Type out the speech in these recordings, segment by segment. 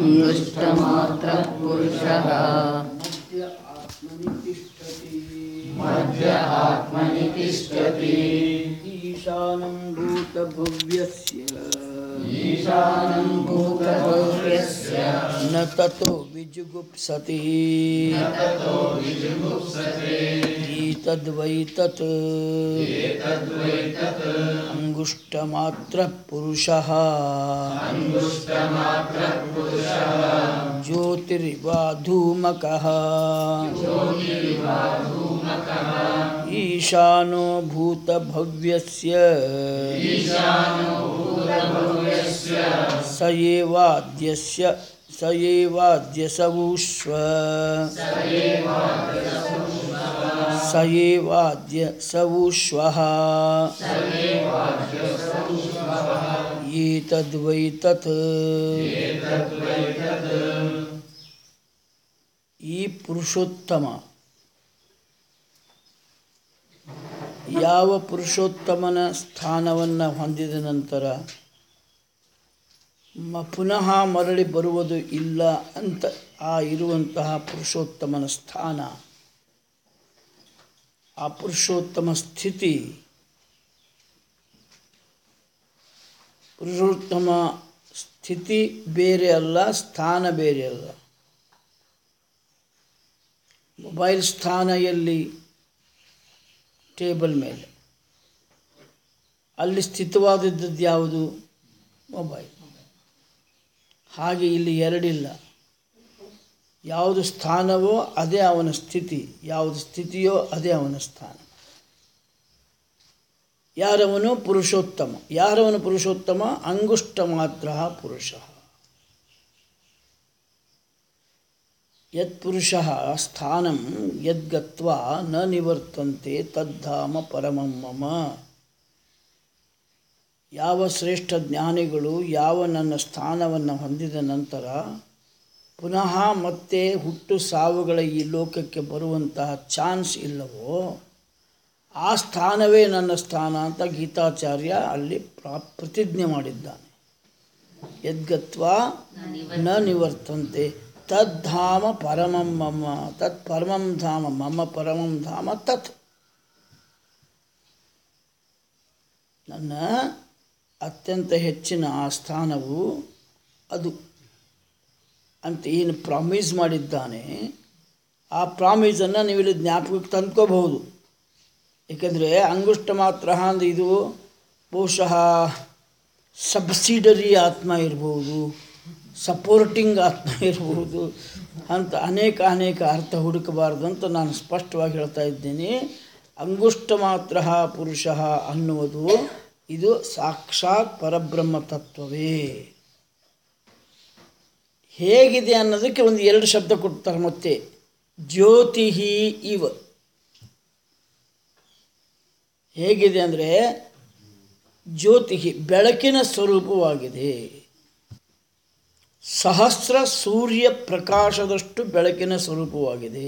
अंगुष्टमात्र पुरुषः मध्य आत्मनि तिष्ठति मध्य आत्मनि तिष्ठति ईशानं भूतभव्यस्य ईशानं भूतभव्यस्य न ततो विजुगुप्सति ततो विजुगुप्सते एतद्वै तत् एतद्वै तत् अङ्गुष्टमात्रः पुरुषः अंगुष्टमात्रः पुरुषः ज्योतिरिवा धूमकः ईशानो भूतभव्यस्य ईशानो भूतभव्यस्य स एवाद्यस्य स एवाद्यसवुष्व स एवाद्य सवुष्वः एतद्वै तत् ಈ ಪುರುಷೋತ್ತಮ ಯಾವ ಪುರುಷೋತ್ತಮನ ಸ್ಥಾನವನ್ನು ಹೊಂದಿದ ನಂತರ ಮ ಪುನಃ ಮರಳಿ ಬರುವುದು ಇಲ್ಲ ಅಂತ ಆ ಇರುವಂತಹ ಪುರುಷೋತ್ತಮನ ಸ್ಥಾನ ಆ ಪುರುಷೋತ್ತಮ ಸ್ಥಿತಿ ಪುರುಷೋತ್ತಮ ಸ್ಥಿತಿ ಬೇರೆ ಅಲ್ಲ ಸ್ಥಾನ ಬೇರೆ ಅಲ್ಲ ಮೊಬೈಲ್ ಸ್ಥಾನ ಎಲ್ಲಿ ಟೇಬಲ್ ಮೇಲೆ ಅಲ್ಲಿ ಸ್ಥಿತವಾದದ್ದು ಯಾವುದು ಮೊಬೈಲ್ ಹಾಗೆ ಇಲ್ಲಿ ಎರಡಿಲ್ಲ ಯಾವುದು ಸ್ಥಾನವೋ ಅದೇ ಅವನ ಸ್ಥಿತಿ ಯಾವುದು ಸ್ಥಿತಿಯೋ ಅದೇ ಅವನ ಸ್ಥಾನ ಯಾರವನು ಪುರುಷೋತ್ತಮ ಯಾರವನು ಪುರುಷೋತ್ತಮ ಅಂಗುಷ್ಟ ಮಾತ್ರ ಪುರುಷ ಯತ್ಪುರುಷಃ ಸ್ಥಾನಂ ಯದ್ಗತ್ವಾ ನ ನಿವರ್ತಂತೆ ತದ್ಧಾಮ ಪರಮಂ ಮಮ ಯಾವ ಶ್ರೇಷ್ಠ ಜ್ಞಾನಿಗಳು ಯಾವ ನನ್ನ ಸ್ಥಾನವನ್ನು ಹೊಂದಿದ ನಂತರ ಪುನಃ ಮತ್ತೆ ಹುಟ್ಟು ಸಾವುಗಳ ಈ ಲೋಕಕ್ಕೆ ಬರುವಂತಹ ಚಾನ್ಸ್ ಇಲ್ಲವೋ ಆ ಸ್ಥಾನವೇ ನನ್ನ ಸ್ಥಾನ ಅಂತ ಗೀತಾಚಾರ್ಯ ಅಲ್ಲಿ ಪ್ರಾ ಪ್ರತಿಜ್ಞೆ ಮಾಡಿದ್ದಾನೆ ಯದ್ಗತ್ವಾ ನ ನಿವರ್ತಂತೆ ತದ್ಧಾಮ ಪರಮಂ ಮಮ ತತ್ ಪರಮಂ ಧಾಮ ಮಮ ಪರಮಂ ಧಾಮ ತತ್ ನನ್ನ ಅತ್ಯಂತ ಹೆಚ್ಚಿನ ಆ ಸ್ಥಾನವು ಅದು ಅಂತ ಏನು ಪ್ರಾಮಿಸ್ ಮಾಡಿದ್ದಾನೆ ಆ ಪ್ರಾಮಿಸನ್ನು ನೀವು ಇಲ್ಲಿ ಜ್ಞಾಪಕಕ್ಕೆ ತಂದ್ಕೋಬಹುದು ಏಕೆಂದರೆ ಅಂಗುಷ್ಟ ಮಾತ್ರ ಅಂದ್ರೆ ಇದು ಬಹುಶಃ ಸಬ್ಸಿಡರಿ ಆತ್ಮ ಇರ್ಬೋದು ಸಪೋರ್ಟಿಂಗ್ ಆತ್ಮ ಇರ್ಬೋದು ಅಂತ ಅನೇಕ ಅನೇಕ ಅರ್ಥ ಹುಡುಕಬಾರ್ದು ಅಂತ ನಾನು ಸ್ಪಷ್ಟವಾಗಿ ಹೇಳ್ತಾ ಇದ್ದೀನಿ ಅಂಗುಷ್ಟ ಮಾತ್ರ ಪುರುಷ ಅನ್ನುವುದು ಇದು ಸಾಕ್ಷಾತ್ ಪರಬ್ರಹ್ಮ ತತ್ವವೇ ಹೇಗಿದೆ ಅನ್ನೋದಕ್ಕೆ ಒಂದು ಎರಡು ಶಬ್ದ ಕೊಡ್ತಾರೆ ಮತ್ತೆ ಜ್ಯೋತಿ ಇವ ಹೇಗಿದೆ ಅಂದರೆ ಜ್ಯೋತಿ ಬೆಳಕಿನ ಸ್ವರೂಪವಾಗಿದೆ ಸಹಸ್ರ ಸೂರ್ಯ ಪ್ರಕಾಶದಷ್ಟು ಬೆಳಕಿನ ಸ್ವರೂಪವಾಗಿದೆ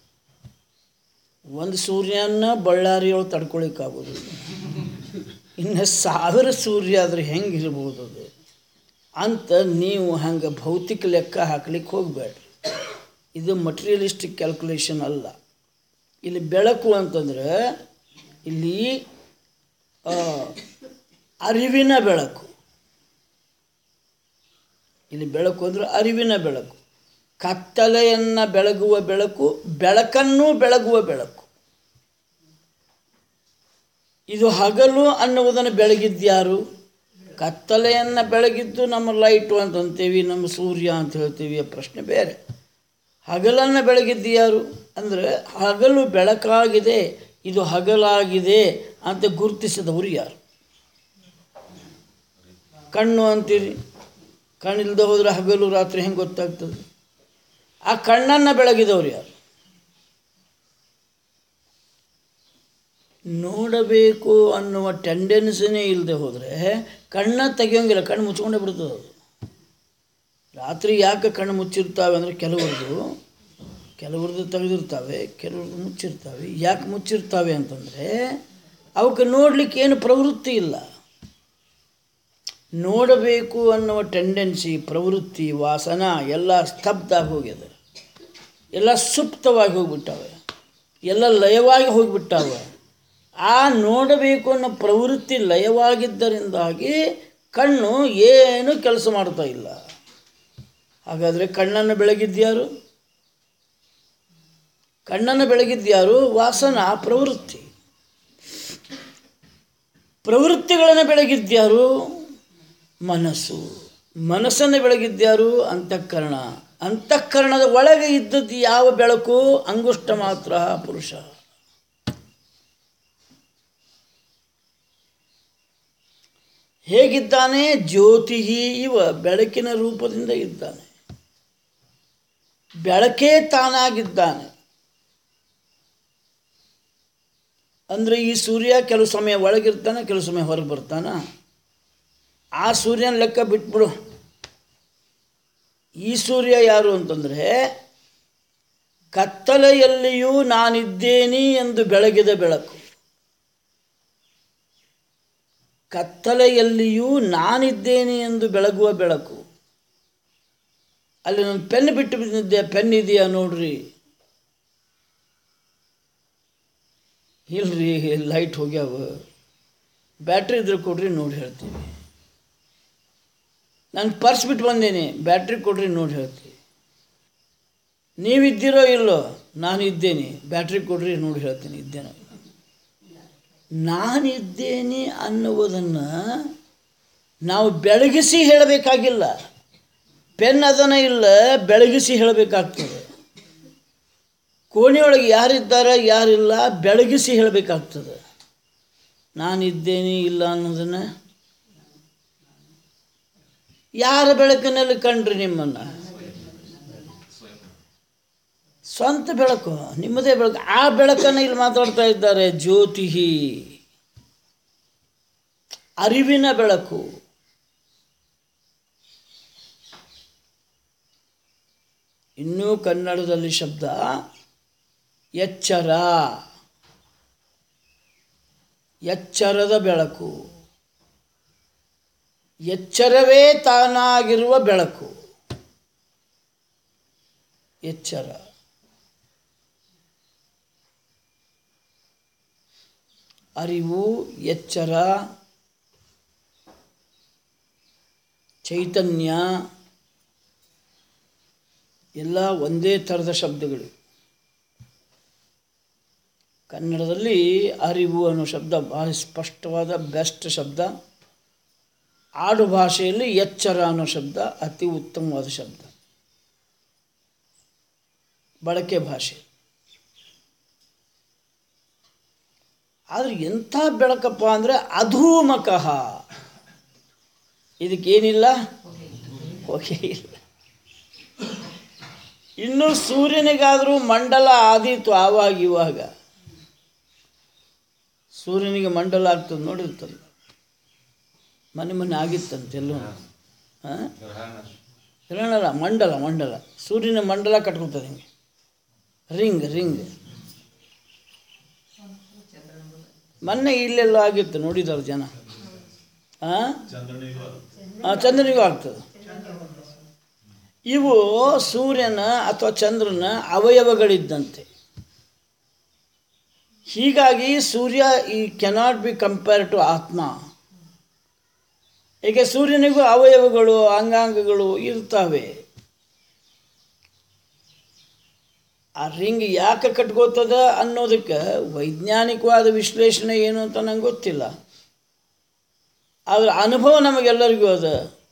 ಒಂದು ಸೂರ್ಯನ ಬಳ್ಳಾರಿಯೊಳಗೆ ತಡ್ಕೊಳಿಕ್ಕಾಗೋದು ಇನ್ನು ಸಾವಿರ ಸೂರ್ಯ ಆದರೆ ಹೆಂಗಿರ್ಬೋದು ಅದು ಅಂತ ನೀವು ಹಂಗೆ ಭೌತಿಕ ಲೆಕ್ಕ ಹಾಕ್ಲಿಕ್ಕೆ ಹೋಗಬೇಡ್ರಿ ಇದು ಮಟೀರಿಯಲಿಸ್ಟಿಕ್ ಕ್ಯಾಲ್ಕುಲೇಷನ್ ಅಲ್ಲ ಇಲ್ಲಿ ಬೆಳಕು ಅಂತಂದರೆ ಇಲ್ಲಿ ಆ, ಅರಿವಿನ ಬೆಳಕು ಇಲ್ಲಿ ಬೆಳಕು ಅಂದರೆ ಅರಿವಿನ ಬೆಳಕು ಕತ್ತಲೆಯನ್ನು ಬೆಳಗುವ ಬೆಳಕು ಬೆಳಕನ್ನು ಬೆಳಗುವ ಬೆಳಕು ಇದು ಹಗಲು ಅನ್ನುವುದನ್ನು ಬೆಳಗಿದ್ಯಾರು ಕತ್ತಲೆಯನ್ನು ಬೆಳಗಿದ್ದು ನಮ್ಮ ಲೈಟು ಅಂತ ಅಂತೀವಿ ನಮ್ಮ ಸೂರ್ಯ ಅಂತ ಹೇಳ್ತೀವಿ ಆ ಪ್ರಶ್ನೆ ಬೇರೆ ಹಗಲನ್ನು ಬೆಳಗಿದ್ದು ಯಾರು ಅಂದರೆ ಹಗಲು ಬೆಳಕಾಗಿದೆ ಇದು ಹಗಲಾಗಿದೆ ಅಂತ ಗುರುತಿಸಿದವರು ಯಾರು ಕಣ್ಣು ಅಂತೀರಿ ಕಣ್ಣಿಲ್ದೆ ಹೋದರೆ ಹಗಲು ರಾತ್ರಿ ಹೆಂಗೆ ಗೊತ್ತಾಗ್ತದೆ ಆ ಕಣ್ಣನ್ನು ಬೆಳಗಿದವರು ಯಾರು ನೋಡಬೇಕು ಅನ್ನುವ ಟೆಂಡೆನ್ಸಿನೇ ಇಲ್ಲದೆ ಹೋದರೆ ಕಣ್ಣ ತೆಗಿಯೋಂಗಿಲ್ಲ ಕಣ್ಣು ಮುಚ್ಕೊಂಡೇ ಬಿಡ್ತದೆ ಅದು ರಾತ್ರಿ ಯಾಕೆ ಕಣ್ಣು ಮುಚ್ಚಿರ್ತಾವೆ ಅಂದರೆ ಕೆಲವ್ರದ್ದು ಕೆಲವ್ರದ್ದು ತೆಗೆದಿರ್ತಾವೆ ಕೆಲವ್ರದ್ದು ಮುಚ್ಚಿರ್ತಾವೆ ಯಾಕೆ ಮುಚ್ಚಿರ್ತಾವೆ ಅಂತಂದರೆ ಅವಕ್ಕೆ ನೋಡಲಿಕ್ಕೆ ಏನು ಪ್ರವೃತ್ತಿ ಇಲ್ಲ ನೋಡಬೇಕು ಅನ್ನುವ ಟೆಂಡೆನ್ಸಿ ಪ್ರವೃತ್ತಿ ವಾಸನ ಎಲ್ಲ ಸ್ತಬ್ಧ ಆಗಿ ಹೋಗ್ಯದ ಎಲ್ಲ ಸುಪ್ತವಾಗಿ ಹೋಗ್ಬಿಟ್ಟವೆ ಎಲ್ಲ ಲಯವಾಗಿ ಹೋಗಿಬಿಟ್ಟವೆ ಆ ನೋಡಬೇಕು ಅನ್ನೋ ಪ್ರವೃತ್ತಿ ಲಯವಾಗಿದ್ದರಿಂದಾಗಿ ಕಣ್ಣು ಏನು ಕೆಲಸ ಮಾಡ್ತಾ ಇಲ್ಲ ಹಾಗಾದರೆ ಕಣ್ಣನ್ನು ಬೆಳಗಿದ್ಯಾರು ಕಣ್ಣನ್ನು ಬೆಳಗಿದ್ಯಾರು ವಾಸನ ಪ್ರವೃತ್ತಿ ಪ್ರವೃತ್ತಿಗಳನ್ನು ಬೆಳಗಿದ್ಯಾರು ಮನಸ್ಸು ಮನಸ್ಸನ್ನು ಬೆಳಗಿದ್ಯಾರು ಅಂತಃಕರಣ ಅಂತಃಕರಣದ ಒಳಗೆ ಇದ್ದದ್ದು ಯಾವ ಬೆಳಕು ಅಂಗುಷ್ಟ ಮಾತ್ರ ಪುರುಷ ಹೇಗಿದ್ದಾನೆ ಜ್ಯೋತಿ ಇವ ಬೆಳಕಿನ ರೂಪದಿಂದ ಇದ್ದಾನೆ ಬೆಳಕೇ ತಾನಾಗಿದ್ದಾನೆ ಅಂದರೆ ಈ ಸೂರ್ಯ ಕೆಲವು ಸಮಯ ಒಳಗಿರ್ತಾನೆ ಕೆಲವು ಸಮಯ ಹೊರಗೆ ಬರ್ತಾನ ಆ ಸೂರ್ಯನ ಲೆಕ್ಕ ಬಿಟ್ಬಿಡು ಈ ಸೂರ್ಯ ಯಾರು ಅಂತಂದರೆ ಕತ್ತಲೆಯಲ್ಲಿಯೂ ನಾನಿದ್ದೇನೆ ಎಂದು ಬೆಳಗಿದ ಬೆಳಕು ಕತ್ತಲೆಯಲ್ಲಿಯೂ ನಾನಿದ್ದೇನೆ ಎಂದು ಬೆಳಗುವ ಬೆಳಕು ಅಲ್ಲಿ ನಾನು ಪೆನ್ ಬಿಟ್ಟು ಬಿದ್ದಿದ್ದೆ ಪೆನ್ ಇದೆಯಾ ನೋಡ್ರಿ ಇಲ್ರಿ ಲೈಟ್ ಹೋಗ್ಯಾವ ಬ್ಯಾಟ್ರಿ ಇದ್ರೆ ಕೊಡ್ರಿ ನೋಡಿ ಹೇಳ್ತೀವಿ ನಾನು ಪರ್ಸ್ ಬಿಟ್ಟು ಬಂದೀನಿ ಬ್ಯಾಟ್ರಿ ಕೊಡ್ರಿ ನೋಡಿ ಹೇಳ್ತೀವಿ ನೀವಿದ್ದೀರೋ ಇಲ್ಲೋ ನಾನು ಇದ್ದೇನೆ ಬ್ಯಾಟ್ರಿ ಕೊಡ್ರಿ ನೋಡಿ ಹೇಳ್ತೀನಿ ಇದ್ದೇನೋ ಇಲ್ಲ. ನಾನಿದ್ದೇನೆ ಅನ್ನುವುದನ್ನು ನಾವು ಬೆಳಗಿಸಿ ಹೇಳಬೇಕಾಗಿಲ್ಲ ಪೆನ್ ಅದನ್ನ ಇಲ್ಲ ಬೆಳಗಿಸಿ ಹೇಳಬೇಕಾಗ್ತದೆ ಕೋಣೆಯೊಳಗೆ ಯಾರಿದ್ದಾರೆ ಯಾರಿಲ್ಲ ಬೆಳಗಿಸಿ ಹೇಳಬೇಕಾಗ್ತದೆ ನಾನಿದ್ದೇನೆ ಇಲ್ಲ ಅನ್ನೋದನ್ನು ಯಾರ ಬೆಳಕಿನಲ್ಲಿ ಕಂಡ್ರಿ ನಿಮ್ಮನ್ನು ಸ್ವಂತ ಬೆಳಕು ನಿಮ್ಮದೇ ಬೆಳಕು ಆ ಬೆಳಕನ್ನು ಇಲ್ಲಿ ಮಾತಾಡ್ತಾ ಇದ್ದಾರೆ ಜ್ಯೋತಿ ಅರಿವಿನ ಬೆಳಕು ಇನ್ನೂ ಕನ್ನಡದಲ್ಲಿ ಶಬ್ದ ಎಚ್ಚರ ಎಚ್ಚರದ ಬೆಳಕು ಎಚ್ಚರವೇ ತಾನಾಗಿರುವ ಬೆಳಕು ಎಚ್ಚರ ಅರಿವು ಎಚ್ಚರ ಚೈತನ್ಯ ಎಲ್ಲ ಒಂದೇ ಥರದ ಶಬ್ದಗಳು ಕನ್ನಡದಲ್ಲಿ ಅರಿವು ಅನ್ನೋ ಶಬ್ದ ಭಾಳ ಸ್ಪಷ್ಟವಾದ ಬೆಸ್ಟ್ ಶಬ್ದ ಆಡು ಭಾಷೆಯಲ್ಲಿ ಎಚ್ಚರ ಅನ್ನೋ ಶಬ್ದ ಅತಿ ಉತ್ತಮವಾದ ಶಬ್ದ ಬಳಕೆ ಭಾಷೆ ಆದರೆ ಎಂಥ ಬೆಳಕಪ್ಪ ಅಂದರೆ ಅಧೂಮಕಃ ಇದಕ್ಕೇನಿಲ್ಲ ಹೊಗೆ ಇಲ್ಲ ಇನ್ನು ಸೂರ್ಯನಿಗಾದರೂ ಮಂಡಲ ಆದೀತು ಆವಾಗ ಇವಾಗ ಸೂರ್ಯನಿಗೆ ಮಂಡಲ ಆಗ್ತದೆ ನೋಡಿರ್ತಲ್ಲ ಮನೆ ಮೊನ್ನೆ ಆಗಿತ್ತಂತೆ ಎಲ್ಲೂ ಹಾಂ ಗ್ರಹಣಲ್ಲ ಮಂಡಲ ಮಂಡಲ ಸೂರ್ಯನ ಮಂಡಲ ಕಟ್ಕೊತದೆ ಹಿಂಗೆ ರಿಂಗ್ ರಿಂಗ್ ಮೊನ್ನೆ ಇಲ್ಲೆಲ್ಲ ಆಗಿತ್ತು ನೋಡಿದಾರೆ ಜನ ಹಾಂ ಹಾಂ ಚಂದ್ರನಿಗೂ ಆಗ್ತದೆ ಇವು ಸೂರ್ಯನ ಅಥವಾ ಚಂದ್ರನ ಅವಯವಗಳಿದ್ದಂತೆ ಹೀಗಾಗಿ ಸೂರ್ಯ ಈ ಕೆನಾಟ್ ಬಿ ಕಂಪೇರ್ ಟು ಆತ್ಮ ಏಕೆ ಸೂರ್ಯನಿಗೂ ಅವಯವಗಳು ಅಂಗಾಂಗಗಳು ಇರ್ತವೆ ಆ ರಿಂಗ್ ಯಾಕೆ ಕಟ್ಕೋತದ ಅನ್ನೋದಕ್ಕೆ ವೈಜ್ಞಾನಿಕವಾದ ವಿಶ್ಲೇಷಣೆ ಏನು ಅಂತ ನಂಗೆ ಗೊತ್ತಿಲ್ಲ ಆದರೆ ಅನುಭವ ನಮಗೆಲ್ಲರಿಗೂ ಅದ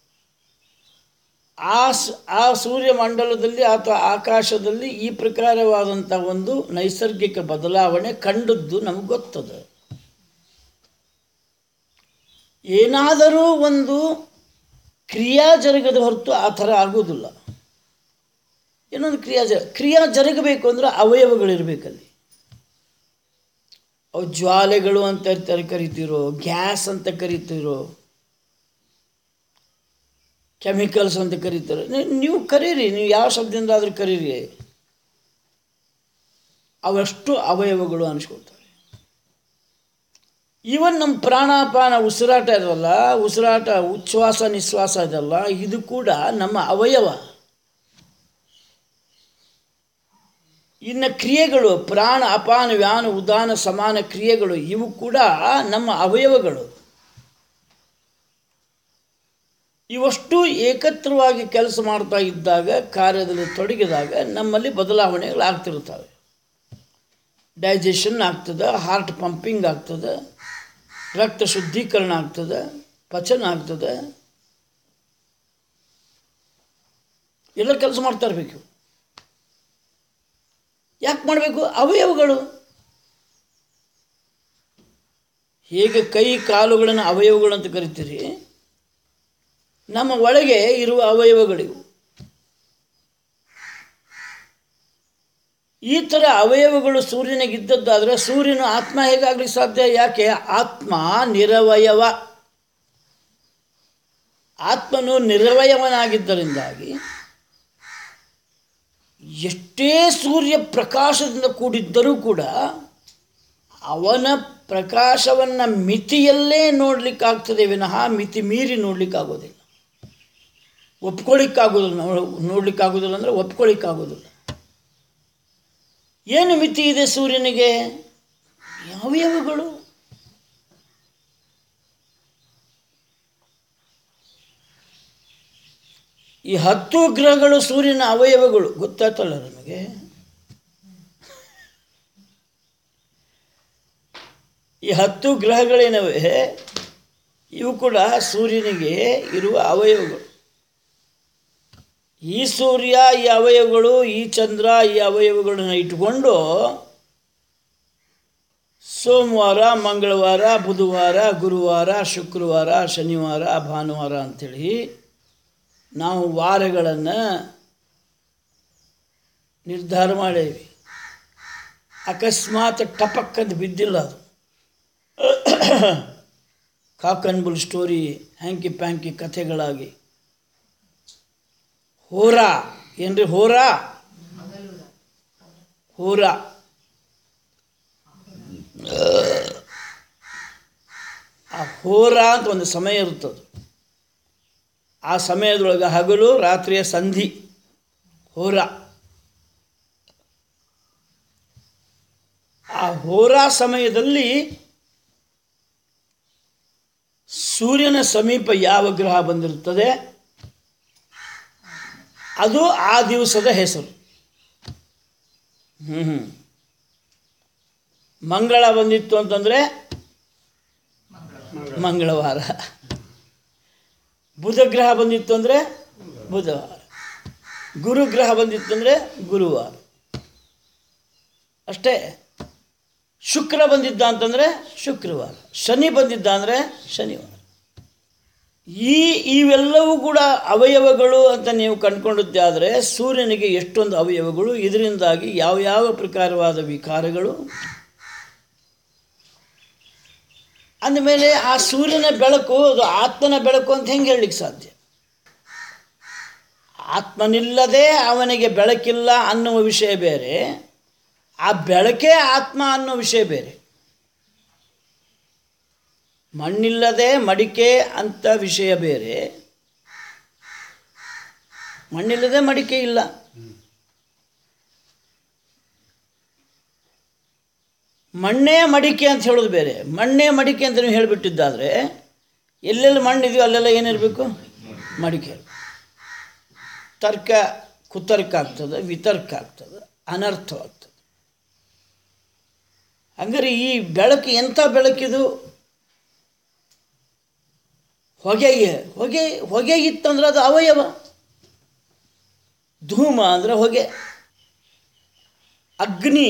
ಆ ಸ್- ಆ ಸೂರ್ಯಮಂಡಲದಲ್ಲಿ ಅಥವಾ ಆಕಾಶದಲ್ಲಿ ಈ ಪ್ರಕಾರವಾದಂಥ ಒಂದು ನೈಸರ್ಗಿಕ ಬದಲಾವಣೆ ಕಂಡದ್ದು ನಮಗೆ ಗೊತ್ತದ ಏನಾದರೂ ಒಂದು ಕ್ರಿಯಾ ಜರುಗದ ಹೊರತು ಆ ಥರ ಆಗೋದಿಲ್ಲ ಏನೊಂದು ಕ್ರಿಯಾ ಜ ಕ್ರಿಯಾ ಜರುಗಬೇಕು ಅಂದರೆ ಅವಯವಗಳಿರಬೇಕಲ್ಲಿ ಅವು ಜ್ವಾಲೆಗಳು ಅಂತ ಇರ್ತಾರೆ ಕರಿತೀರೋ ಗ್ಯಾಸ್ ಅಂತ ಕರಿತೀರೋ ಕೆಮಿಕಲ್ಸ್ ಅಂತ ಕರೀತಾರೆ ನೀ- ನೀವು ಕರೀರಿ ನೀವು ಯಾವ ಶಬ್ದದಿಂದ ಆದರೂ ಕರೀರಿ ಅವಷ್ಟು ಅವಯವಗಳು ಅನಿಸ್ಕೊಳ್ತವೆ ಈವನ್ ನಮ್ಮ ಪ್ರಾಣಾಪಾನ ಉಸಿರಾಟ ಇದಲ್ಲ ಉಸಿರಾಟ ಉಚ್ಛ್ವಾಸ ನಿಶ್ವಾಸ ಇದಲ್ಲ ಇದು ಕೂಡ ನಮ್ಮ ಅವಯವ ಇನ್ನು ಕ್ರಿಯೆಗಳು ಪ್ರಾಣ ಅಪಾನ ವ್ಯಾನ ಉದಾನ ಸಮಾನ ಕ್ರಿಯೆಗಳು ಇವು ಕೂಡ ನಮ್ಮ ಅವಯವಗಳು ಇವಷ್ಟು ಏಕತ್ರವಾಗಿ ಕೆಲಸ ಮಾಡ್ತಾ ಇದ್ದಾಗ ಕಾರ್ಯದಲ್ಲಿ ತೊಡಗಿದಾಗ ನಮ್ಮಲ್ಲಿ ಬದಲಾವಣೆಗಳು ಆಗ್ತಿರ್ತವೆ ಡೈಜೆಷನ್ ಆಗ್ತದೆ ಹಾರ್ಟ್ ಪಂಪಿಂಗ್ ಆಗ್ತದೆ ರಕ್ತ ಶುದ್ಧೀಕರಣ ಆಗ್ತದೆ ಪಚನ ಆಗ್ತದೆ ಎಲ್ಲ ಕೆಲಸ ಮಾಡ್ತಾ ಇರಬೇಕು ಯಾಕೆ ಮಾಡಬೇಕು ಅವಯವಗಳು ಹೇಗೆ ಕೈ ಕಾಲುಗಳನ್ನು ಅವಯವಗಳು ಅಂತ ಕರಿತೀರಿ ನಮ್ಮ ಒಳಗೆ ಇರುವ ಅವಯವಗಳಿವು ಈ ಥರ ಅವಯವಗಳು ಸೂರ್ಯನಿಗಿದ್ದದ್ದಾದರೆ ಸೂರ್ಯನು ಆತ್ಮ ಹೇಗಾಗ್ಲಿಕ್ಕೆ ಸಾಧ್ಯ ಯಾಕೆ ಆತ್ಮ ನಿರವಯವ ಆತ್ಮನು ನಿರವಯವನಾಗಿದ್ದರಿಂದಾಗಿ ಎಷ್ಟೇ ಸೂರ್ಯ ಪ್ರಕಾಶದಿಂದ ಕೂಡಿದ್ದರೂ ಕೂಡ ಅವನ ಪ್ರಕಾಶವನ್ನು ಮಿತಿಯಲ್ಲೇ ನೋಡಲಿಕ್ಕಾಗ್ತದೆ ವಿನಃ ಮಿತಿ ಮೀರಿ ನೋಡಲಿಕ್ಕಾಗೋದಿಲ್ಲ ಒಪ್ಕೊಳ್ಳಿಕ್ಕಾಗೋದಿಲ್ಲ ನೋಡಲಿಕ್ಕಾಗೋದಿಲ್ಲ ಅಂದರೆ ಒಪ್ಕೊಳ್ಳಿಕ್ಕಾಗೋದಿಲ್ಲ ಏನು ಮಿತಿ ಇದೆ ಸೂರ್ಯನಿಗೆ ಯಾವ್ಯಾವುಗಳು ಈ ಹತ್ತು ಗ್ರಹಗಳು ಸೂರ್ಯನ ಅವಯವಗಳು ಗೊತ್ತಾಯ್ತಲ್ಲ ನಮಗೆ ಈ ಹತ್ತು ಗ್ರಹಗಳೇನವೆ ಇವು ಕೂಡ ಸೂರ್ಯನಿಗೆ ಇರುವ ಅವಯವಗಳು ಈ ಸೂರ್ಯ ಈ ಅವಯವಗಳು ಈ ಚಂದ್ರ ಈ ಅವಯವಗಳನ್ನು ಇಟ್ಟುಕೊಂಡು ಸೋಮವಾರ ಮಂಗಳವಾರ ಬುಧವಾರ ಗುರುವಾರ ಶುಕ್ರವಾರ ಶನಿವಾರ ಭಾನುವಾರ ಅಂಥೇಳಿ ನಾವು ವಾರಗಳನ್ನು ನಿರ್ಧಾರ ಮಾಡೇವಿ ಅಕಸ್ಮಾತ್ ಟಪಕ್ಕಂತ ಬಿದ್ದಿಲ್ಲ ಅದು ಕಾಕನ್ಬುಲ್ ಸ್ಟೋರಿ ಹ್ಯಾಂಕಿ ಪ್ಯಾಂಕಿ ಕಥೆಗಳಾಗಿ ಹೋರ ಏನ್ರಿ ಹೋರ ಹೋರ ಆ ಹೋರ ಅಂತ ಒಂದು ಸಮಯ ಇರ್ತದೆ ಆ ಸಮಯದೊಳಗೆ ಹಗಲು ರಾತ್ರಿಯ ಸಂಧಿ ಹೋರ ಆ ಹೋರ ಸಮಯದಲ್ಲಿ ಸೂರ್ಯನ ಸಮೀಪ ಯಾವ ಗ್ರಹ ಬಂದಿರುತ್ತದೆ ಅದು ಆ ದಿವಸದ ಹೆಸರು ಹ್ಞೂ ಹ್ಞೂ ಮಂಗಳ ಬಂದಿತ್ತು ಅಂತಂದರೆ ಮಂಗಳವಾರ ಬುಧ ಗ್ರಹ ಬಂದಿತ್ತು ಅಂದರೆ ಬುಧವಾರ ಗುರುಗ್ರಹ ಬಂದಿತ್ತು ಅಂದರೆ ಗುರುವಾರ ಅಷ್ಟೇ ಶುಕ್ರ ಬಂದಿದ್ದ ಅಂತಂದರೆ ಶುಕ್ರವಾರ ಶನಿ ಬಂದಿದ್ದ ಅಂದರೆ ಶನಿವಾರ ಈ ಇವೆಲ್ಲವೂ ಕೂಡ ಅವಯವಗಳು ಅಂತ ನೀವು ಕಂಡುಕೊಂಡದ್ದಾದರೆ ಸೂರ್ಯನಿಗೆ ಎಷ್ಟೊಂದು ಅವಯವಗಳು ಇದರಿಂದಾಗಿ ಯಾವ ಯಾವ ಪ್ರಕಾರವಾದ ವಿಕಾರಗಳು ಅಂದಮೇಲೆ ಆ ಸೂರ್ಯನ ಬೆಳಕು ಅದು ಆತ್ಮನ ಬೆಳಕು ಅಂತ ಹೆಂಗೆ ಹೇಳಲಿಕ್ಕೆ ಸಾಧ್ಯ ಆತ್ಮನಿಲ್ಲದೆ ಅವನಿಗೆ ಬೆಳಕಿಲ್ಲ ಅನ್ನುವ ವಿಷಯ ಬೇರೆ ಆ ಬೆಳಕೇ ಆತ್ಮ ಅನ್ನೋ ವಿಷಯ ಬೇರೆ ಮಣ್ಣಿಲ್ಲದೆ ಮಡಿಕೆ ಅಂತ ವಿಷಯ ಬೇರೆ ಮಣ್ಣಿಲ್ಲದೆ ಮಡಿಕೆ ಇಲ್ಲ ಮಣ್ಣೇ ಮಡಿಕೆ ಅಂತ ಹೇಳೋದು ಬೇರೆ ಮಣ್ಣೇ ಮಡಿಕೆ ಅಂತ ನೀವು ಹೇಳಿಬಿಟ್ಟಿದ್ದಾದರೆ ಎಲ್ಲೆಲ್ಲಿ ಮಣ್ಣಿದೆಯೋ ಅಲ್ಲೆಲ್ಲ ಏನಿರಬೇಕು ಮಡಿಕೆ ಇರ್ಬೇಕು. ತರ್ಕ ಕುತರ್ಕ ಆಗ್ತದೆ ವಿತರ್ಕ ಆಗ್ತದೆ ಅನರ್ಥವಾಗ್ತದೆ ಹಂಗಾರೆ ಈ ಬೆಳಕು ಎಂಥ ಬೆಳಕಿದು ಹೊಗೆಗೆ ಹೊಗೆ ಹೊಗೆ ಇತ್ತಂದ್ರೆ ಅದು ಅವಯವ ಧೂಮ ಅಂದರೆ ಹೊಗೆ ಅಗ್ನಿ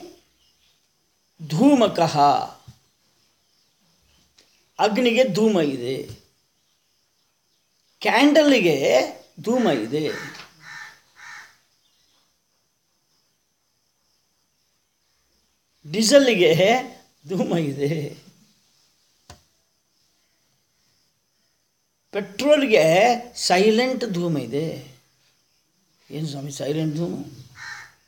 ಧೂಮಕಃ ಅಗ್ನಿಗೆ ಧೂಮ ಇದೆ ಕ್ಯಾಂಡಲ್ಗೆ ಧೂಮ ಇದೆ ಡೀಸೆಲ್ಗೆ ಧೂಮ ಇದೆ ಪೆಟ್ರೋಲ್ಗೆ ಸೈಲೆಂಟ್ ಧೂಮ ಇದೆ ಏನು ಸ್ವಾಮಿ ಸೈಲೆಂಟ್ ಧೂಮ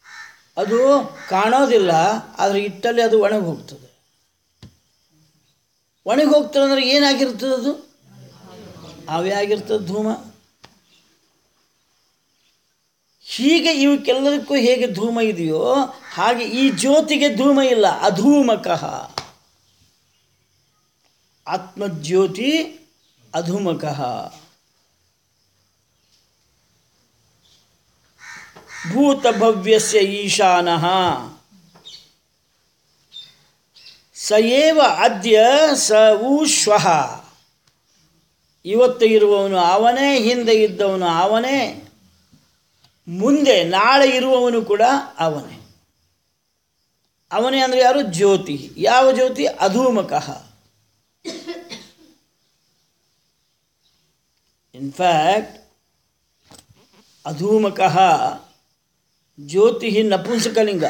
ಅದು ಕಾಣೋದಿಲ್ಲ ಆದರೆ ಇಟ್ಟಲ್ಲಿ ಅದು ಒಣಗಿ ಹೋಗ್ತದೆ ಒಣಗಿ ಹೋಗ್ತದೆ ಅಂದ್ರೆ ಏನಾಗಿರ್ತದೆ ಅದು ಅವೇ ಆಗಿರ್ತದೆ ಧೂಮ ಹೀಗೆ ಇವಕ್ಕೆಲ್ಲದಕ್ಕೂ ಹೇಗೆ ಧೂಮ ಇದೆಯೋ ಹಾಗೆ ಈ ಜ್ಯೋತಿಗೆ ಧೂಮ ಇಲ್ಲ ಅಧೂಮಕಃ ಆತ್ಮಜ್ಯೋತಿ ಅಧೂಮಕಃ ಭೂತಭವ್ಯಸ್ಯ ಈಶಾನಃ ಸ ಏವ ಅದ್ಯ ಸ ಊ ಶ್ವಃ ಇವತ್ತು ಇರುವವನು ಅವನೇ ಹಿಂದೆ ಇದ್ದವನು ಅವನೇ ಮುಂದೆ ನಾಳೆ ಇರುವವನು ಕೂಡ ಅವನೇ ಅವನೇ ಅಂದರೆ ಯಾರು ಜ್ಯೋತಿ ಯಾವ ಜ್ಯೋತಿ ಅಧೂಮಕಃ ಇನ್ಫ್ಯಾಕ್ಟ್ ಅಧೂಮಕಃ ಜ್ಯೋತಿ ನಪುಂಸಕಲಿಂಗ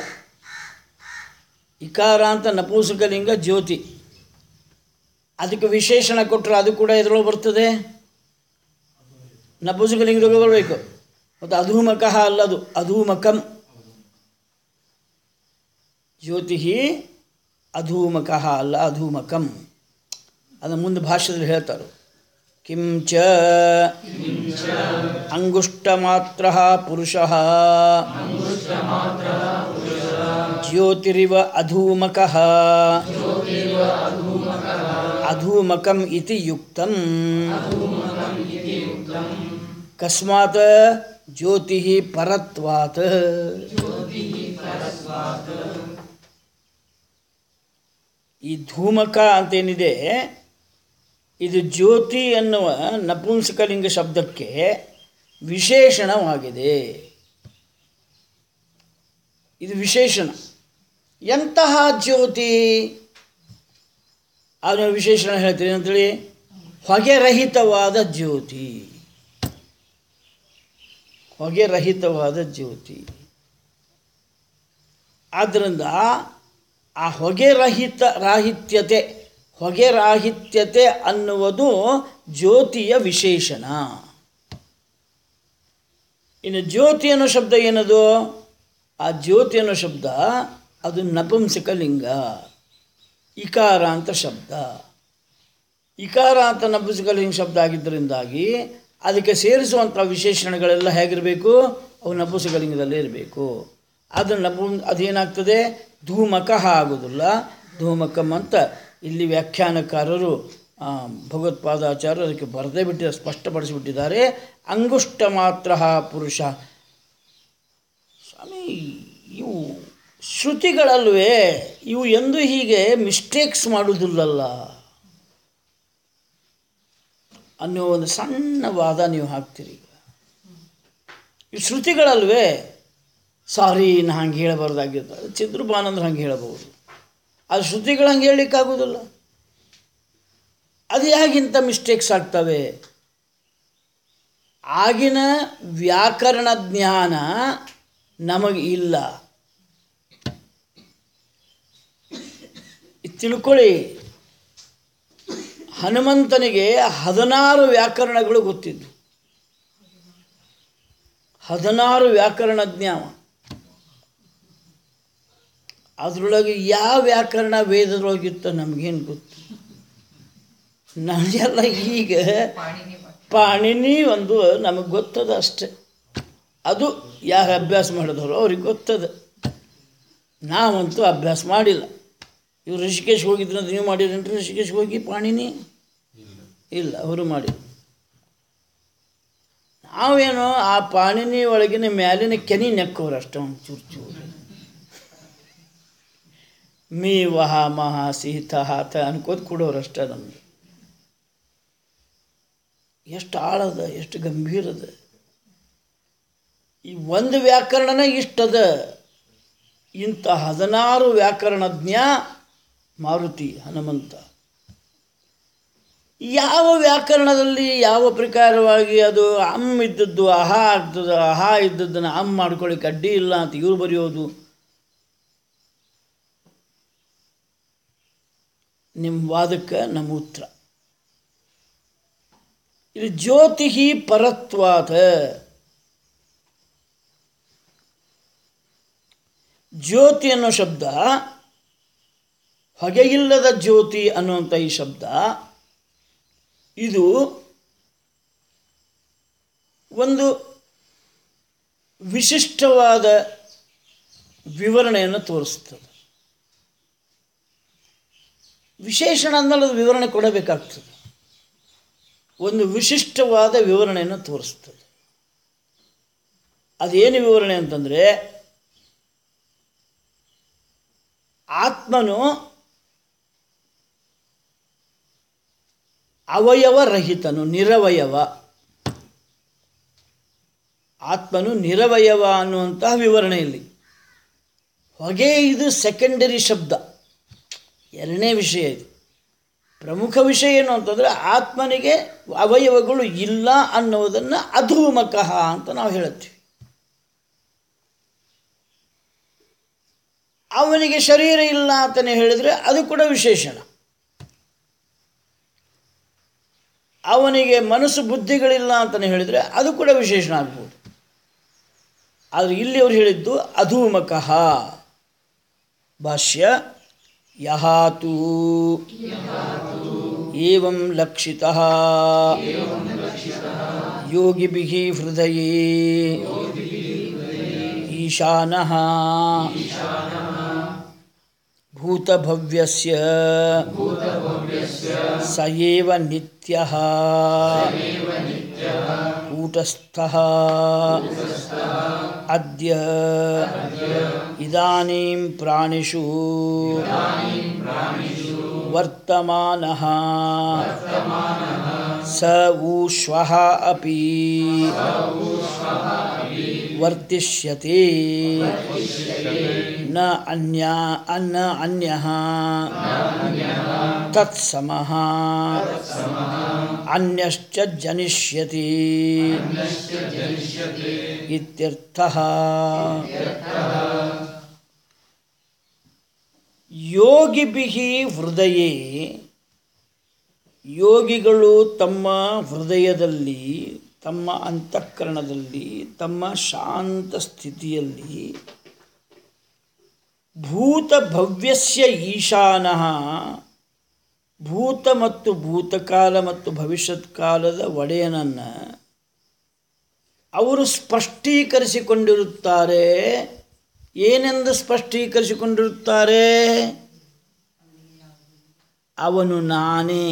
ಇಕಾರ ಅಂತ ನಪುಂಸಕಲಿಂಗ ಜ್ಯೋತಿ ಅದಕ್ಕೆ ವಿಶೇಷಣ ಕೊಟ್ಟರೆ ಅದು ಕೂಡ ಎದ್ರೊಳಗೆ ಬರ್ತದೆ ನಪುಂಸಕಲಿಂಗದಾಗ ಬರಬೇಕು ಮತ್ತು ಅಧೂಮಕಃ ಅಲ್ಲದು ಅಧೂಮಕಂ ಜ್ಯೋತಿ ಅಧೂಮಕಃ ಅಲ್ಲ ಅಧೂಮಕಂ ಅದನ್ನು ಮುಂದೆ ಭಾಷೆದಲ್ಲಿ ಹೇಳ್ತಾರೆ ಕಿಂಚ ಅಂಗುಷ್ಟಮಾತ್ರ ಪುರುಷ ಜ್ಯೋತಿರಿವ ಅಧೂಮಕಃ ಅಧೂಮಕಂ ಇತಿ ಯುಕ್ತಂ ಕಸ್ಮಾತ್ ಜ್ಯೋತಿ ಪರತ್ವಾತ್ ಈ ಧೂಮಕ ಅಂತೇನಿದೆ ಇದು ಜ್ಯೋತಿ ಎನ್ನುವ ನಪುಂಸಕಲಿಂಗ ಶಬ್ದಕ್ಕೆ ವಿಶೇಷಣವಾಗಿದೆ ಇದು ವಿಶೇಷಣ ಎಂತಹ ಜ್ಯೋತಿ ಅದರ ವಿಶೇಷಣ ಹೇಳ್ತೀನಿ ಅಂತೇಳಿ ಹೊಗೆರಹಿತವಾದ ಜ್ಯೋತಿ ಹೊಗೆರಹಿತವಾದ ಜ್ಯೋತಿ ಆದ್ದರಿಂದ ಆ ಹೊಗೆರಹಿತ ರಾಹಿತ್ಯತೆ ಹೊಗೆರಾಹಿತ್ಯತೆ ಅನ್ನುವುದು ಜ್ಯೋತಿಯ ವಿಶೇಷಣ ಇನ್ನು ಜ್ಯೋತಿ ಅನ್ನೋ ಶಬ್ದ ಏನದು ಆ ಜ್ಯೋತಿ ಅನ್ನೋ ಶಬ್ದ ಅದು ನಪುಂಸಕ ಲಿಂಗ ಇಕಾರ ಅಂತ ಶಬ್ದ ಇಕಾರ ಅಂತ ನಪುಂಸಕ ಲಿಂಗ ಶಬ್ದ ಆಗಿದ್ದರಿಂದಾಗಿ ಅದಕ್ಕೆ ಸೇರಿಸುವಂಥ ವಿಶೇಷಣಗಳೆಲ್ಲ ಹೇಗಿರಬೇಕು ಅವು ನಪುಂಸಕಲಿಂಗದಲ್ಲೇ ಇರಬೇಕು ಅದು ನಪು ಅದೇನಾಗ್ತದೆ ಧೂಮಕಃ ಆಗೋದಿಲ್ಲ ಧೂಮಕಂ ಅಂತ ಇಲ್ಲಿ ವ್ಯಾಖ್ಯಾನಕಾರರು ಆ, ಭಗವತ್ಪಾದಾಚಾರ್ಯರು ಅದಕ್ಕೆ ಬರದೇ ಬಿಟ್ಟಿದ್ದಾರೆ ಸ್ಪಷ್ಟಪಡಿಸಿಬಿಟ್ಟಿದ್ದಾರೆ ಅಂಗುಷ್ಟ ಮಾತ್ರ ಪುರುಷ ಸ್ವಾಮಿ ಇವು ಶ್ರುತಿಗಳಲ್ವೇ ಇವು ಎಂದು ಹೀಗೆ ಮಿಸ್ಟೇಕ್ಸ್ ಮಾಡುವುದಿಲ್ಲಲ್ಲ ಅನ್ನೋ ಒಂದು ಸಣ್ಣ ವಾದ ನೀವು ಹಾಕ್ತೀರಿ ಈಗ ಈ ಶ್ರುತಿಗಳಲ್ವೇ ಸಾರಿ ನಾ ಹಂಗೆ ಹೇಳಬಾರ್ದಾಗಿರ್ತದೆ ಚಿದ್ರಪಾನ್ ಅಂದ್ರೆ ಹಂಗೆ ಹೇಳಬಹುದು ಅದು ಶ್ರುತಿಗಳು ಹಂಗೆ ಹೇಳಲಿಕ್ಕಾಗೋದಿಲ್ಲ ಅದು ಯಾಗಿಂತ ಮಿಸ್ಟೇಕ್ಸ್ ಆಗ್ತವೆ ಆಗಿನ ವ್ಯಾಕರಣ ಜ್ಞಾನ ನಮಗೆ ಇಲ್ಲ ಇದ್ ತಿಳ್ಕೊಳ್ಳಿ ಹನುಮಂತನಿಗೆ ಹದಿನಾರು ವ್ಯಾಕರಣಗಳು ಗೊತ್ತಿದ್ದು ಹದಿನಾರು ವ್ಯಾಕರಣ ಜ್ಞಾನ ಅದರೊಳಗೆ ಯಾವ ವ್ಯಾಕರಣ ವೇದದೊಳಗಿತ್ತು ನಮಗೇನು ಗೊತ್ತು ನಮಗೆಲ್ಲ ಈಗ ಪಾಣಿನಿ ಒಂದು ನಮಗೆ ಗೊತ್ತದ ಅಷ್ಟೆ ಅದು ಯಾರು ಅಭ್ಯಾಸ ಮಾಡಿದವರು ಅವ್ರಿಗೆ ಗೊತ್ತದ ನಾವಂತೂ ಅಭ್ಯಾಸ ಮಾಡಿಲ್ಲ ಇವ್ರು ಋಷಿಕೇಶ್ ಹೋಗಿದ್ರಂತ ನೀವು ಮಾಡಿದ್ರೇನ್ರಿ ಋಷಿಕೇಶ್ ಹೋಗಿ ಪಾಣಿನಿ ಇಲ್ಲ ಅವರು ಮಾಡಿ ನಾವೇನು ಆ ಪಾಣಿನಿ ಒಳಗಿನ ಮ್ಯಾಲಿನ ಕೆನಿ ನೆಕ್ಕವ್ರು ಅಷ್ಟೇ ಒಂದು ಚೂರು ಚೂರು ಮೀ ವಹ ಮಹ ಸೀತ ಹಾತ ಅನ್ಕೋತ ಕೊಡೋರು ಅಷ್ಟೇ ನಮಗೆ ಎಷ್ಟು ಆಳದ ಎಷ್ಟು ಗಂಭೀರದ ಈ ಒಂದು ವ್ಯಾಕರಣನೇ ಇಷ್ಟದ ಇಂಥ ಹದಿನಾರು ವ್ಯಾಕರಣಜ್ಞ ಮಾರುತಿ ಹನುಮಂತ ಯಾವ ವ್ಯಾಕರಣದಲ್ಲಿ ಯಾವ ಪ್ರಕಾರವಾಗಿ ಅದು ಅಮ್ ಇದ್ದದ್ದು ಅಹಾ ಆಗ್ತದೆ ಅಹಾ ಇದ್ದದ್ದನ್ನು ಅಮ್ ಮಾಡ್ಕೊಳ್ಳಿಕ್ಕೆ ಅಡ್ಡಿ ಇಲ್ಲ ಅಂತ ಇವ್ರು ಬರೆಯೋದು ನಿಮ್ಮ ವಾದಕ್ಕೆ ನಮ್ಮ ಉತ್ತರ ಇದು ಜ್ಯೋತಿ ಪರತ್ವಾತ ಜ್ಯೋತಿ ಅನ್ನೋ ಶಬ್ದ ಹೊಗೆಯಿಲ್ಲದ ಜ್ಯೋತಿ ಅನ್ನುವಂಥ ಈ ಶಬ್ದ ಇದು ಒಂದು ವಿಶಿಷ್ಟವಾದ ವಿವರಣೆಯನ್ನು ತೋರಿಸ್ತದೆ ವಿಶೇಷಣ ಅಂದಮೇಲೆ ಅದು ವಿವರಣೆ ಕೊಡಬೇಕಾಗ್ತದೆ ಒಂದು ವಿಶಿಷ್ಟವಾದ ವಿವರಣೆಯನ್ನು ತೋರಿಸ್ತದೆ ಅದೇನು ವಿವರಣೆ ಅಂತಂದರೆ ಆತ್ಮನು ಅವಯವರಹಿತನು ನಿರವಯವ ಆತ್ಮನು ನಿರವಯವ ಅನ್ನುವಂತಹ ವಿವರಣೆಯಲ್ಲಿ ಹೊಗೆ ಇದು ಸೆಕೆಂಡರಿ ಶಬ್ದ ಎರಡನೇ ವಿಷಯ ಇದು ಪ್ರಮುಖ ವಿಷಯ ಏನು ಅಂತಂದರೆ ಆತ್ಮನಿಗೆ ಅವಯವಗಳು ಇಲ್ಲ ಅನ್ನೋದನ್ನು ಅಧೂಮಕಃ ಅಂತ ನಾವು ಹೇಳ್ತೀವಿ ಅವನಿಗೆ ಶರೀರ ಇಲ್ಲ ಅಂತಲೇ ಹೇಳಿದರೆ ಅದು ಕೂಡ ವಿಶೇಷಣ ಅವನಿಗೆ ಮನಸ್ಸು ಬುದ್ಧಿಗಳಿಲ್ಲ ಅಂತಲೇ ಹೇಳಿದರೆ ಅದು ಕೂಡ ವಿಶೇಷಣ ಆಗ್ಬೋದು ಆದರೆ ಇಲ್ಲಿ ಅವ್ರು ಹೇಳಿದ್ದು ಅಧೂಮಕಃ ಭಾಷ್ಯ ಯಹಾತು ಏವಂ ಲಕ್ಷಿತಃ ಯೋಗಿಭಿಃ ಹೃದಯೇ ಈಶಾನಃ ಭೂತಭವ್ಯಸ್ಯ ಸ ಏವ ನಿತ್ಯಃ ಕೂಟಸ್ಥಃ ಅದ್ಯ ಇದಾनीं ಪ್ರಾಣಿಷು वर्तमानः स ऊष्वः अपि वर्तिष्यते न अन्या न अन्यः तत्समः अन्यश्च जनिष्यति इत्यर्थः ಯೋಗಿಭಿಃ ಹೃದಯೇ ಯೋಗಿಗಳು ತಮ್ಮ ಹೃದಯದಲ್ಲಿ ತಮ್ಮ ಅಂತಃಕರಣದಲ್ಲಿ ತಮ್ಮ ಶಾಂತ ಸ್ಥಿತಿಯಲ್ಲಿ ಭೂತ ಭವ್ಯಸ್ಯ ಈಶಾನಃ ಭೂತ ಮತ್ತು ಭೂತಕಾಲ ಮತ್ತು ಭವಿಷ್ಯತ್ ಕಾಲದ ಒಡೆಯನನ್ನು ಅವರು ಸ್ಪಷ್ಟೀಕರಿಸಿಕೊಂಡಿರುತ್ತಾರೆ ಏನೆಂದು ಸ್ಪಷ್ಟೀಕರಿಸಿಕೊಂಡಿರುತ್ತಾರೆ ಅವನು ನಾನೇ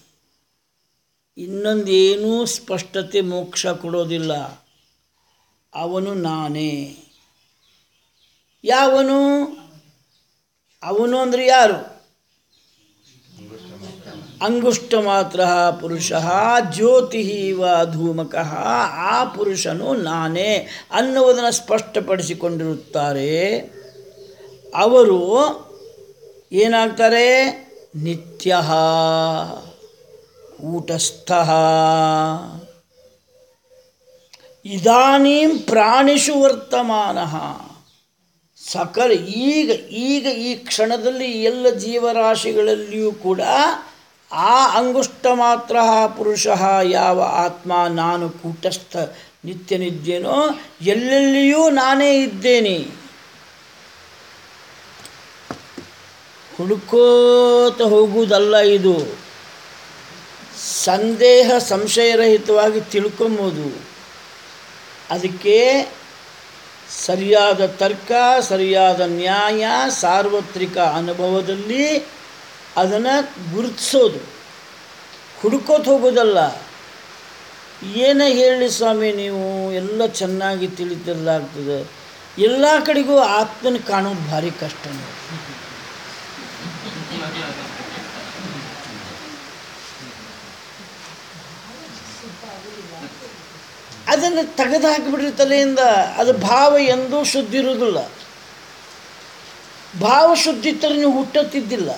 ಇನ್ನೊಂದೇನೂ ಸ್ಪಷ್ಟತೆ ಮೋಕ್ಷ ಕೊಡೋದಿಲ್ಲ ಅವನು ನಾನೇ ಯಾವನು ಅವನು ಅಂದರೆ ಯಾರು ಅಂಗುಷ್ಟ ಮಾತ್ರ ಪುರುಷ ಜ್ಯೋತಿ ಇವ ಧೂಮಕಃ ಆ ಪುರುಷನು ನಾನೇ ಅನ್ನುವುದನ್ನು ಸ್ಪಷ್ಟಪಡಿಸಿಕೊಂಡಿರುತ್ತಾರೆ ಅವರು ಏನಾಗ್ತಾರೆ ನಿತ್ಯ ಕೂಟಸ್ಥ ಇದಾನೀಂ ಪ್ರಾಣಿಷು ವರ್ತಮಾನ ಸಕಲ ಈಗ ಈಗ ಈ ಕ್ಷಣದಲ್ಲಿ ಎಲ್ಲ ಜೀವರಾಶಿಗಳಲ್ಲಿಯೂ ಕೂಡ ಆ ಅಂಗುಷ್ಟ ಮಾತ್ರ ಪುರುಷ ಯಾವ ಆತ್ಮ ನಾನು ಕೂಟಸ್ಥ ನಿತ್ಯನಿದ್ದೇನೋ ಎಲ್ಲೆಲ್ಲಿಯೂ ನಾನೇ ಇದ್ದೇನೆ ಹುಡುಕೋತ ಹೋಗುವುದಲ್ಲ ಇದು ಸಂದೇಹ ಸಂಶಯರಹಿತವಾಗಿ ತಿಳ್ಕೊಂಬೋದು ಅದಕ್ಕೆ ಸರಿಯಾದ ತರ್ಕ ಸರಿಯಾದ ನ್ಯಾಯ ಸಾರ್ವತ್ರಿಕ ಅನುಭವದಲ್ಲಿ ಅದನ್ನು ಗುರುತಿಸೋದು ಹುಡುಕೋತ ಹೋಗೋದಲ್ಲ ಏನೇ ಹೇಳಿ ಸ್ವಾಮಿ ನೀವು ಎಲ್ಲ ಚೆನ್ನಾಗಿ ತಿಳಿತಿರಲಾಗ್ತದೆ ಎಲ್ಲ ಕಡೆಗೂ ಆತ್ಮನ ಕಾಣೋದು ಭಾರಿ ಕಷ್ಟ ನೋಡಿ ಅದನ್ನು ತೆಗೆದು ಹಾಕಿಬಿಡ್ರಿ ತಲೆಯಿಂದ ಅದು ಭಾವ ಎಂದೂ ಶುದ್ಧಿ ಇರುವುದಿಲ್ಲ ಭಾವ ಶುದ್ಧಿ ಇದ್ದರೆ ನೀವು ಹುಟ್ಟುತ್ತಿದ್ದಿಲ್ಲ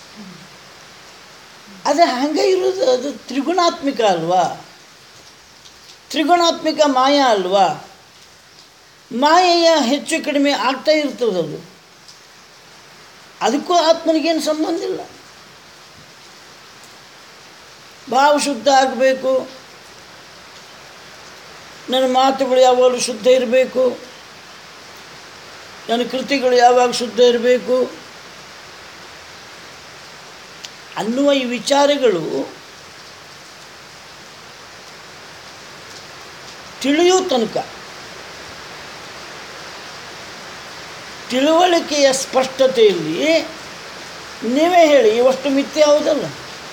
ಅದು ಹಂಗೆ ಇರೋದು ಅದು ತ್ರಿಗುಣಾತ್ಮಿಕ ಅಲ್ವಾ ತ್ರಿಗುಣಾತ್ಮಿಕ ಮಾಯ ಅಲ್ವಾ ಮಾಯೆಯ ಹೆಚ್ಚು ಕಡಿಮೆ ಆಗ್ತಾ ಇರ್ತದದು ಅದಕ್ಕೂ ಆತ್ಮನಿಗೇನು ಸಂಬಂಧ ಇಲ್ಲ ಭಾವ ಶುದ್ಧ ಆಗಬೇಕು ನನ್ನ ಮಾತುಗಳು ಯಾವಾಗಲೂ ಶುದ್ಧ ಇರಬೇಕು ನನ್ನ ಕೃತಿಗಳು ಯಾವಾಗ ಶುದ್ಧ ಇರಬೇಕು ಅನ್ನುವ ಈ ವಿಚಾರಗಳು ತಿಳಿಯೋ ತನಕ ತಿಳುವಳಿಕೆಯ ಸ್ಪಷ್ಟತೆಯಲ್ಲಿ ನೀವೇ ಹೇಳಿ ಇವಷ್ಟು ಮಿಥ್ಯೆ ಹೌದಲ್ಲ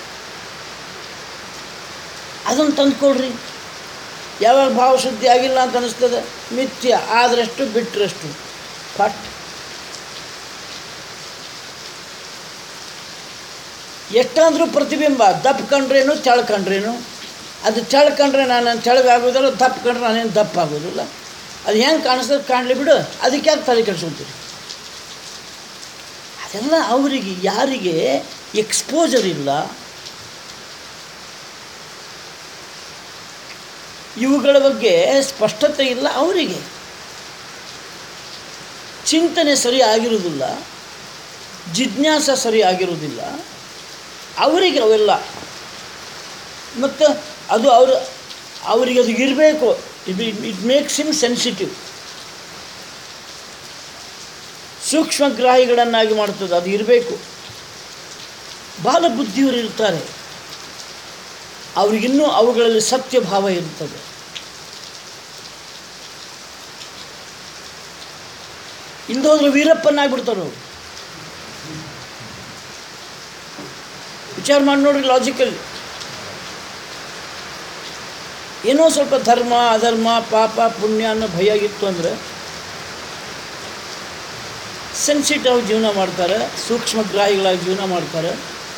ಅದನ್ನು ತಂದ್ಕೊಡ್ರಿ ಯಾವಾಗ ಭಾವಶುದ್ಧಿ ಆಗಿಲ್ಲ ಅಂತ ಅನಿಸ್ತದೆ ಮಿಥ್ಯ ಆದ್ರಷ್ಟು ಬಿಟ್ಟರಷ್ಟು ಫಟ್ ಎಷ್ಟಾದರೂ ಪ್ರತಿಬಿಂಬ ದಪ್ಪ ಕಂಡ್ರೇನು ತೆಳು ಕಂಡ್ರೇನು ಅದು ತೆಳು ಕಂಡ್ರೆ ನಾನು ತೆಳಗಾಗೋದಿಲ್ಲ ದಪ್ಪ ಕಂಡ್ರೆ ನಾನೇನು ದಪ್ಪ ಆಗೋದಿಲ್ಲ ಅದು ಹೆಂಗೆ ಕಾಣಿಸ್ತದೆ ಕಾಣಲಿ ಬಿಡು ಅದಕ್ಕೆ ಯಾಕೆ ತಲೆ ಕೆಡಿಸ್ಕೊತೀರಿ ಅದೆಲ್ಲ ಅವರಿಗೆ ಯಾರಿಗೆ ಎಕ್ಸ್ಪೋಜರ್ ಇಲ್ಲ ಇವುಗಳ ಬಗ್ಗೆ ಸ್ಪಷ್ಟತೆ ಇಲ್ಲ ಅವರಿಗೆ ಚಿಂತನೆ ಸರಿ ಆಗಿರುವುದಿಲ್ಲ ಜಿಜ್ಞಾಸ ಸರಿ ಆಗಿರುವುದಿಲ್ಲ ಅವರಿಗೆ ಅವೆಲ್ಲ ಮತ್ತು ಅದು ಅವರು ಅವರಿಗೆ ಅದು ಇರಬೇಕು it it makes him sensitive ಸೂಕ್ಷ್ಮಗ್ರಾಹಿಗಳನ್ನಾಗಿ ಮಾಡ್ತದೆ ಅದು ಇರಬೇಕು ಬಾಲ ಬುದ್ಧಿಯವರು ಇರ್ತಾರೆ ಅವರಿಗಿನ್ನೂ ಅವುಗಳಲ್ಲಿ ಸತ್ಯಭಾವ ಇರ್ತದೆ ಇಲ್ದೋದ್ರೆ ವೀರಪ್ಪನಾಗ್ಬಿಡ್ತಾರೆ ಅವರು ವಿಚಾರ ಮಾಡಿ ನೋಡ್ರಿ ಲಾಜಿಕಲ್ ಏನೋ ಸ್ವಲ್ಪ ಧರ್ಮ ಅಧರ್ಮ ಪಾಪ ಪುಣ್ಯ ಅನ್ನೋ ಭಯ ಇತ್ತು ಅಂದರೆ ಸೆನ್ಸಿಟಿವ್ ಜೀವನ ಮಾಡ್ತಾರೆ ಸೂಕ್ಷ್ಮಗ್ರಾಹಿಗಳಾಗಿ ಜೀವನ ಮಾಡ್ತಾರೆ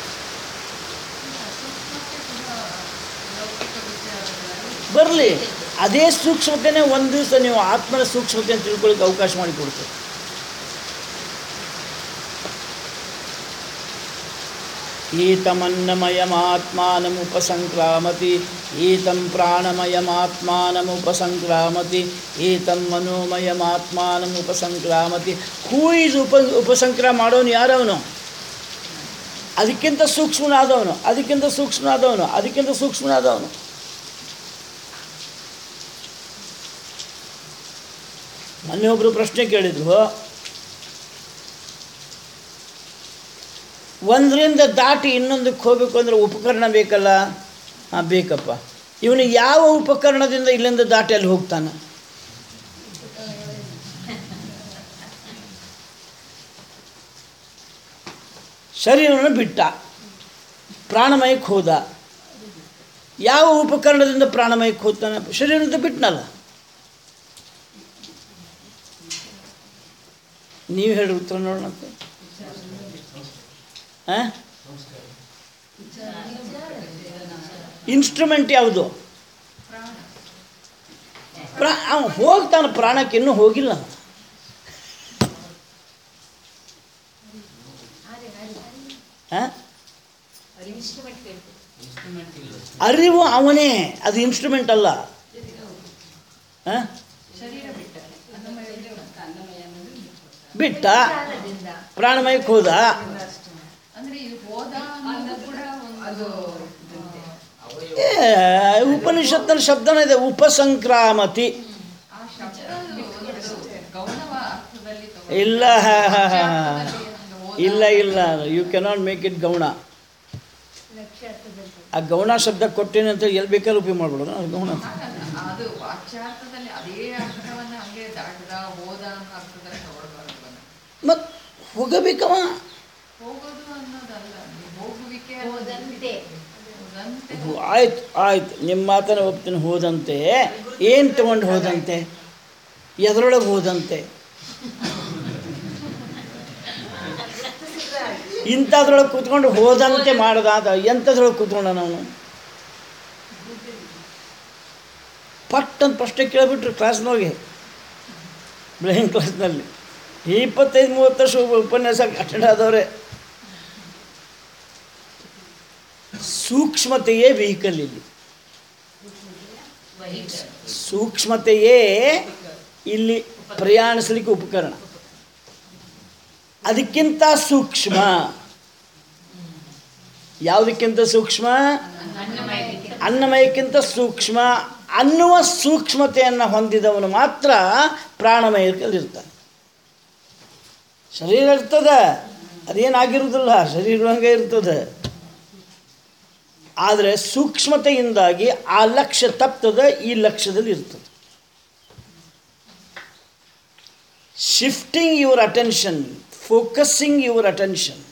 ಬರಲಿ ಅದೇ ಸೂಕ್ಷ್ಮತೆನೇ ಒಂದು ದಿವಸ ನೀವು ಆತ್ಮನ ಸೂಕ್ಷ್ಮತೆ ಅಂತ ತಿಳ್ಕೊಳ್ಳಿಕ್ಕೆ ಅವಕಾಶ ಮಾಡಿಕೊಡ್ತದೆ ಈತಮನ್ನಮಯಮಾತ್ಮಾನಮುಪಸಂಕ್ರಾಮತಿ ಈತಂ ಪ್ರಾಣಮಯಮಾತ್ಮಾನಮುಪಸಂಕ್ರಾಮತಿ ಈತಂ ಮನೋಮಯಮಾತ್ಮಾನಮುಪಸಂಕ್ರಾಮತಿ ಹೂ ಇದು ಉಪ ಉಪಸಂಕ್ರಮ ಮಾಡೋನು ಯಾರವನು ಅದಕ್ಕಿಂತ ಸೂಕ್ಷ್ಮನಾದವನು ಅದಕ್ಕಿಂತ ಸೂಕ್ಷ್ಮನಾದವನು ಅದಕ್ಕಿಂತ ಸೂಕ್ಷ್ಮನಾದವನು ಮೊನ್ನೆ ಒಬ್ಬರು ಪ್ರಶ್ನೆ ಕೇಳಿದ್ರು ಒಂದರಿಂದ ದಾಟಿ ಇನ್ನೊಂದಕ್ಕೆ ಹೋಗಬೇಕು ಅಂದರೆ ಉಪಕರಣ ಬೇಕಲ್ಲ ಹಾಂ ಬೇಕಪ್ಪ ಇವನು ಯಾವ ಉಪಕರಣದಿಂದ ಇಲ್ಲಿಂದ ದಾಟಿ ಅಲ್ಲಿ ಹೋಗ್ತಾನೆ ಶರೀರವನ್ನು ಬಿಟ್ಟ ಪ್ರಾಣಮಯಕ್ಕೆ ಹೋದ ಯಾವ ಉಪಕರಣದಿಂದ ಪ್ರಾಣಮಯಕ್ಕೆ ಹೋಗ್ತಾನೆ ಶರೀರದಿಂದ ಬಿಟ್ಟನಲ್ಲ ನೀವು ಹೇಳಿ ಉತ್ತರ ನೋಡೋಣಂತೆ ಹಾಂ ಇನ್ಸ್ಟ್ರೂಮೆಂಟ್ ಯಾವುದು ಪ್ರಾ ಅವ್ನು ಹೋಗ್ತಾನೆ ಪ್ರಾಣಕ್ಕೆ ಇನ್ನೂ ಹೋಗಿಲ್ಲ ಅವ್ನು. ಆ? ಅರಿವು ಅವನೇ ಅದು ಇನ್ಸ್ಟ್ರೂಮೆಂಟ್ ಅಲ್ಲ ಆ? ಬಿಟ್ಟ ಪ್ರಾಣಮಯಕ್ಕೆ ಹೋದ ಅಂದ್ರೆ ಇದು ಹೋದ ಅನ್ನೋದು ಕೂಡ ಒಂದು ಏ, ಉಪನಿಷತ್ತಿನ ಶಬ್ದನೇ ಇದೆ ಉಪಸಂಕ್ರಾಮತಿ ಆ ಶಬ್ದ ಒಂದು ಗೌಣವ ಅರ್ಥದಲ್ಲಿ ತಗೋ ಇಲ್ಲ ಹಾ, ಹಾ, ಹಾ, ಹಾ. ಇಲ್ಲ ಇಲ್ಲ ಯು ಕೆನಾಟ್ ಮೇಕ್ ಇಟ್ ಗೌಣ ಆ ಗೌಣ ಶಬ್ದ ಕೊಟ್ಟೇನೆ ಅಂತ ಎಲ್ಲಿ ಬೇಕಾದ್ರೂ ಉಪಯೋಗ ಮಾಡ್ಬಿಡೋದು ಅದು ಗೌಣ ಅಂತ. ಹಾಗಲ್ಲ, ಅದು ವಾಚ್ಯಾರ್ಥದಲ್ಲಿ ಅದೇ ಅರ್ಥವನ್ನ ಹಂಗೆ ದಾಟದ ಹೋದ ಅನ್ನೋ ಅರ್ಥದಲ್ಲಿ ತಗೊಳ್ಬಾರ್ದು ಅದನ್ನ. ಮತ್ ಹೋಗಬೇಕವ ಹೋಗೋದು ಅನ್ನೋದಲ್ಲ ನೀವು ಹೋಗುವಿಕೆ ಹೋದಂತೆ ಹೋದಂತೆ ಹೋ- ಆಯ್ತು ಆಯ್ತು ನಿಮ್ಮ ಮಾತನ್ನ ಒಪ್ತೀನಿ ಹೋದಂತೆ ಏನು ತಗೊಂಡು ಹೋದಂತೆ ಎದರೊಳಗೆ ಹೋದಂತೆ ಇಂಥದ್ರೊಳಗೆ ಕೂತ್ಕೊಂಡು ಹೋದಂತೆ ಮಾಡ್ದ ಅಂತ ಎಂಥದ್ರೊಳಗೆ ಕೂತ್ಕೊಂಡ ನಾವು ಪಟ್ ಅಂತ ಪ್ರಶ್ನೆ ಕೇಳಿಬಿಟ್ರು ಕ್ಲಾಸ್ನೊಳಗೆ ಬ್ಲೈಂಡ್ ಕ್ಲಾಸ್ನಲ್ಲಿ ಇಪ್ಪತ್ತೈದು ಮೂವತ್ತು ವರ್ಷ ಉಪನ್ಯಾಸ ಅಟೆಂಡ್ ಆದವ್ರೆ ಸೂಕ್ಷ್ಮತೆಯೇ ವೆಹಿಕಲ್ ಇಲ್ಲಿ ಸೂಕ್ಷ್ಮತೆಯೇ ಇಲ್ಲಿ ಪ್ರಯಾಣಿಸಲಿಕ್ಕೆ ಉಪಕರಣ ಅದಕ್ಕಿಂತ ಸೂಕ್ಷ್ಮ ಯಾವುದಕ್ಕಿಂತ ಸೂಕ್ಷ್ಮ ಅನ್ನಮಯಕ್ಕಿಂತ ಸೂಕ್ಷ್ಮ ಅನ್ನುವ ಸೂಕ್ಷ್ಮತೆಯನ್ನು ಹೊಂದಿದವನು ಮಾತ್ರ ಪ್ರಾಣಮಯದಲ್ಲಿರ್ತಾನೆ ಶರೀರ ಇರ್ತದೆ ಅದೇನಾಗಿರುವುದಿಲ್ಲ ಶರೀರ ಹಂಗೆ ಇರ್ತದೆ ಆದರೆ ಸೂಕ್ಷ್ಮತೆಯಿಂದಾಗಿ ಆ ಲಕ್ಷ್ಯ ತಪ್ತದ ಈ ಲಕ್ಷ್ಯದಲ್ಲಿ ಇರ್ತದೆ shifting your attention focusing your attention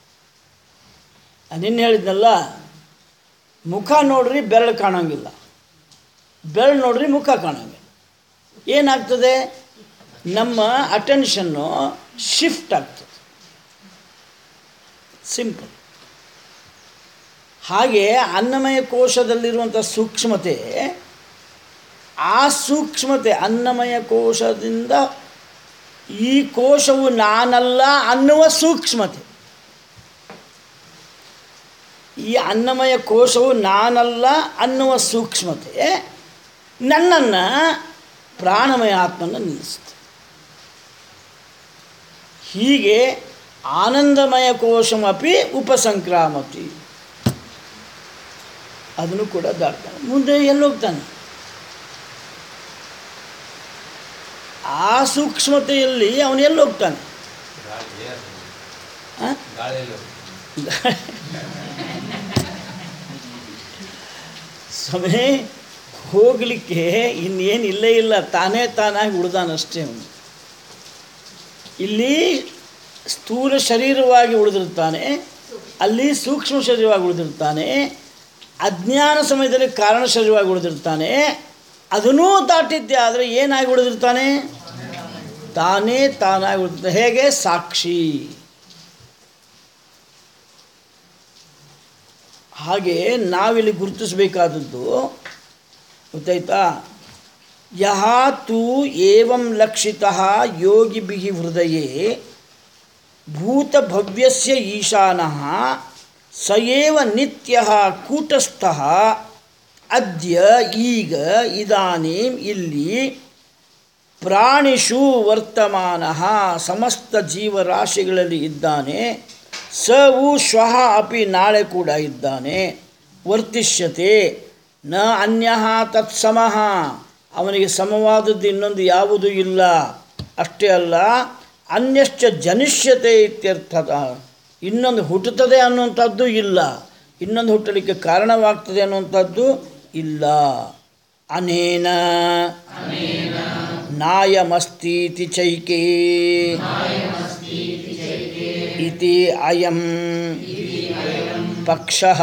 ನಿನ್ನೆ ಹೇಳಿದ್ನಲ್ಲ ಮುಖ ನೋಡ್ರಿ ಬೆರಳು ಕಾಣೋಂಗಿಲ್ಲ ಬೆರಳು ನೋಡ್ರಿ ಮುಖ ಕಾಣೋಂಗಿಲ್ಲ ಏನಾಗ್ತದೆ ನಮ್ಮ ಅಟೆನ್ಷನ್ನು ಶಿಫ್ಟ್ ಆಗ್ತದೆ ಸಿಂಪಲ್ ಹಾಗೆ ಅನ್ನಮಯ ಕೋಶದಲ್ಲಿರುವಂಥ ಸೂಕ್ಷ್ಮತೆ ಆ ಸೂಕ್ಷ್ಮತೆ ಅನ್ನಮಯ ಕೋಶದಿಂದ ಈ ಕೋಶವು ನಾನಲ್ಲ ಅನ್ನುವ ಸೂಕ್ಷ್ಮತೆ ಈ ಅನ್ನಮಯ ಕೋಶವು ನಾನಲ್ಲ ಅನ್ನುವ ಸೂಕ್ಷ್ಮತೆ ನನ್ನನ್ನು ಪ್ರಾಣಮಯ ಆತ್ಮನ ನಿಲ್ಲಿಸುತ್ತೆ ಹೀಗೆ ಆನಂದಮಯ ಕೋಶಮಪಿ ಉಪಸಂಕ್ರಾಮತಿ ಅದನ್ನು ಕೂಡ ದಾಟ್ತಾನೆ ಮುಂದೆ ಎಲ್ಲಿ ಹೋಗ್ತಾನೆ ಆ ಸೂಕ್ಷ್ಮತೆಯಲ್ಲಿ ಅವನು ಎಲ್ಲಿ ಹೋಗ್ತಾನೆ ಆ? ಸಮಯ ಹೋಗಲಿಕ್ಕೆ ಇನ್ನೇನು ಇಲ್ಲೇ ಇಲ್ಲ ತಾನೇ ತಾನಾಗಿ ಉಳ್ದಾನಷ್ಟೇ ಅವನು ಇಲ್ಲಿ ಸ್ಥೂಲ ಶರೀರವಾಗಿ ಉಳಿದಿರ್ತಾನೆ ಅಲ್ಲಿ ಸೂಕ್ಷ್ಮ ಶರೀರವಾಗಿ ಉಳಿದಿರ್ತಾನೆ ಅಜ್ಞಾನ ಸಮಯದಲ್ಲಿ ಕಾರಣ ಶರೀರವಾಗಿ ಉಳಿದಿರ್ತಾನೆ ಅದನ್ನೂ ದಾಟಿದ್ದೆ ಆದರೆ ಏನಾಗಿ ಉಳಿದಿರ್ತಾನೆ ತಾನೇ ತಾನಾಗಿ ಉಳಿದಿರ್ತಾನೆ ಹೇಗೆ ಸಾಕ್ಷಿ ಹಾಗೆ ನಾವಿಲ್ಲಿ ಗುರುತಿಸಬೇಕಾದದ್ದು ಗೊತ್ತಾಯ್ತಾ ಯಹ ತು ಏವಂ ಲಕ್ಷಿತಃ ಯೋಗಿಭಿಃ ಹೃದಯೇ ಭೂತಭವ್ಯಸ್ಯ ಈಶಾನಃ ಸ ಏವ ನಿತ್ಯಃ ಕೂಟಸ್ಥಃ ಅದ್ಯ ಈಗ ಇದಾನೀಂ ಇಲ್ಲಿ ಪ್ರಾಣಿಷು ವರ್ತಮಾನ ಸಮಸ್ತ ಜೀವರಾಶಿಗಳಲ್ಲಿ ಇದ್ದಾನೆ ಸವು ಶ್ವಃ ಅಪಿ ನಾಳೆ ಕೂಡ ಇದ್ದಾನೆ ವರ್ತಿಷ್ಯತೆ ನ ಅನ್ಯ ತತ್ಸಮಃ ಅವನಿಗೆ ಸಮವಾದದ್ದು ಇನ್ನೊಂದು ಯಾವುದೂ ಇಲ್ಲ ಅಷ್ಟೇ ಅಲ್ಲ ಅನ್ಯಶ್ಚ ಜನಿಷ್ಯತೆ ಇತ್ಯರ್ಥದ ಇನ್ನೊಂದು ಹುಟ್ಟುತ್ತದೆ ಅನ್ನುವಂಥದ್ದು ಇಲ್ಲ ಇನ್ನೊಂದು ಹುಟ್ಟಲಿಕ್ಕೆ ಕಾರಣವಾಗ್ತದೆ ಅನ್ನುವಂಥದ್ದು ಇಲ್ಲ ಅನೇನ ನಾಯಮಸ್ತೀತಿ ಚೈಕೆ ಇತಿ ಅಯಂ ಪಕ್ಷಃ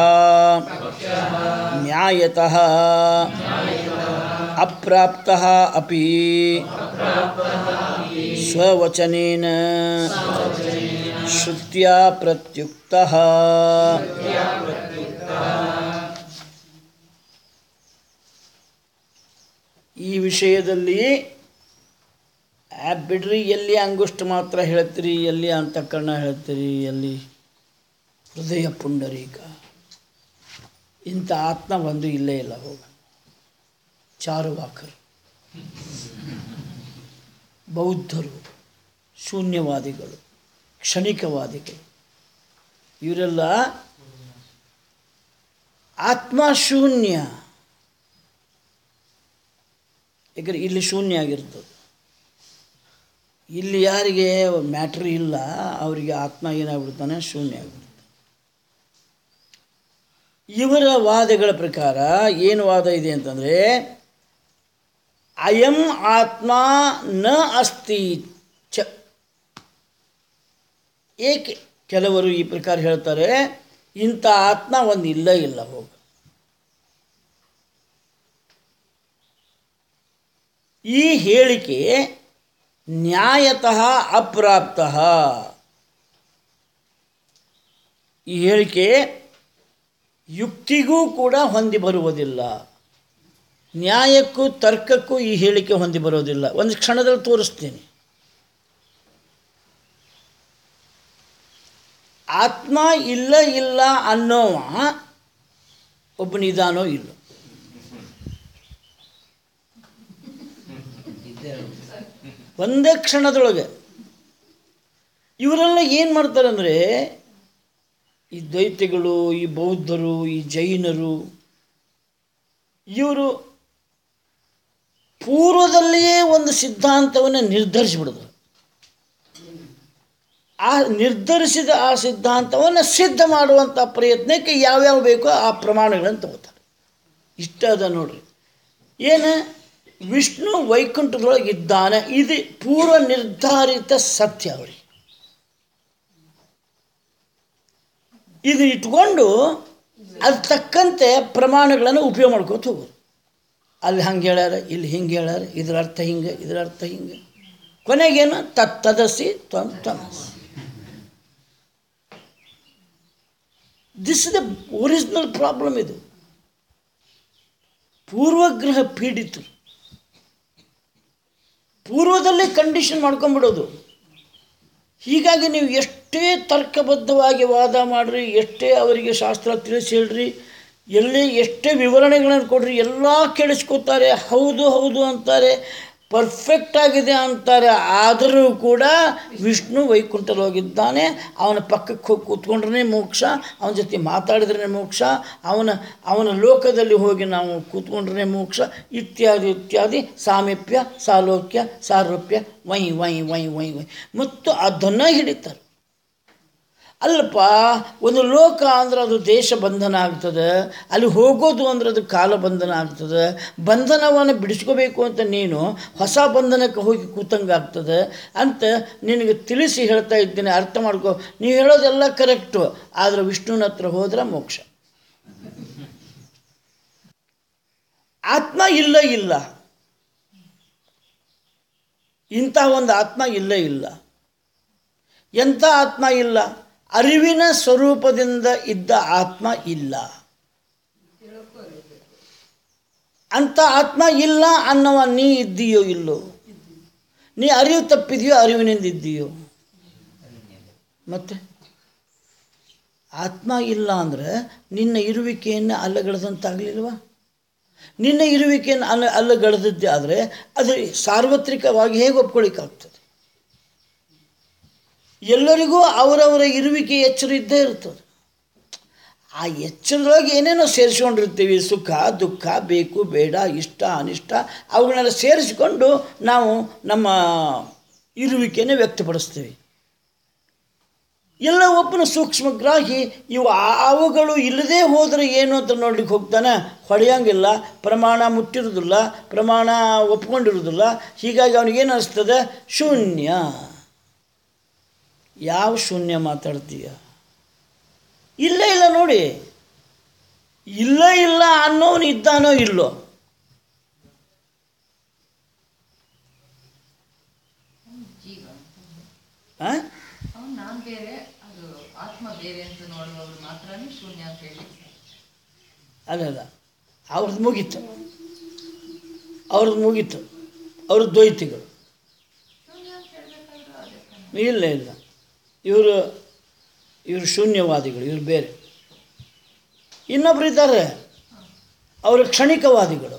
ನ್ಯಾಯತಃ ಅಪ್ರಾಪ್ತಃ ಅಪಿ ಸ್ವವಚನೇನ ಶ್ರುತ್ಯಾ ಪ್ರತ್ಯುಕ್ತಃ ಈ ವಿಷಯದಲ್ಲಿ ಆ ಬಿಡ್ರಿ ಎಲ್ಲಿ ಅಂಗುಷ್ಟ ಮಾತ್ರ ಹೇಳ್ತೀರಿ ಎಲ್ಲಿ ಅಂತಃಕರಣ ಹೇಳ್ತೀರಿ ಎಲ್ಲಿ ಹೃದಯ ಪುಂಡರೀಕ ಇಂಥ ಆತ್ಮ ಒಂದು ಇಲ್ಲೇ ಇಲ್ಲ ಹೋಗ ಚಾರುವಾಕರು ಬೌದ್ಧರು ಶೂನ್ಯವಾದಿಗಳು ಕ್ಷಣಿಕವಾದಿಗಳು ಇವರೆಲ್ಲ ಆತ್ಮ ಶೂನ್ಯ ಯಾಕಂದ್ರೆ ಇಲ್ಲಿ ಶೂನ್ಯ ಆಗಿರ್ತದೆ ಇಲ್ಲಿ ಯಾರಿಗೆ ಮ್ಯಾಟ್ರ್ ಇಲ್ಲ ಅವರಿಗೆ ಆತ್ಮ ಏನಾಗ್ಬಿಡ್ತಾನೆ ಶೂನ್ಯ ಆಗ್ಬಿಡ್ತಾನೆ ಇವರ ವಾದಗಳ ಪ್ರಕಾರ ಏನು ವಾದ ಇದೆ ಅಂತಂದರೆ ಅಯಂ ಆತ್ಮ ನ ಅಸ್ತಿ ಚ ಏಕೆ ಕೆಲವರು ಈ ಪ್ರಕಾರ ಹೇಳ್ತಾರೆ ಇಂಥ ಆತ್ಮ ಒಂದು ಇಲ್ಲ ಇಲ್ಲ ಹೋಗ ಈ ಹೇಳಿಕೆ ನ್ಯಾಯತಃ ಅಪ್ರಾಪ್ತಃ ಈ ಹೇಳಿಕೆ ಯುಕ್ತಿಗೂ ಕೂಡ ಹೊಂದಿ ಬರುವುದಿಲ್ಲ ನ್ಯಾಯಕ್ಕೂ ತರ್ಕಕ್ಕೂ ಈ ಹೇಳಿಕೆ ಹೊಂದಿ ಬರೋದಿಲ್ಲ ಒಂದು ಕ್ಷಣದಲ್ಲಿ ತೋರಿಸ್ತೀನಿ ಆತ್ಮ ಇಲ್ಲ ಇಲ್ಲ ಅನ್ನೋವ ಒಬ್ಬನಿದಾನೋ ಇಲ್ಲ ಒಂದೇ ಕ್ಷಣದೊಳಗೆ ಇವರೆಲ್ಲ ಏನು ಮಾಡ್ತಾರೆ ಅಂದರೆ ಈ ದೈತ್ಯಗಳು ಈ ಬೌದ್ಧರು ಈ ಜೈನರು ಇವರು ಪೂರ್ವದಲ್ಲಿಯೇ ಒಂದು ಸಿದ್ಧಾಂತವನ್ನು ನಿರ್ಧರಿಸಿಬಿಡಿದ್ರು ಆ ನಿರ್ಧರಿಸಿದ ಆ ಸಿದ್ಧಾಂತವನ್ನು ಸಿದ್ಧ ಮಾಡುವಂಥ ಪ್ರಯತ್ನಕ್ಕೆ ಯಾವ್ಯಾವ ಬೇಕೋ ಆ ಪ್ರಮಾಣಗಳನ್ನು ತಗೋತಾರೆ ಇಷ್ಟ ಅದ ನೋಡ್ರಿ ಏನು ವಿಷ್ಣು ವೈಕುಂಠದೊಳಗೆ ಇದ್ದಾನೆ ಇದು ಪೂರ್ವ ನಿರ್ಧಾರಿತ ಸತ್ಯ ಅವರಿಗೆ ಇದು ಇಟ್ಕೊಂಡು ಅದು ತಕ್ಕಂತೆ ಪ್ರಮಾಣಗಳನ್ನು ಉಪಯೋಗ ಮಾಡ್ಕೋತ ಹೋಗೋದು ಅಲ್ಲಿ ಹಂಗೆ ಹೇಳ್ಯಾರ ಇಲ್ಲಿ ಹಿಂಗೆ ಹೇಳ್ಯಾರ ಇದ್ರ ಅರ್ಥ ಹಿಂಗೆ ಇದ್ರ ಅರ್ಥ ಹಿಂಗೆ ಕೊನೆಗೇನು ತತ್ತದಸಿ ತ್ವಂ ತಮಸಿ this is the original problem ಇದು ಪೂರ್ವಗ್ರಹ ಪೀಡಿತರು ಪೂರ್ವದಲ್ಲೇ ಕಂಡೀಷನ್ ಮಾಡ್ಕೊಂಬಿಡೋದು ಹೀಗಾಗಿ ನೀವು ಎಷ್ಟೇ ತರ್ಕಬದ್ಧವಾಗಿ ವಾದ ಮಾಡಿರಿ ಎಷ್ಟೇ ಅವರಿಗೆ ಶಾಸ್ತ್ರ ತಿಳಿಸಿ ಹೇಳ್ರಿ ಎಲ್ಲೇ ಎಷ್ಟೇ ವಿವರಣೆಗಳನ್ನು ಕೊಡ್ರಿ ಎಲ್ಲ ಕೇಳಿಸ್ಕೊತಾರೆ ಹೌದು ಹೌದು ಅಂತಾರೆ ಪರ್ಫೆಕ್ಟ್ ಆಗಿದೆ ಅಂತಾರೆ ಆದರೂ ಕೂಡ ವಿಷ್ಣು ವೈಕುಂಠದೊಳಗಿದ್ದಾನೆ ಅವನ ಪಕ್ಕಕ್ಕೆ ಹೋಗಿ ಕೂತ್ಕೊಂಡ್ರೆ ಮೋಕ್ಷ ಅವನ ಜೊತೆ ಮಾತಾಡಿದ್ರೆ ಮೋಕ್ಷ ಅವನ ಅವನ ಲೋಕದಲ್ಲಿ ಹೋಗಿ ನಾವು ಕೂತ್ಕೊಂಡ್ರೆ ಮೋಕ್ಷ ಇತ್ಯಾದಿ ಇತ್ಯಾದಿ ಸಾಮೀಪ್ಯ ಸಾಲೋಕ್ಯ ಸಾರೂಪ್ಯ why why why why why ಮತ್ತು ಅದನ್ನು ಹಿಡಿತಾರೆ ಅಲ್ಲಪ್ಪ ಒಂದು ಲೋಕ ಅಂದ್ರೆ ಅದು ದೇಶ ಬಂಧನ ಆಗ್ತದೆ ಅಲ್ಲಿ ಹೋಗೋದು ಅಂದ್ರೆ ಅದು ಕಾಲ ಬಂಧನ ಆಗ್ತದೆ ಬಂಧನವನ್ನು ಬಿಡಿಸ್ಕೋಬೇಕು ಅಂತ ನೀನು ಹೊಸ ಬಂಧನಕ್ಕೆ ಹೋಗಿ ಕೂತಂಗೆ ಆಗ್ತದೆ ಅಂತ ನಿನಗೆ ತಿಳಿಸಿ ಹೇಳ್ತಾ ಇದ್ದೀನಿ ಅರ್ಥ ಮಾಡ್ಕೋ ನೀವು ಹೇಳೋದೆಲ್ಲ ಕರೆಕ್ಟು ಆದರೆ ವಿಷ್ಣುವಿನ ಹತ್ರ ಹೋದ್ರೆ ಮೋಕ್ಷ ಆತ್ಮ ಇಲ್ಲ ಇಲ್ಲ ಇಂಥ ಒಂದು ಆತ್ಮ ಇಲ್ಲೇ ಇಲ್ಲ ಎಂಥ ಆತ್ಮ ಇಲ್ಲ ಅರಿವಿನ ಸ್ವರೂಪದಿಂದ ಇದ್ದ ಆತ್ಮ ಇಲ್ಲ ಅಂಥ ಆತ್ಮ ಇಲ್ಲ ಅನ್ನವ ನೀ ಇದ್ದೀಯೋ ಇಲ್ಲೋ ನೀ ಅರಿವು ತಪ್ಪಿದೆಯೋ ಅರಿವಿನಿಂದ ಇದ್ದೀಯೋ ಮತ್ತೆ ಆತ್ಮ ಇಲ್ಲ ಅಂದರೆ ನಿನ್ನ ಇರುವಿಕೆಯನ್ನು ಅಲ್ಲಗಳೆದಂತಾಗಲಿಲ್ವಾ ನಿನ್ನ ಇರುವಿಕೆಯನ್ನು ಅಲ್ಲ ಅಲ್ಲಗಳೆದದ್ದೇ ಆದರೆ ಅದು ಸಾರ್ವತ್ರಿಕವಾಗಿ ಹೇಗೆ ಒಪ್ಕೊಳ್ಳಿಕ್ಕಾಗ್ತದೆ ಎಲ್ಲರಿಗೂ ಅವರವರ ಇರುವಿಕೆ ಎಚ್ಚರ ಇದ್ದೇ ಇರ್ತದೆ ಆ ಎಚ್ಚರದೊಳಗೆ ಏನೇನೋ ಸೇರಿಸ್ಕೊಂಡಿರ್ತೀವಿ ಸುಖ ದುಃಖ ಬೇಕು ಬೇಡ ಇಷ್ಟ ಅನಿಷ್ಟ ಅವುಗಳನ್ನೆಲ್ಲ ಸೇರಿಸಿಕೊಂಡು ನಾವು ನಮ್ಮ ಇರುವಿಕೆಯನ್ನು ವ್ಯಕ್ತಪಡಿಸ್ತೀವಿ ಎಲ್ಲ ಒಬ್ಬನ ಸೂಕ್ಷ್ಮಗ್ರಾಹಿ ಇವು ಆ- ಅವುಗಳು ಇಲ್ಲದೆ ಹೋದರೆ ಏನು ಅಂತ ನೋಡ್ಲಿಕ್ಕೆ ಹೋಗ್ತಾನೆ ಹೊಡೆಯೋಂಗಿಲ್ಲ ಪ್ರಮಾಣ ಮುಟ್ಟಿರೋದಿಲ್ಲ ಪ್ರಮಾಣ ಒಪ್ಕೊಂಡಿರೋದಿಲ್ಲ ಹೀಗಾಗಿ ಅವನಿಗೇನು ಅನಿಸ್ತದೆ ಶೂನ್ಯ ಯಾವ ಶೂನ್ಯ ಮಾತಾಡ್ತೀಯ ಇಲ್ಲ ಇಲ್ಲ ನೋಡಿ ಇಲ್ಲ ಇಲ್ಲ ಅನ್ನೋನು ಇದ್ದಾನೋ ಇಲ್ಲೋ ಜೀವ ಆ? ಅವ್ನು ನಾನು ಬೇರೆ ಅದು ಆತ್ಮ ಬೇರೆ ಅಂತ ನೋಡುವವರು ಮಾತ್ರನೇ ಶೂನ್ಯ ಅಂತ ಹೇಳಿ ಅಲ್ಲಲ್ಲ ಅವ್ರದ್ದು ಮುಗೀತು ಅವ್ರದ್ದು ಮುಗೀತು ಅವ್ರ ದ್ವೈತಿಗಳು ಶೂನ್ಯ ಅಂತ ಹೇಳ್ಬೇಕಾದ್ರೂ ಅದೇ ತಾನೇ. ಇಲ್ಲ ಇಲ್ಲ ಇವರು ಇವರು ಶೂನ್ಯವಾದಿಗಳು ಇವರು ಬೇರೆ ಇನ್ನೊಬ್ರು ಇದ್ದಾರೆ ಅವರು ಕ್ಷಣಿಕವಾದಿಗಳು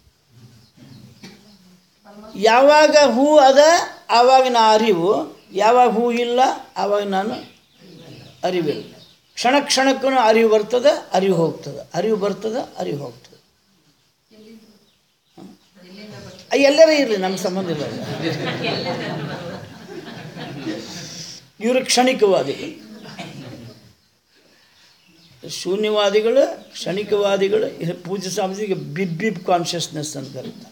ಯಾವಾಗ ಹೂ ಅದ ಆವಾಗ ನಾ ಅರಿವು ಯಾವಾಗ ಹೂ ಇಲ್ಲ ಆವಾಗ ನಾನು ಅರಿವಿಲ್ಲ ಕ್ಷಣ ಕ್ಷಣಕ್ಕೂ ಅರಿವು ಬರ್ತದೆ ಅರಿವು ಹೋಗ್ತದೆ ಅರಿವು ಬರ್ತದೆ ಅರಿವು ಹೋಗ್ತದೆ ಎಲ್ಲಿಂದ ಬರ್ತಾರೆ ಆ, ಎಲ್ಲರೂ ಇರಲಿ ನಮ್ಮ ಸಂಬಂಧ ಇಲ್ಲ ಇವರು ಕ್ಷಣಿಕವಾದಿಗಳು ಶೂನ್ಯವಾದಿಗಳು ಕ್ಷಣಿಕವಾದಿಗಳು ಇದು ಪೂಜ್ಯ ಸ್ವಾಮೀಜಿಗೆ ಬಿಬ್ ಬಿಬ್ ಕಾನ್ಷಿಯಸ್ನೆಸ್ ಅಂತ ಕರೀತಾರೆ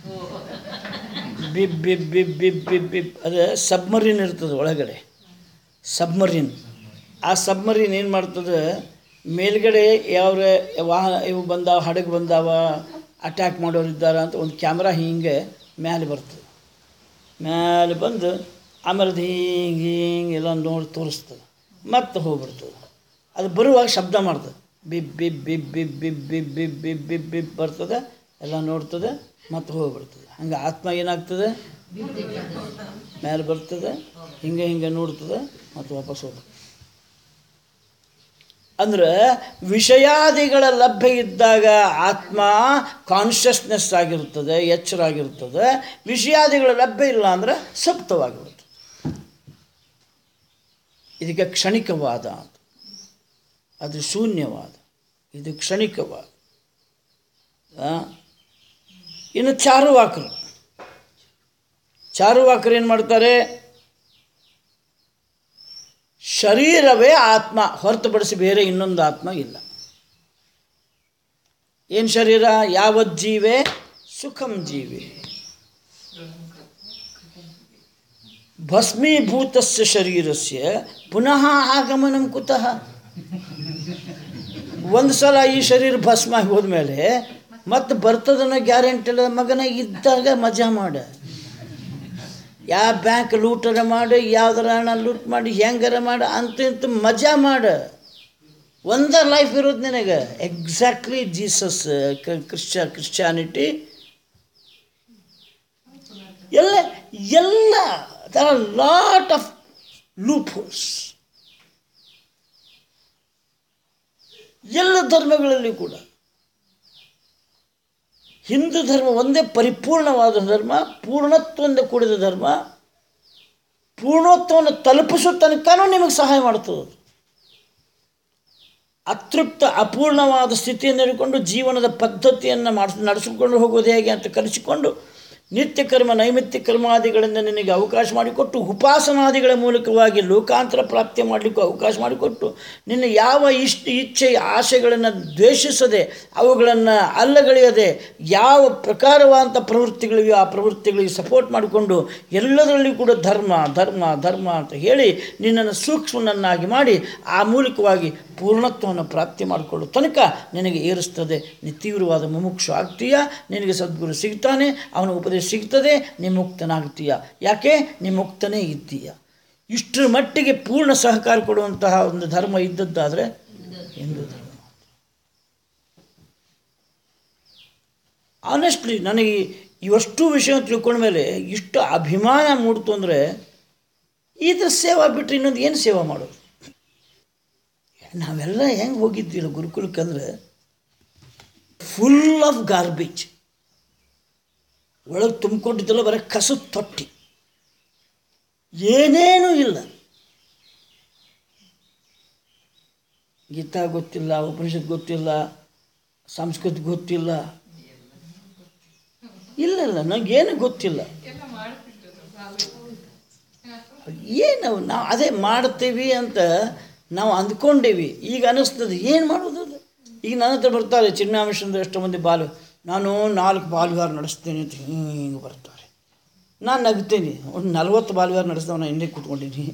beep beep beep beep beep beep ಅದು ಸಬ್ಮರೀನ್ ಇರ್ತದೆ ಒಳಗಡೆ ಸಬ್ಮರೀನ್ ಆ ಸಬ್ಮರೀನ್ ಏನು ಮಾಡ್ತದೆ ಮೇಲ್ಗಡೆ ಯಾವ ವಾಹನ ಇವು ಬಂದಾವ ಹಡಗು ಬಂದಾವ ಅಟ್ಯಾಕ್ ಮಾಡೋರು ಇದ್ದಾರೆ ಅಂತ ಒಂದು ಕ್ಯಾಮ್ರಾ ಹಿಂಗೆ ಮೇಲೆ ಬರ್ತದೆ ಮೇಲೆ ಬಂದು ಆಮೇಲೆ ಅದು ಹಿಂಗೆ ಹಿಂಗೆ ಎಲ್ಲ ನೋಡಿ ತೋರಿಸ್ತದೆ ಮತ್ತೆ ಹೋಗ್ಬಿಡ್ತದೆ ಅದು ಬರುವಾಗ ಶಬ್ದ ಮಾಡ್ತದೆ beep beep beep beep beep beep beep beep beep beep ಬರ್ತದೆ ಎಲ್ಲ ನೋಡ್ತದೆ ಮತ್ತೆ ಹೋಗ್ಬಿಡ್ತದೆ ಹಂಗೆ ಆತ್ಮ ಏನಾಗ್ತದೆ ಮೇಲೆ ಬರ್ತದೆ ಹಿಂಗೆ ಹಿಂಗೆ ನೋಡ್ತದೆ ಮತ್ತು ವಾಪಸ್ ಹೋಗ್ತದೆ ಅಂದ್ರೆ ವಿಷಯಾದಿಗಳ ಲಭ್ಯ ಇದ್ದಾಗ ಆತ್ಮ ಕಾನ್ಷಿಯಸ್ನೆಸ್ ಆಗಿರ್ತದೆ ಎಚ್ಚರ ಆಗಿರ್ತದೆ ವಿಷಯಾದಿಗಳ ಲಭ್ಯ ಇಲ್ಲ ಅಂದರೆ ಸುಪ್ತವಾಗಿರುತ್ತೆ ಇದಕ್ಕೆ ಕ್ಷಣಿಕವಾದ ಅಂತ ಅದು ಶೂನ್ಯವಾದ ಇದು ಕ್ಷಣಿಕವಾದ ಆ? ಇನ್ನು ಚಾರುವಾಕರು ಚಾರುವಾಕರು ಏನು ಮಾಡ್ತಾರೆ ಶರೀರವೇ ಆತ್ಮ ಹೊರತುಪಡಿಸಿ ಬೇರೆ ಇನ್ನೊಂದು ಆತ್ಮ ಇಲ್ಲ ಏನು ಶರೀರ ಯಾವಜ್ಜೀವೇ ಸುಖಂ ಜೀವಿ ಭಸ್ಮೀಭೂತಸ್ಯ ಶರೀರಸ್ಯ ಪುನಃ ಆಗಮನಂ ಕುತಃ ಒಂದು ಸಲ ಈ ಶರೀರ ಭಸ್ಮ ಆಗಿ ಹೋದ್ಮೇಲೆ ಮತ್ತೆ ಬರ್ತದನ್ನೋ ಗ್ಯಾರಂಟಿ ಇಲ್ಲ ಮಗನ ಇದ್ದಾಗ ಮಜಾ ಮಾಡ ಯಾವ ಬ್ಯಾಂಕ್ ಲೂಟರ ಮಾಡಿ ಯಾವ್ದಾರ ಹಣ ಲೂಟ್ ಮಾಡಿ ಹೆಂಗಾರ ಮಾಡು ಅಂತ ಇಂತ ಮಜಾ ಮಾಡ ಒಂದ ಲೈಫ್ ಇರೋದು ನಿನಗೆ ಎಕ್ಸಾಕ್ಟ್ಲಿ ಜೀಸಸ್ ಕ್ರಿಶ್ಚ ಕ್ರಿಶ್ಚಾನಿಟಿ ಎಲ್ಲ ಎಲ್ಲ there are lot of loopholes ಎಲ್ಲ ಧರ್ಮಗಳಲ್ಲಿ ಕೂಡ ಹಿಂದೂ ಧರ್ಮ ಒಂದೇ ಪರಿಪೂರ್ಣವಾದ ಧರ್ಮ ಪೂರ್ಣತ್ವದಿಂದ ಕೂಡಿದ ಧರ್ಮ ಪೂರ್ಣತ್ವವನ್ನು ತಲುಪಿಸೋ ತನಕನೂ ನಿಮಗೆ ಸಹಾಯ ಮಾಡ್ತದೆ ಅದು. ಅತೃಪ್ತ ಅಪೂರ್ಣವಾದ ಸ್ಥಿತಿಯನ್ನು ಹಿಡ್ಕೊಂಡು ಜೀವನದ ಪದ್ಧತಿಯನ್ನು ಮಾಡಿಸ್ ನಡೆಸಿಕೊಂಡು ಹೋಗೋದು ಹೇಗೆ ಅಂತ ಕಲಿಸಿಕೊಂಡು ನಿತ್ಯ ಕರ್ಮ ನೈಮಿತ್ಯ ಕರ್ಮಾದಿಗಳಿಂದ ನಿನಗೆ ಅವಕಾಶ ಮಾಡಿಕೊಟ್ಟು ಉಪಾಸನಾದಿಗಳ ಮೂಲಕವಾಗಿ ಲೋಕಾಂತರ ಪ್ರಾಪ್ತಿ ಮಾಡಲಿಕ್ಕೂ ಅವಕಾಶ ಮಾಡಿಕೊಟ್ಟು ನಿನ್ನ ಯಾವ ಇಷ್ಟ ಇಚ್ಛೆ ಆಶೆಗಳನ್ನು ದ್ವೇಷಿಸದೆ ಅವುಗಳನ್ನು ಅಲ್ಲಗಳೆಯದೆ ಯಾವ ಪ್ರಕಾರವಾದಂಥ ಪ್ರವೃತ್ತಿಗಳಿವೆ ಆ ಪ್ರವೃತ್ತಿಗಳಿಗೆ ಸಪೋರ್ಟ್ ಮಾಡಿಕೊಂಡು ಎಲ್ಲದರಲ್ಲಿ ಕೂಡ ಧರ್ಮ ಧರ್ಮ ಧರ್ಮ ಅಂತ ಹೇಳಿ ನಿನ್ನನ್ನು ಸೂಕ್ಷ್ಮನನ್ನಾಗಿ ಮಾಡಿ ಆ ಮೂಲಕವಾಗಿ ಪೂರ್ಣತ್ವವನ್ನು ಪ್ರಾಪ್ತಿ ಮಾಡಿಕೊಳ್ಳೋ ತನಕ ನಿನಗೆ ಏರಿಸ್ತದೆ ನೀ ತೀವ್ರವಾದ ಮುಮುಕ್ಷು ಆಗ್ತೀಯ ನಿನಗೆ ಸದ್ಗುರು ಸಿಗ್ತಾನೆ ಅವನ ಉಪದೇಶ ಸಿಗ್ತದೆ ನೀ ಮುಕ್ತನಾಗ್ತೀಯ ಯಾಕೆ ನೀ ಮುಕ್ತನೇ ಇದ್ದೀಯ ಇಷ್ಟರ ಮಟ್ಟಿಗೆ ಪೂರ್ಣ ಸಹಕಾರ ಕೊಡುವಂತಹ ಒಂದು ಧರ್ಮ ಇದ್ದದ್ದಾದರೆ ಹಿಂದೂ ಧರ್ಮ ಆನೆಸ್ಟ್ಲಿ ನನಗೆ ಇವಷ್ಟು ವಿಷಯ ತಿಳ್ಕೊಂಡ ಮೇಲೆ ಇಷ್ಟು ಅಭಿಮಾನ ಮೂಡ್ತು ಅಂದರೆ ಇದ್ರ ಸೇವಾ ಬಿಟ್ಟರೆ ಇನ್ನೊಂದು ಏನು ಸೇವಾ ಮಾಡೋದು ನಾವೆಲ್ಲ ಹೆಂಗೆ ಹೋಗಿದ್ದಿಲ್ಲ ಗುರುಕುಲಕ್ಕೆ ಅಂದರೆ ಫುಲ್ ಆಫ್ ಗಾರ್ಬೇಜ್ ಒಳಗೆ ತುಂಬಿಕೊಂಡಿದ್ದಲ್ಲ ಬರೀ ಕಸದ ತೊಟ್ಟಿ ಏನೇನೂ ಇಲ್ಲ ಗೀತಾ ಗೊತ್ತಿಲ್ಲ ಉಪನಿಷತ್ ಗೊತ್ತಿಲ್ಲ ಸಂಸ್ಕೃತ ಗೊತ್ತಿಲ್ಲ ಇಲ್ಲ ಇಲ್ಲ ನನಗೇನು ಗೊತ್ತಿಲ್ಲ ಏನು ನಾವು ಅದೇ ಮಾಡ್ತೀವಿ ಅಂತ ನಾವು ಅಂದ್ಕೊಂಡೇವಿ ಈಗ ಅನ್ನಿಸ್ತದೆ ಏನು ಮಾಡೋದು ಅದು ಈಗ ನನ್ನ ಹತ್ರ ಬರ್ತಾರೆ ಚಿನ್ನಾಂಶಂದು ಎಷ್ಟೋ ಮಂದಿ ಬಾಲು ನಾನು ನಾಲ್ಕು ಬಾಲ್ವಿಹಾರ ನಡೆಸ್ತೇನೆ ಅಂತ ಹಿಂಗೆ ಬರ್ತಾರೆ ನಾನು ನಗ್ತೀನಿ ಒಂದು ನಲ್ವತ್ತು ಬಾಲ್ವಿಹಾರ ನಡೆಸ್ದವ ನಾನು ಹಿಂದೆ ಕೂತ್ಕೊಂಡಿನಿ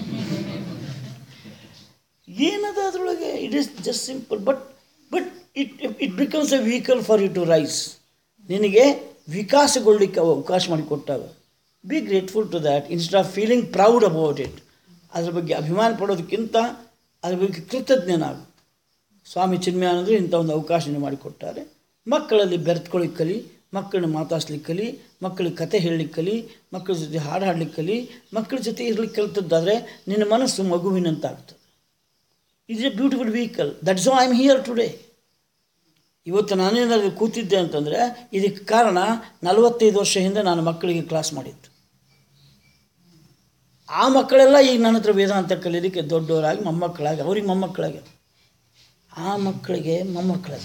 ಏನದ ಅದರೊಳಗೆ it is just simple but but it it becomes a vehicle for you to rise ನಿನಗೆ ವಿಕಾಸಗೊಳ್ಳಿಕ್ಕೆ ಅವು ಅವಕಾಶ ಮಾಡಿಕೊಟ್ಟಾಗ be grateful to that instead of feeling proud about it ಅದ್ರ ಬಗ್ಗೆ ಅಭಿಮಾನ ಪಡೋದಕ್ಕಿಂತ ಅದ್ರ ಬಗ್ಗೆ ಕೃತಜ್ಞನಾಗು ಸ್ವಾಮಿ ಚಿನ್ಮಯಾನಂದರು ಇಂಥ ಒಂದು ಅವಕಾಶನ ಮಾಡಿಕೊಟ್ಟಾರೆ ಮಕ್ಕಳಲ್ಲಿ ಬೆರೆತ್ಕೊಳ್ಳಿಕ್ಕೆ ಕಲಿ ಮಕ್ಕಳನ್ನ ಮಾತಾಡ್ಸ್ಲಿಕ್ಕೆ ಕಲಿ ಮಕ್ಕಳಿಗೆ ಕತೆ ಹೇಳಲಿಕ್ಕೆ ಕಲಿ ಮಕ್ಕಳ ಜೊತೆ ಹಾಡು ಹಾಡ್ಲಿಕ್ಕೆ ಕಲಿ ಮಕ್ಕಳ ಜೊತೆ ಇರ್ಲಿಕ್ಕೆ ಕಲ್ತದ್ದಾದರೆ ನಿನ್ನ ಮನಸ್ಸು ಮಗುವಿನಂತ ಆಗ್ತದೆ is a beautiful vehicle that's I am here today ಇವತ್ತು ನಾನೇನಾದರೂ ಕೂತಿದ್ದೆ ಅಂತಂದರೆ ಇದಕ್ಕೆ ಕಾರಣ ನಲವತ್ತೈದು ವರ್ಷ ಹಿಂದೆ ನಾನು ಮಕ್ಕಳಿಗೆ ಕ್ಲಾಸ್ ಮಾಡಿದ್ದು ಆ ಮಕ್ಕಳೆಲ್ಲ ಈಗ ನನ್ನ ಹತ್ರ ವೇದಾಂತ ಕಲೀಲಿಕ್ಕೆ ದೊಡ್ಡವರಾಗಿ ಮೊಮ್ಮಕ್ಕಳಾಗಿ ಅವ್ರಿಗೆ ಮೊಮ್ಮಕ್ಕಳಾಗಿ ಆ ಮಕ್ಕಳಿಗೆ ಮೊಮ್ಮಕ್ಕಳಾಗಿ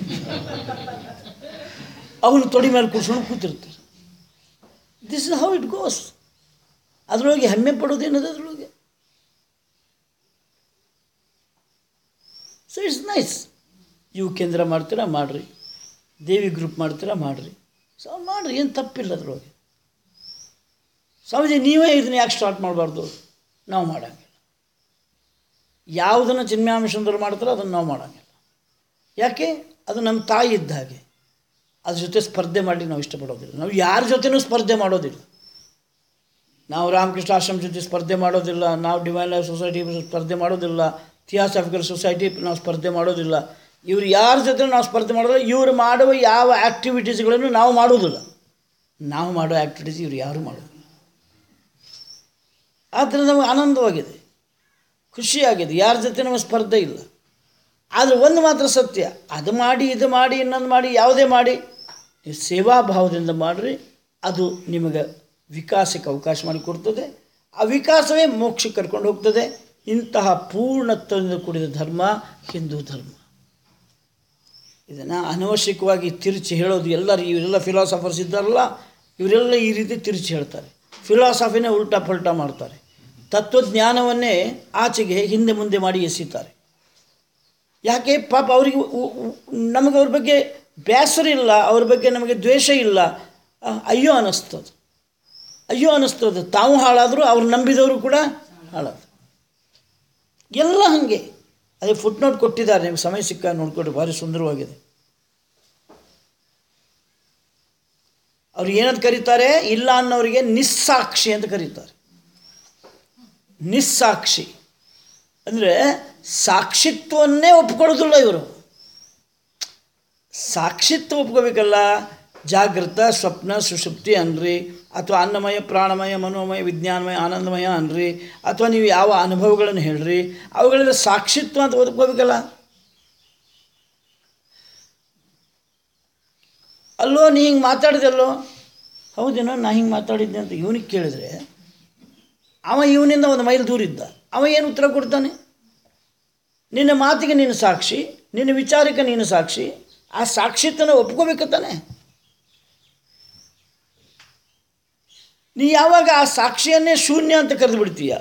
ಅವನು ತೊಡಿ ಮೇಲೆ ಕೂರ್ಸ್ಕೊಂಡು ಕೂತಿರ್ತಾರೆ this is how it goes ಅದರೊಳಗೆ ಹೆಮ್ಮೆ ಪಡೋದೇನದ ಅದರೊಳಗೆ ಸೊ ಇಟ್ಸ್ ನೈಸ್ ಇವು ಕೇಂದ್ರ ಮಾಡ್ತೀರಾ ಮಾಡಿರಿ ದೇವಿ ಗ್ರೂಪ್ ಮಾಡ್ತೀರಾ ಮಾಡಿರಿ ಸೊ ಮಾಡಿರಿ ಏನು ತಪ್ಪಿಲ್ಲ ಅದ್ರೊಳಗೆ ಸ್ವಾಮೀಜಿ ನೀವೇ ಇದನ್ನ ಯಾಕೆ ಸ್ಟಾರ್ಟ್ ಮಾಡಬಾರ್ದು ನಾವು ಮಾಡೋಂಗಿಲ್ಲ ಯಾವುದನ್ನು ಚಿನ್ಮ್ಯಾಂಶಂದರು ಮಾಡ್ತಾರೋ ಅದನ್ನು ನಾವು ಮಾಡೋಂಗಿಲ್ಲ ಯಾಕೆ ಅದು ನಮ್ಮ ತಾಯಿ ಇದ್ದ ಹಾಗೆ ಅದ್ರ ಜೊತೆ ಸ್ಪರ್ಧೆ ಮಾಡಿ ನಾವು ಇಷ್ಟಪಡೋದಿಲ್ಲ ನಾವು ಯಾರ ಜೊತೆನೂ ಸ್ಪರ್ಧೆ ಮಾಡೋದಿಲ್ಲ ನಾವು ರಾಮಕೃಷ್ಣ ಆಶ್ರಮ ಜೊತೆ ಸ್ಪರ್ಧೆ ಮಾಡೋದಿಲ್ಲ ನಾವು ಡಿವೈನ್ ಲೈಫ್ ಸೊಸೈಟಿ ಸ್ಪರ್ಧೆ ಮಾಡೋದಿಲ್ಲ ಥಿಯಾಸಾಫಿಕಲ್ ಸೊಸೈಟಿ ನಾವು ಸ್ಪರ್ಧೆ ಮಾಡೋದಿಲ್ಲ ಇವ್ರು ಯಾರ ಜೊತೆ ನಾವು ಸ್ಪರ್ಧೆ ಮಾಡೋದಿಲ್ಲ ಇವರು ಮಾಡುವ ಯಾವ ಆ್ಯಕ್ಟಿವಿಟೀಸ್ಗಳನ್ನು ನಾವು ಮಾಡೋದಿಲ್ಲ ನಾವು ಮಾಡೋ ಆ್ಯಕ್ಟಿವಿಟೀಸ್ ಇವ್ರು ಯಾರೂ ಮಾಡೋದಿಲ್ಲ ಆದ್ದರಿಂದ ನಮಗೆ ಆನಂದವಾಗಿದೆ ಖುಷಿಯಾಗಿದೆ ಯಾರ ಜೊತೆ ನಮಗೆ ಸ್ಪರ್ಧೆ ಇಲ್ಲ ಆದರೆ ಒಂದು ಮಾತ್ರ ಸತ್ಯ ಅದು ಮಾಡಿ ಇದು ಮಾಡಿ ಇನ್ನೊಂದು ಮಾಡಿ ಯಾವುದೇ ಮಾಡಿ ನೀವು ಸೇವಾ ಭಾವದಿಂದ ಮಾಡಿರಿ ಅದು ನಿಮಗೆ ವಿಕಾಸಕ್ಕೆ ಅವಕಾಶ ಮಾಡಿಕೊಡ್ತದೆ ಆ ವಿಕಾಸವೇ ಮೋಕ್ಷಕ್ಕೆ ಕರ್ಕೊಂಡು ಹೋಗ್ತದೆ ಇಂತಹ ಪೂರ್ಣತ್ವದಿಂದ ಕೂಡಿದ ಧರ್ಮ ಹಿಂದೂ ಧರ್ಮ ಇದನ್ನು ಅನವಶ್ಯಕವಾಗಿ ತಿರುಚಿ ಹೇಳೋದು ಎಲ್ಲರೂ ಇವರೆಲ್ಲ ಫಿಲಾಸಫರ್ಸ್ ಇದ್ದಾರಲ್ಲ ಇವರೆಲ್ಲ ಈ ರೀತಿ ತಿರುಚಿ ಹೇಳ್ತಾರೆ ಫಿಲಾಸಫಿನೇ ಉಲ್ಟಾ ಪಲ್ಟಾ ಮಾಡ್ತಾರೆ ತತ್ವಜ್ಞಾನವನ್ನೇ ಆಚೆಗೆ ಹಿಂದೆ ಮುಂದೆ ಮಾಡಿ ಎಸೀತಾರೆ ಯಾಕೆ ಪಾಪ ಅವರಿಗೆ ಉ- ಉ- ನಮಗೆ ಅವ್ರ ಬಗ್ಗೆ ಬೇಸರ ಇಲ್ಲ ಅವ್ರ ಬಗ್ಗೆ ನಮಗೆ ದ್ವೇಷ ಇಲ್ಲ ಆ, ಅಯ್ಯೋ ಅನ್ನಿಸ್ತದೆ ಅಯ್ಯೋ ಅನ್ನಿಸ್ತದೆ ತಾವು ಹಾಳಾದರೂ ಅವ್ರು ನಂಬಿದವರು ಕೂಡ ಹಾಳಾದ್ರು ಎಲ್ಲ ಹಾಗೆ ಅದೇ ಫುಟ್ ನೋಟ್ ಕೊಟ್ಟಿದ್ದಾರೆ ನಿಮ್ಗೆ ಸಮಯ ಸಿಕ್ಕ ನೋಡ್ಕೊಡ್ರಿ ಭಾರಿ ಸುಂದರವಾಗಿದೆ ಅವ್ರು ಏನಂತ ಕರೀತಾರೆ ಇಲ್ಲ ಅನ್ನೋರಿಗೆ ನಿಸ್ಸಾಕ್ಷಿ ಅಂತ ಕರೀತಾರೆ ನಿಸ್ಸಾಕ್ಷಿ ಅಂದರೆ ಸಾಕ್ಷಿತ್ವನ್ನೇ ಒಪ್ಕೊಳ್ಳೋದಿಲ್ಲ ಇವರು ಸಾಕ್ಷಿತ್ವ ಒಪ್ಕೋಬೇಕಲ್ಲ ಜಾಗೃತ ಸ್ವಪ್ನ ಸುಷುಪ್ತಿ ಅನ್ರಿ ಅಥವಾ ಅನ್ನಮಯ ಪ್ರಾಣಮಯ ಮನೋಮಯ ವಿಜ್ಞಾನಮಯ ಆನಂದಮಯ ಅನ್ರಿ ಅಥವಾ ನೀವು ಯಾವ ಅನುಭವಗಳನ್ನು ಹೇಳ್ರಿ ಅವುಗಳೆಲ್ಲ ಸಾಕ್ಷಿತ್ವ ಅಂತ ಒಪ್ಕೋಬೇಕಲ್ಲ ಅಲ್ಲೋ ನೀ ಹಿಂಗೆ ಮಾತಾಡಿದಲ್ಲೋ ಹೌದೇನೋ ನಾ ಹಿಂಗೆ ಮಾತಾಡಿದ್ದೆ ಅಂತ ಇವನಿಗೆ ಕೇಳಿದ್ರೆ ಅವ ಇವನಿಂದ ಒಂದು ಮೈಲ್ ದೂರ ಇದ್ದ ಅವ ಏನು ಉತ್ತರ ಕೊಡ್ತಾನೆ ನಿನ್ನ ಮಾತಿಗೆ ನೀನು ಸಾಕ್ಷಿ ನಿನ್ನ ವಿಚಾರಕ್ಕೆ ನೀನು ಸಾಕ್ಷಿ ಆ ಸಾಕ್ಷಿತ್ವನ ಒಪ್ಕೋಬೇಕು ತಾನೆ ನೀ ಯಾವಾಗ ಆ ಸಾಕ್ಷಿಯನ್ನೇ ಶೂನ್ಯ ಅಂತ ಕರೆದು ಬಿಡ್ತೀಯ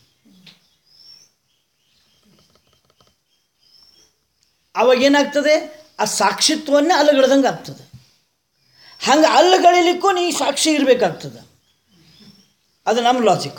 ಅವಾಗ ಏನಾಗ್ತದೆ ಆ ಸಾಕ್ಷಿತ್ವನ್ನೇ ಅಲ್ಲಗಳ್ದಂಗೆ ಆಗ್ತದೆ ಹಂಗೆ ಅಲ್ಲಗಳಿಲಿಕ್ಕೂ ನೀ ಸಾಕ್ಷಿ ಇರಬೇಕಾಗ್ತದೆ ಅದು ನಮ್ಮ ಲಾಜಿಕ್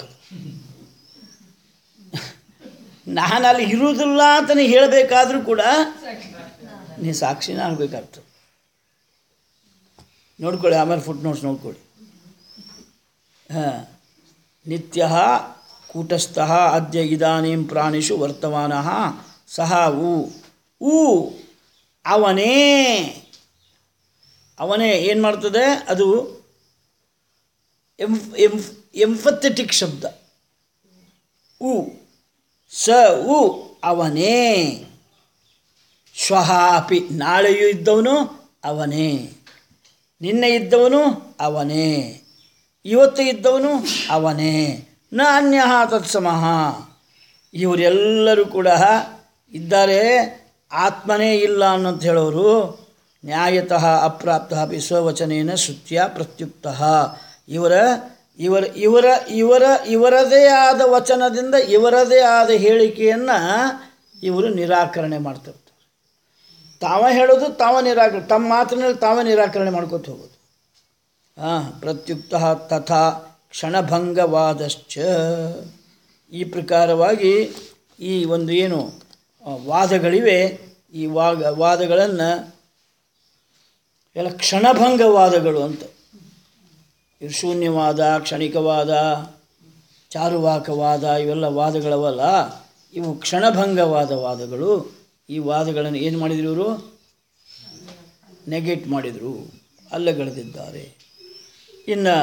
ನಾನು ಅಲ್ಲಿ ಇರುವುದಿಲ್ಲ ಅಂತ ನೀ ಹೇಳಬೇಕಾದ್ರೂ ಕೂಡ ನೀ ಸಾಕ್ಷಿನ ಆಗಬೇಕಾಗ್ತದೆ ನೋಡ್ಕೊಳ್ಳಿ ಆಮೇಲೆ ಫುಟ್ ನೋಟ್ಸ್ ನೋಡ್ಕೊಳ್ಳಿ ಹಾಂ ನಿತ್ಯ ಕೂಟಸ್ಥ ಅದ್ಯ ಇದಾನೀಂ ಪ್ರಾಣಿಷು ವರ್ತಮಾನ ಸಹ ಊ ಊ ಅವನೇ ಅವನೇ ಏನು ಮಾಡ್ತದೆ ಅದು ಎಂಫ್ ಎಂಫ್ ಎಂಫಥೆಟಿಕ್ ಶಬ್ದ ಉ ಸ ಉ ಅವನೇ ಶ್ವಃ ಅಪಿ ನಾಳೆಯೂ ಇದ್ದವನು ಅವನೇ ನಿನ್ನೆ ಇದ್ದವನು ಅವನೇ ಇವತ್ತು ಇದ್ದವನು ಅವನೇ ನ ಅನ್ಯ ತತ್ಸಮಃ ಇವರೆಲ್ಲರೂ ಕೂಡ ಇದ್ದಾರೆ ಆತ್ಮನೇ ಇಲ್ಲ ಅನ್ನೋಂತ ಹೇಳೋರು ನ್ಯಾಯತಃ ಅಪ್ರಾಪ್ತ ಅಪಿ ಸ್ವವಚನೇನ ಶ್ರುತ್ಯ ಪ್ರತ್ಯುಕ್ತ ಇವರ ಇವರ ಇವರ ಇವರ ಇವರದೇ ಆದ ವಚನದಿಂದ ಇವರದೇ ಆದ ಹೇಳಿಕೆಯನ್ನು ಇವರು ನಿರಾಕರಣೆ ಮಾಡ್ತಿರ್ತಾರೆ ತಾವ ಹೇಳೋದು ತಾವ ನಿರಾಕರಣೆ ತಮ್ಮ ಮಾತಿನಲ್ಲಿ ತಾವ ನಿರಾಕರಣೆ ಮಾಡ್ಕೊತ ಹೋಗೋದು ಹಾಂ ಪ್ರತ್ಯುಕ್ತ ತಥಾ ಕ್ಷಣಭಂಗವಾದಶ್ಚ ಈ ಪ್ರಕಾರವಾಗಿ ಈ ಒಂದು ಏನು ಆ, ವಾದಗಳಿವೆ ಈ ವಾಗ ವಾದಗಳನ್ನು ಎಲ್ಲ ಕ್ಷಣಭಂಗವಾದಗಳು ಅಂತ ಇವು ಶೂನ್ಯವಾದ ಕ್ಷಣಿಕವಾದ ಚಾರುವಾಕವಾದ ಇವೆಲ್ಲ ವಾದಗಳವಲ್ಲ ಇವು ಕ್ಷಣಭಂಗವಾದ ವಾದಗಳು ಈ ವಾದಗಳನ್ನು ಏನು ಮಾಡಿದ್ರು ಇವರು ನೆಗೆಟ್ ಮಾಡಿದರು ಅಲ್ಲಗಳೆದಿದ್ದಾರೆ ಇನ್ನು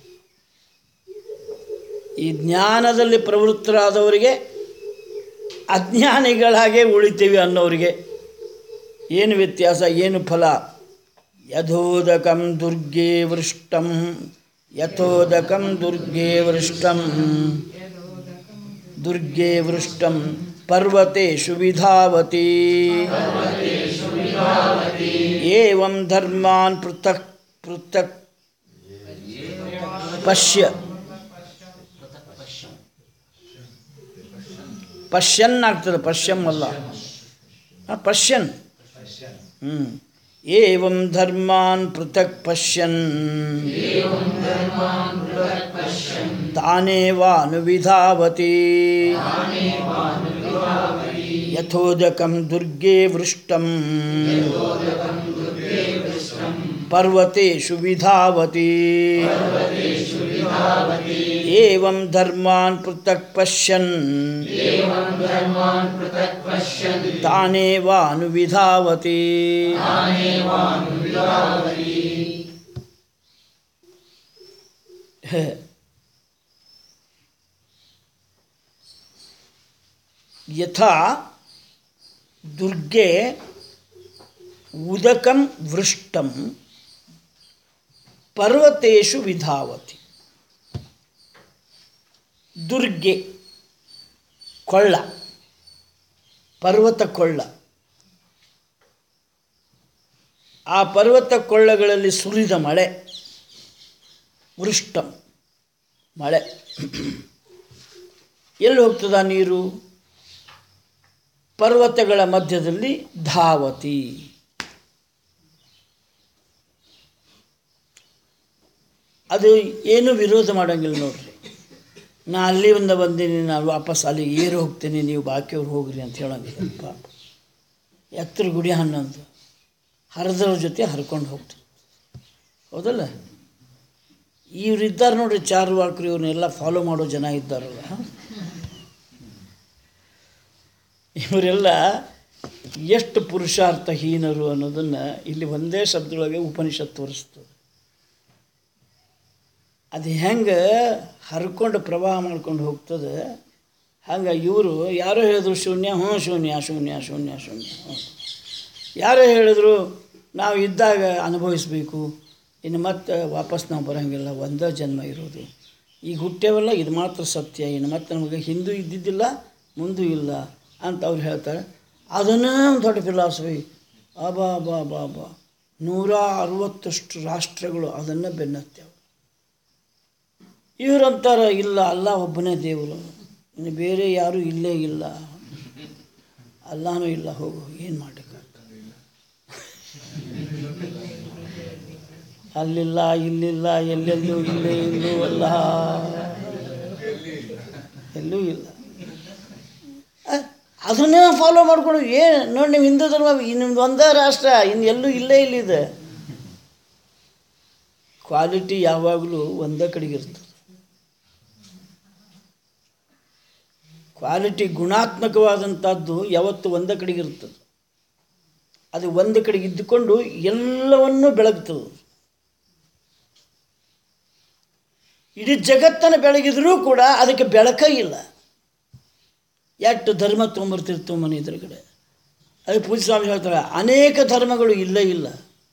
ಈ ಜ್ಞಾನದಲ್ಲಿ ಪ್ರವೃತ್ತರಾದವರಿಗೆ ಅಜ್ಞಾನಿಗಳಾಗೆ ಉಳಿತೀವಿ ಅನ್ನೋರಿಗೆ ಏನು ವ್ಯತ್ಯಾಸ ಏನು ಫಲ ಯಥೋದಕಂ ದುರ್ಗೆ ವೃಷ್ಟಂ ಯಥೋದಕಂ ದುರ್ಗೆ ವೃಷ್ಟಂ ದುರ್ಗೆ ವೃಷ್ಟಂ ಪರ್ವತೇಷು ವಿಧಾವತಿ ಏವಂ ಧರ್ಮಾನ್ ಪೃಥಕ್ ಪೃಥಕ್ ಪಶ್ಯ ಪಶ್ಯನ್ ಆಗ್ತದೆ ಪಶ್ಯಂ ಅಲ್ಲ ಆ, ಪಶ್ಯನ್ ಹ್ಞೂ ಏವಂ ಧರ್ಮಾನ್ ಪೃಥಕ್ ಪಶ್ಯನ್ ತಾನೇವಾನುವಿಧಾವತಿ ಯಥೋದಕಂ ದುರ್ಗೆ ವೃಷ್ಟಂ ಪರ್ವತೇಷು ವಿಧಾವತಿ ಏವಂ ಧರ್ಮಾನ್ ಪೃಥಕ್ ಪಶ್ಯನ್ ತಾನೇವಾನುವಿಧಾವತಿ ಹ. ಯಥಾ ದುರ್ಗೆ ಉದಕಂ ವೃಷ್ಟಂ ಪರ್ವತೇಷು ವಿಧಾವತಿ ದುರ್ಗೆ ಕೊಳ್ಳ ಪರ್ವತ ಕೊಳ್ಳ ಆ ಪರ್ವತ ಕೊಳ್ಳಗಳಲ್ಲಿ ಸುರಿದ ಮಳೆ ವೃಷ್ಟಂ ಮಳೆ ಎಲ್ಲಿ ಹೋಗ್ತದ ನೀರು ಪರ್ವತಗಳ ಮಧ್ಯದಲ್ಲಿ ಧಾವತಿ ಅದು ಏನು ವಿರೋಧ ಮಾಡೋಂಗಿಲ್ಲ ನೋಡ್ರಿ ನಾ ಅಲ್ಲಿಂದ ಬಂದೀನಿ ನಾನು ವಾಪಸ್ ಅಲ್ಲಿ ಏರು ಹೋಗ್ತೀನಿ ನೀವು ಬಾಕಿಯವ್ರು ಹೋಗ್ರಿ ಅಂತ ಹೇಳೋಂಗಿಲ್ಲ ಪಾಪ ಎತ್ತರ ಗುಡಿ ಹನ್ನೊಂದು ಹರಿದವ್ರ ಜೊತೆ ಹರ್ಕೊಂಡು ಹೋಗ್ತಾರೆ ಹೌದಲ್ಲ ಇವ್ರು ಇದ್ದಾರೆ ನೋಡ್ರಿ ಚಾರ್ವಾಕ್ರು ಇವ್ರನ್ನೆಲ್ಲ ಫಾಲೋ ಮಾಡೋ ಜನ ಇದ್ದಾರಲ್ಲ ಇವರೆಲ್ಲ ಎಷ್ಟು ಪುರುಷಾರ್ಥಹೀನರು ಅನ್ನೋದನ್ನು ಇಲ್ಲಿ ಒಂದೇ ಶಬ್ದದೊಳಗೆ ಉಪನಿಷತ್ ತೋರಿಸ್ತದೆ ಅದು ಹೆಂಗೆ ಹರ್ಕೊಂಡು ಪ್ರವಾಹ ಮಾಡ್ಕೊಂಡು ಹೋಗ್ತದೆ ಹಂಗೆ ಇವರು ಯಾರೋ ಹೇಳಿದ್ರು ಶೂನ್ಯ ಹ್ಞೂ ಶೂನ್ಯ ಶೂನ್ಯ ಶೂನ್ಯ ಶೂನ್ಯ ಹ್ಞೂ ಯಾರೋ ಹೇಳಿದ್ರು ನಾವು ಇದ್ದಾಗ ಅನುಭವಿಸ್ಬೇಕು ಇನ್ನು ಮತ್ತೆ ವಾಪಸ್ ನಾವು ಬರೋಂಗಿಲ್ಲ ಒಂದೇ ಜನ್ಮ ಇರೋದು ಈಗ ಹುಟ್ಟೇವಲ್ಲ ಇದು ಮಾತ್ರ ಸತ್ಯ ಇನ್ನು ಮತ್ತೆ ನಮಗೆ ಹಿಂದೂ ಇದ್ದಿದ್ದಿಲ್ಲ ಮುಂದೂ ಇಲ್ಲ ಅಂತ ಅವ್ರು ಹೇಳ್ತಾರೆ ಅದನ್ನೇ ಒಂದು ದೊಡ್ಡ ಫಿಲಾಸಫಿ ಅಬಾ ಬಾ ಬಾ ಬಾ ನೂರ ಅರವತ್ತಷ್ಟು ರಾಷ್ಟ್ರಗಳು ಅದನ್ನು ಬೆನ್ನತ್ತೇವೆ ಇವರಂತಾರ ಇಲ್ಲ ಅಲ್ಲ ಒಬ್ಬನೇ ದೇವರು ಇನ್ನು ಬೇರೆ ಯಾರೂ ಇಲ್ಲೇ ಇಲ್ಲ ಅಲ್ಲಾನೂ ಇಲ್ಲ ಹೋಗು ಏನು ಮಾಡಲಿಕ್ಕಾಗ್ತದೆ ಅಲ್ಲಿಲ್ಲ ಇಲ್ಲಿಲ್ಲ ಎಲ್ಲೆಲ್ಲೂ ಇಲ್ಲೇ ಇಲ್ಲೂ ಅಲ್ಲ ಎಲ್ಲೂ ಇಲ್ಲ ಅ- ಅದನ್ನೇ ಫಾಲೋ ಮಾಡ್ಕೊಂಡು ಏನು ನೋಡಿ ನೀವು ಹಿಂದೂ ಧರ್ಮ ನಿಮ್ದು ಒಂದೇ ರಾಷ್ಟ್ರ ಇನ್ನು ಎಲ್ಲೂ ಇಲ್ಲೇ ಇಲ್ಲಿದೆ ಕ್ವಾಲಿಟಿ ಯಾವಾಗಲೂ ಒಂದೇ ಕಡೆಗೆ ಇರ್ತದೆ ಕ್ವಾಲಿಟಿ ಗುಣಾತ್ಮಕವಾದಂಥದ್ದು ಯಾವತ್ತು ಒಂದೇ ಕಡೆಗೆ ಇರ್ತದೆ ಅದು ಒಂದು ಕಡೆಗೆ ಇದ್ದುಕೊಂಡು ಎಲ್ಲವನ್ನೂ ಬೆಳಗ್ತದೆ ಇಡೀ ಜಗತ್ತನ್ನು ಬೆಳಗಿದ್ರೂ ಕೂಡ ಅದಕ್ಕೆ ಬೆಳಕೇ ಇಲ್ಲ ಎಷ್ಟು ಧರ್ಮ ತೊಗೊಂಬರ್ತಿರ್ತವೆ ಮನೆ ಎದುರುಗಡೆ ಅದು ಪೂಜೆ ಸ್ವಾಮಿ ಹೇಳ್ತಾರೆ ಅನೇಕ ಧರ್ಮಗಳು ಇಲ್ಲೇ ಇಲ್ಲ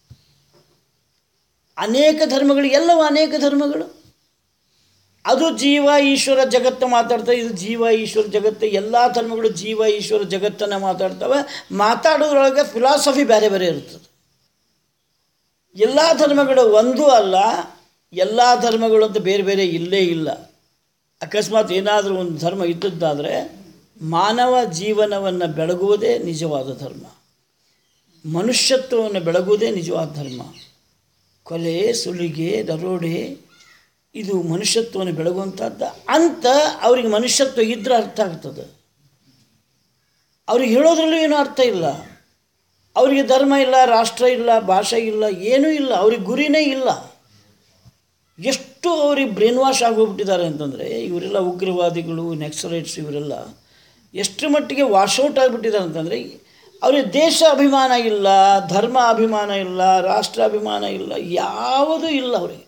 ಅನೇಕ ಧರ್ಮಗಳು ಎಲ್ಲವೂ ಅನೇಕ ಧರ್ಮಗಳು ಅದು ಜೀವ ಈಶ್ವರ ಜಗತ್ತು ಮಾತಾಡ್ತವೆ ಇದು ಜೀವ ಈಶ್ವರ ಜಗತ್ತು ಎಲ್ಲ ಧರ್ಮಗಳು ಜೀವ ಈಶ್ವರ ಜಗತ್ತನ್ನು ಮಾತಾಡ್ತವೆ ಮಾತಾಡೋದ್ರೊಳಗೆ ಫಿಲಾಸಫಿ ಬೇರೆ ಬೇರೆ ಇರ್ತದೆ ಎಲ್ಲ ಧರ್ಮಗಳು ಒಂದೂ ಅಲ್ಲ ಎಲ್ಲ ಧರ್ಮಗಳು ಅಂತ ಬೇರೆ ಬೇರೆ ಇಲ್ಲೇ ಇಲ್ಲ ಅಕಸ್ಮಾತ್ ಏನಾದರೂ ಒಂದು ಧರ್ಮ ಇದ್ದದ್ದಾದರೆ ಮಾನವ ಜೀವನವನ್ನು ಬೆಳಗುವುದೇ ನಿಜವಾದ ಧರ್ಮ ಮನುಷ್ಯತ್ವವನ್ನು ಬೆಳಗುವುದೇ ನಿಜವಾದ ಧರ್ಮ ಕೊಲೆ ಸುಲಿಗೆ ದರೋಡೆ ಇದು ಮನುಷ್ಯತ್ವವನ್ನು ಬೆಳಗುವಂಥದ್ದು ಅಂತ ಅವ್ರಿಗೆ ಮನುಷ್ಯತ್ವ ಇದ್ರೆ ಅರ್ಥ ಆಗ್ತದೆ ಅವ್ರಿಗೆ ಹೇಳೋದ್ರಲ್ಲೂ ಏನೂ ಅರ್ಥ ಇಲ್ಲ ಅವರಿಗೆ ಧರ್ಮ ಇಲ್ಲ ರಾಷ್ಟ್ರ ಇಲ್ಲ ಭಾಷೆ ಇಲ್ಲ ಏನೂ ಇಲ್ಲ ಅವ್ರಿಗೆ ಗುರಿನೇ ಇಲ್ಲ ಎಷ್ಟು ಅವ್ರಿಗೆ ಬ್ರೇನ್ ವಾಶ್ ಆಗೋಗ್ಬಿಟ್ಟಿದ್ದಾರೆ ಅಂತಂದರೆ ಇವರೆಲ್ಲ ಉಗ್ರವಾದಿಗಳು ನೆಕ್ಸಲೈಟ್ಸ್ ಇವರೆಲ್ಲ ಎಷ್ಟು ಮಟ್ಟಿಗೆ ವಾಶೌಟ್ ಆಗಿಬಿಟ್ಟಿದ್ದಾರೆ ಅಂತಂದರೆ ಅವ್ರಿಗೆ ದೇಶ ಅಭಿಮಾನ ಇಲ್ಲ ಧರ್ಮ ಅಭಿಮಾನ ಇಲ್ಲ ರಾಷ್ಟ್ರ ಅಭಿಮಾನ ಇಲ್ಲ ಯಾವುದೂ ಇಲ್ಲ ಅವರಿಗೆ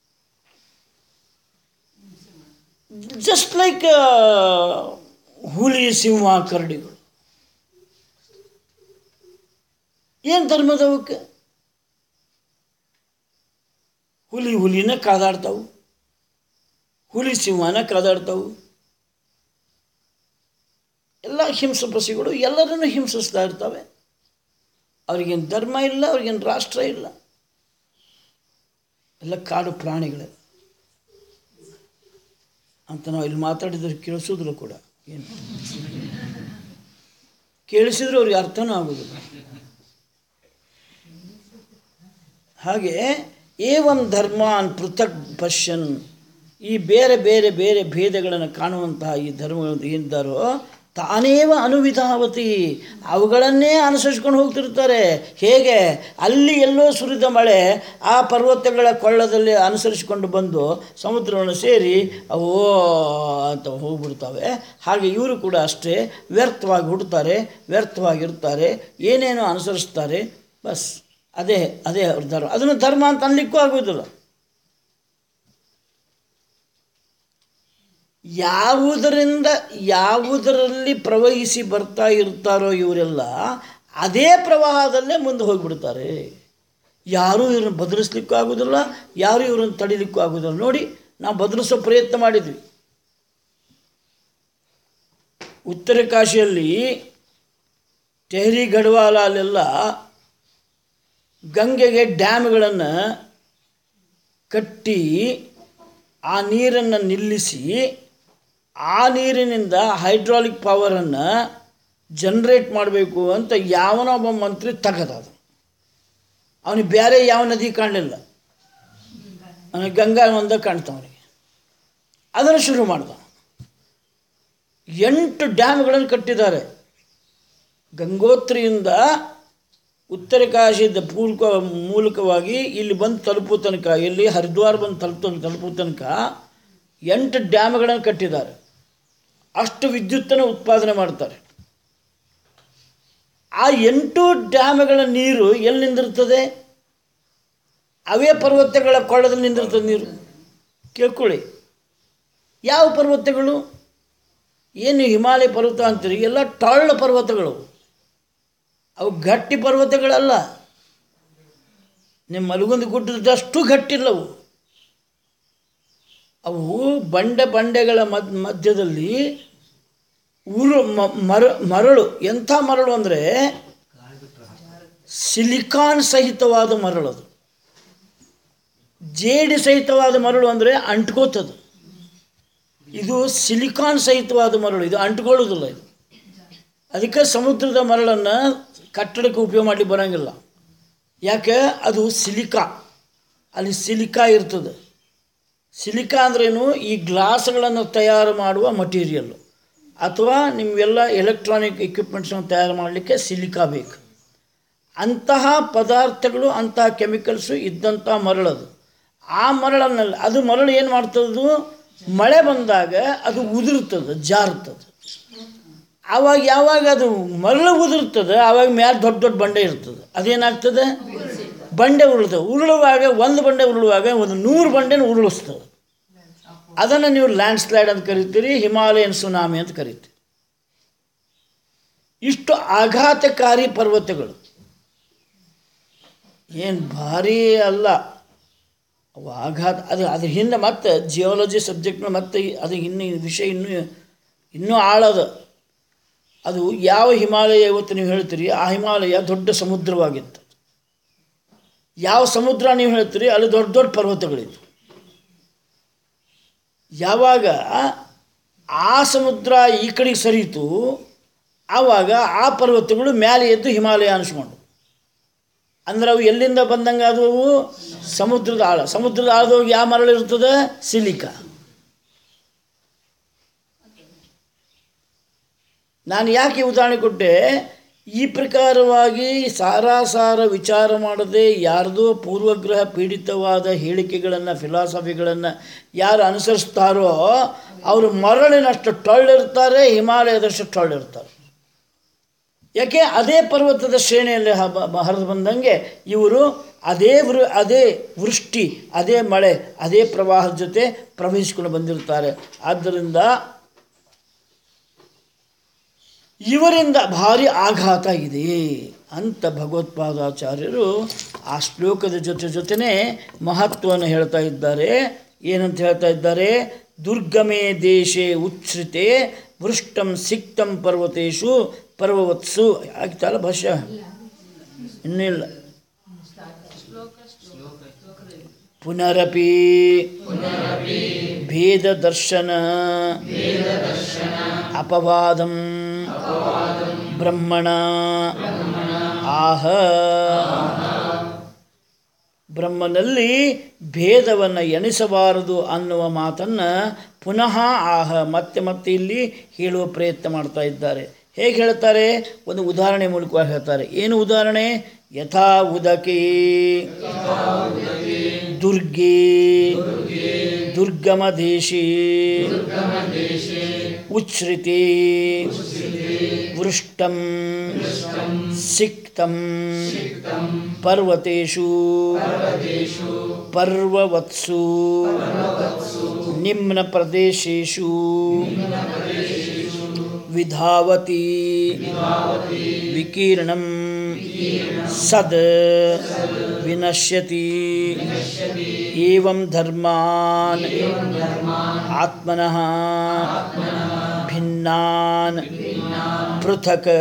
ಜಸ್ಟ್ ಲೈಕ್ ಹುಲಿ ಸಿಂಹ ಕರಡಿಗಳು ಏನು ಧರ್ಮದವಕ್ಕೆ ಹುಲಿ ಹುಲಿನ ಕಾದಾಡ್ತಾವು ಹುಲಿ ಸಿಂಹನ ಕಾದಾಡ್ತಾವು ಎಲ್ಲ ಹಿಂಸಪಸಿಗಳು ಎಲ್ಲರನ್ನು ಹಿಂಸಿಸ್ತಾ ಇರ್ತವೆ ಅವ್ರಿಗೇನು ಧರ್ಮ ಇಲ್ಲ ಅವ್ರಿಗೇನು ರಾಷ್ಟ್ರ ಇಲ್ಲ ಎಲ್ಲ ಕಾಡು ಪ್ರಾಣಿಗಳೇ ಅಂತ ನಾವು ಇಲ್ಲಿ ಮಾತಾಡಿದ್ರೆ ಕೇಳಿಸಿದ್ರು ಕೂಡ ಏನು ಕೇಳಿಸಿದ್ರು ಅವ್ರಿಗೆ ಅರ್ಥನೂ ಆಗೋದಿಲ್ಲ ಹಾಗೆ ಏವಂ ಧರ್ಮಾನ್ ಪೃಥಕ್ ಪಶ್ಯನ್ ಈ ಬೇರೆ ಬೇರೆ ಬೇರೆ ಭೇದಗಳನ್ನು ಕಾಣುವಂತಹ ಈ ಧರ್ಮಗಳು ಏನಿದ್ದಾರೋ ತಾನೇವ ಅನುವಿಧಾವತಿ ಅವುಗಳನ್ನೇ ಅನುಸರಿಸ್ಕೊಂಡು ಹೋಗ್ತಿರ್ತಾರೆ ಹೇಗೆ ಅಲ್ಲಿ ಎಲ್ಲೋ ಸುರಿದ ಮಳೆ ಆ ಪರ್ವತಗಳ ಕೊಳ್ಳದಲ್ಲಿ ಅನುಸರಿಸಿಕೊಂಡು ಬಂದು ಸಮುದ್ರವನ್ನು ಸೇರಿ ಅವೋ ಅಂತ ಹೋಗ್ಬಿಡ್ತವೆ ಹಾಗೆ ಇವರು ಕೂಡ ಅಷ್ಟೇ ವ್ಯರ್ಥವಾಗಿ ಹುಡ್ತಾರೆ ವ್ಯರ್ಥವಾಗಿರ್ತಾರೆ ಏನೇನೋ ಅನುಸರಿಸ್ತಾರೆ ಬಸ್ ಅದೇ ಅದೇ ಅವ್ರ ಧರ್ಮ ಅದನ್ನು ಧರ್ಮ ಅಂತ ಅನ್ಲಿಕ್ಕೂ ಆಗೋದಿಲ್ಲ ಯಾವುದರಿಂದ ಯಾವುದರಲ್ಲಿ ಪ್ರವಹಿಸಿ ಬರ್ತಾ ಇರ್ತಾರೋ ಇವರೆಲ್ಲ ಅದೇ ಪ್ರವಾಹದಲ್ಲೇ ಮುಂದೆ ಹೋಗಿಬಿಡ್ತಾರೆ ಯಾರೂ ಇವ್ರನ್ನ ಬದಲಿಸ್ಲಿಕ್ಕೂ ಆಗೋದಿಲ್ಲ ಯಾರೂ ಇವ್ರನ್ನ ತಡಿಲಿಕ್ಕೂ ಆಗೋದಿಲ್ಲ ನೋಡಿ ನಾವು ಬದಲಿಸೋ ಪ್ರಯತ್ನ ಮಾಡಿದ್ವಿ ಉತ್ತರ ಕಾಶಿಯಲ್ಲಿ ಟೆಹರಿ ಗಢವಾಲ ಅಲ್ಲೆಲ್ಲ ಗಂಗೆಗೆ ಡ್ಯಾಮ್ಗಳನ್ನು ಕಟ್ಟಿ ಆ ನೀರನ್ನು ನಿಲ್ಲಿಸಿ ಆ ನೀರಿನಿಂದ ಹೈಡ್ರಾಲಿಕ್ ಪವರನ್ನು ಜನ್ರೇಟ್ ಮಾಡಬೇಕು ಅಂತ ಯಾವನೋ ಒಬ್ಬ ಮಂತ್ರಿ ತೆಗೆದ ಅದು ಅವನಿಗೆ ಬೇರೆ ಯಾವ ನದಿ ಕಾಣಲಿಲ್ಲ ಅವನಿಗೆ ಗಂಗಾ ಒಂದ ಕಾಣ್ತಾವನಿಗೆ ಅದನ್ನು ಶುರು ಮಾಡ್ದ ಎಂಟು ಡ್ಯಾಮ್ಗಳನ್ನು ಕಟ್ಟಿದ್ದಾರೆ ಗಂಗೋತ್ರಿಯಿಂದ ಉತ್ತರ ಕಾಶಿದ ಪೂರ್ಕ ಮೂಲಕವಾಗಿ ಇಲ್ಲಿ ಬಂದು ತಲುಪೋ ತನಕ ಇಲ್ಲಿ ಹರಿದ್ವಾರ ಬಂದು ತಲುಪ ತಲುಪೋ ತನಕ ಎಂಟು ಡ್ಯಾಮ್ಗಳನ್ನು ಕಟ್ಟಿದ್ದಾರೆ ಅಷ್ಟು ವಿದ್ಯುತ್ತನ್ನು ಉತ್ಪಾದನೆ ಮಾಡ್ತಾರೆ ಆ ಎಂಟು ಡ್ಯಾಮ್ಗಳ ನೀರು ಎಲ್ಲಿ ನಿಂದಿರ್ತದೆ ಅವೇ ಪರ್ವತಗಳ ಕೊಳ್ಳದಲ್ಲಿ ನಿಂದಿರ್ತದೆ ನೀರು ಕೇಳ್ಕೊಳ್ಳಿ ಯಾವ ಪರ್ವತಗಳು ಏನು ಹಿಮಾಲಯ ಪರ್ವತ ಅಂತೀರಿ ಎಲ್ಲ ಟೊಳ್ಳ ಪರ್ವತಗಳು ಅವು ಗಟ್ಟಿ ಪರ್ವತಗಳಲ್ಲ ನಿಮ್ಮ ಮಲಗುಂದಿ ಗುಡ್ಡದಷ್ಟು ಗಟ್ಟಿಲ್ಲವು ಅವು ಬಂಡೆ ಬಂಡೆಗಳ ಮದ್ ಮಧ್ಯದಲ್ಲಿ ಉರು ಮ- ಮರ ಮರಳು ಎಂಥ ಮರಳು ಅಂದರೆ ಸಿಲಿಕಾನ್ ಸಹಿತವಾದ ಮರಳು ಅದು ಜೇಡಿ ಸಹಿತವಾದ ಮರಳು ಅಂದರೆ ಅಂಟ್ಕೋತದು ಇದು ಸಿಲಿಕಾನ್ ಸಹಿತವಾದ ಮರಳು ಇದು ಅಂಟ್ಕೊಳ್ಳೋದಿಲ್ಲ ಇದು ಅದಕ್ಕೆ ಸಮುದ್ರದ ಮರಳನ್ನು ಕಟ್ಟಡಕ್ಕೆ ಉಪಯೋಗ ಮಾಡಲಿಕ್ಕೆ ಬರೋಂಗಿಲ್ಲ ಯಾಕೆ ಅದು ಸಿಲಿಕಾ ಅಲ್ಲಿ ಸಿಲಿಕಾ ಇರ್ತದೆ ಸಿಲಿಕಾ ಅಂದ್ರೇನು ಈ ಗ್ಲಾಸ್ಗಳನ್ನು ತಯಾರು ಮಾಡುವ ಮಟೀರಿಯಲ್ಲು ಅಥವಾ ನಿಮಗೆಲ್ಲ ಎಲೆಕ್ಟ್ರಾನಿಕ್ ಎಕ್ವಿಪ್ಮೆಂಟ್ಸನ್ನು ತಯಾರು ಮಾಡಲಿಕ್ಕೆ ಸಿಲಿಕಾ ಬೇಕು ಅಂತಹ ಪದಾರ್ಥಗಳು ಅಂತಹ ಕೆಮಿಕಲ್ಸು ಇದ್ದಂಥ ಮರಳದು ಆ ಮರಳನ್ನಲ್ಲಿ ಅದು ಮರಳು ಏನು ಮಾಡ್ತದದು ಮಳೆ ಬಂದಾಗ ಅದು ಉದುರ್ತದೆ ಜಾರ್ತದೆ ಆವಾಗ ಯಾವಾಗ ಅದು ಮರಳು ಉದುರ್ತದೆ ಆವಾಗ ಮ್ಯಾಲೆ ದೊಡ್ಡ ದೊಡ್ಡ ಬಂಡೆ ಇರ್ತದೆ ಅದೇನಾಗ್ತದೆ ಬಂಡೆ ಉರುಳ್ತದೆ ಉರುಳುವಾಗ ಒಂದು ಬಂಡೆ ಉರುಳುವಾಗ ಒಂದು ನೂರು ಬಂಡೆನ ಉರುಳಿಸ್ತದೆ ಅದನ್ನು ನೀವು ಲ್ಯಾಂಡ್ ಸ್ಲೈಡ್ ಅಂತ ಕರಿತೀರಿ ಹಿಮಾಲಯನ್ ಸುನಾಮಿ ಅಂತ ಕರಿತೀರಿ ಇಷ್ಟು ಆಘಾತಕಾರಿ ಪರ್ವತಗಳು ಏನು ಭಾರಿ ಅಲ್ಲ ಅವು ಆಘಾತ ಅದು ಅದ್ರ ಹಿಂದೆ ಮತ್ತೆ ಜಿಯಾಲಜಿ ಸಬ್ಜೆಕ್ಟ್ನ ಮತ್ತೆ ಅದು ಇನ್ನು ಈ ವಿಷಯ ಇನ್ನೂ ಇನ್ನೂ ಆಳದ ಅದು ಯಾವ ಹಿಮಾಲಯ ಇವತ್ತು ನೀವು ಹೇಳ್ತೀರಿ ಆ ಹಿಮಾಲಯ ದೊಡ್ಡ ಸಮುದ್ರವಾಗಿತ್ತು ಯಾವ ಸಮುದ್ರ ನೀವು ಹೇಳ್ತೀರಿ ಅಲ್ಲಿ ದೊಡ್ಡ ದೊಡ್ಡ ಪರ್ವತಗಳಿತ್ತು ಯಾವಾಗ ಆ ಸಮುದ್ರ ಈ ಕಡೆಗೆ ಸರಿಯಿತು ಆವಾಗ ಆ ಪರ್ವತಗಳು ಮೇಲೆ ಎದ್ದು ಹಿಮಾಲಯ ಅನಿಸ್ಕೊಂಡು ಅಂದ್ರೆ ಅವು ಎಲ್ಲಿಂದ ಬಂದಂಗೆ ಅದು ಅವು ಸಮುದ್ರದ ಆಳ ಸಮುದ್ರದ ಆಳದೊಳಗೆ ಯಾವ ಮರಳು ಇರ್ತದೆ ಸಿಲಿಕಾ ನಾನು ಯಾಕೆ ಉದಾಹರಣೆ ಕೊಟ್ಟೆ ಈ ಪ್ರಕಾರವಾಗಿ ಸಾರಾಸಾರ ವಿಚಾರ ಮಾಡದೆ ಯಾರ್ದೋ ಪೂರ್ವಗ್ರಹ ಪೀಡಿತವಾದ ಹೇಳಿಕೆಗಳನ್ನು ಫಿಲಾಸಫಿಗಳನ್ನು ಯಾರು ಅನುಸರಿಸ್ತಾರೋ ಅವರು ಮರಳಿನಷ್ಟು ಟೊಳ್ಳಿರ್ತಾರೆ ಹಿಮಾಲಯದಷ್ಟು ಟೊಳ್ಳಿರ್ತಾರೆ ಯಾಕೆ ಅದೇ ಪರ್ವತದ ಶ್ರೇಣಿಯಲ್ಲಿ ಹ- ಹರಿದು ಬಂದಂಗೆ ಇವರು ಅದೇ ವೃ ಅದೇ ವೃಷ್ಟಿ ಅದೇ ಮಳೆ ಅದೇ ಪ್ರವಾಹದ ಜೊತೆ ಪ್ರವಹಿಸಿಕೊಂಡು ಬಂದಿರ್ತಾರೆ ಆದ್ದರಿಂದ ಇವರಿಂದ ಭಾರಿ ಆಘಾತ ಇದೆ ಅಂತ ಭಗವತ್ಪಾದಾಚಾರ್ಯರು ಆ ಶ್ಲೋಕದ ಜೊತೆ ಜೊತೆನೇ ಮಹತ್ವವನ್ನು ಹೇಳ್ತಾ ಇದ್ದಾರೆ ಏನಂತ ಹೇಳ್ತಾ ಇದ್ದಾರೆ ದುರ್ಗಮೇ ದೇಶೇ ಉಚ್ಛ್ರಿತೆ ವೃಷ್ಟಂ ಸಿಕ್ತಂ ಪರ್ವತೇಶು ಪರ್ವವತ್ಸು ಆಗ್ತಲ್ಲ ಭಾಷ್ಯ ಇನ್ನೂ ಇಲ್ಲ ಪುನರಪಿ ಭೇದ ದರ್ಶನ ಅಪವಾದಂ ಬ್ರಹ್ಮಣ ಆಹ ಬ್ರಹ್ಮನಲ್ಲಿ ಭೇದವನ್ನು ಎಣಿಸಬಾರದು ಅನ್ನುವ ಮಾತನ್ನು ಪುನಃ ಆಹ ಮತ್ತೆ ಮತ್ತೆ ಇಲ್ಲಿ ಹೇಳುವ ಪ್ರಯತ್ನ ಮಾಡ್ತಾ ಇದ್ದಾರೆ ಹೇಗೆ ಹೇಳ್ತಾರೆ ಒಂದು ಉದಾಹರಣೆ ಮೂಲಕವಾಗಿ ಹೇಳ್ತಾರೆ ಏನು ಉದಾಹರಣೆ ಯಥಾ ಉದಕೇ ದುರ್ಗೆ ದುರ್ಗಮ ದೇಶೇ ಉಚ್ಛ್ರಿತೆ ವೃಷ್ಟಂ ಸಿಕ್ತಂ ಪರ್ವತೇಷು ಪರ್ವವತ್ಸು ನಿಮ್ನ ಪ್ರದೇಶೇಷು ವಿಧಾವತಿ ವಿಕೀರ್ಣಂ ಸದ್ ವಿನಶ್ಯತಿ ಏವಂ ಧರ್ಮಾನ್ ಆತ್ಮನಃ ಭಿನ್ನಾನ್ ಪೃಥಕ್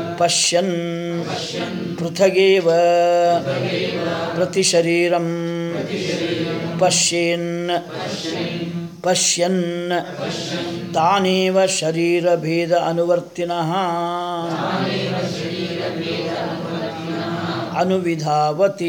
ಪಶ್ಯನ್ ಪೃಥಗೇವ ಪ್ರತಿಶರೀರಂ ಪಶ್ಯನ್ ಪಶ್ಯನ್ ತಾನೇವ ಶರೀರಭೇದ ಅನುವರ್ತಿನಃ ಅನುವಿಧಾವತಿ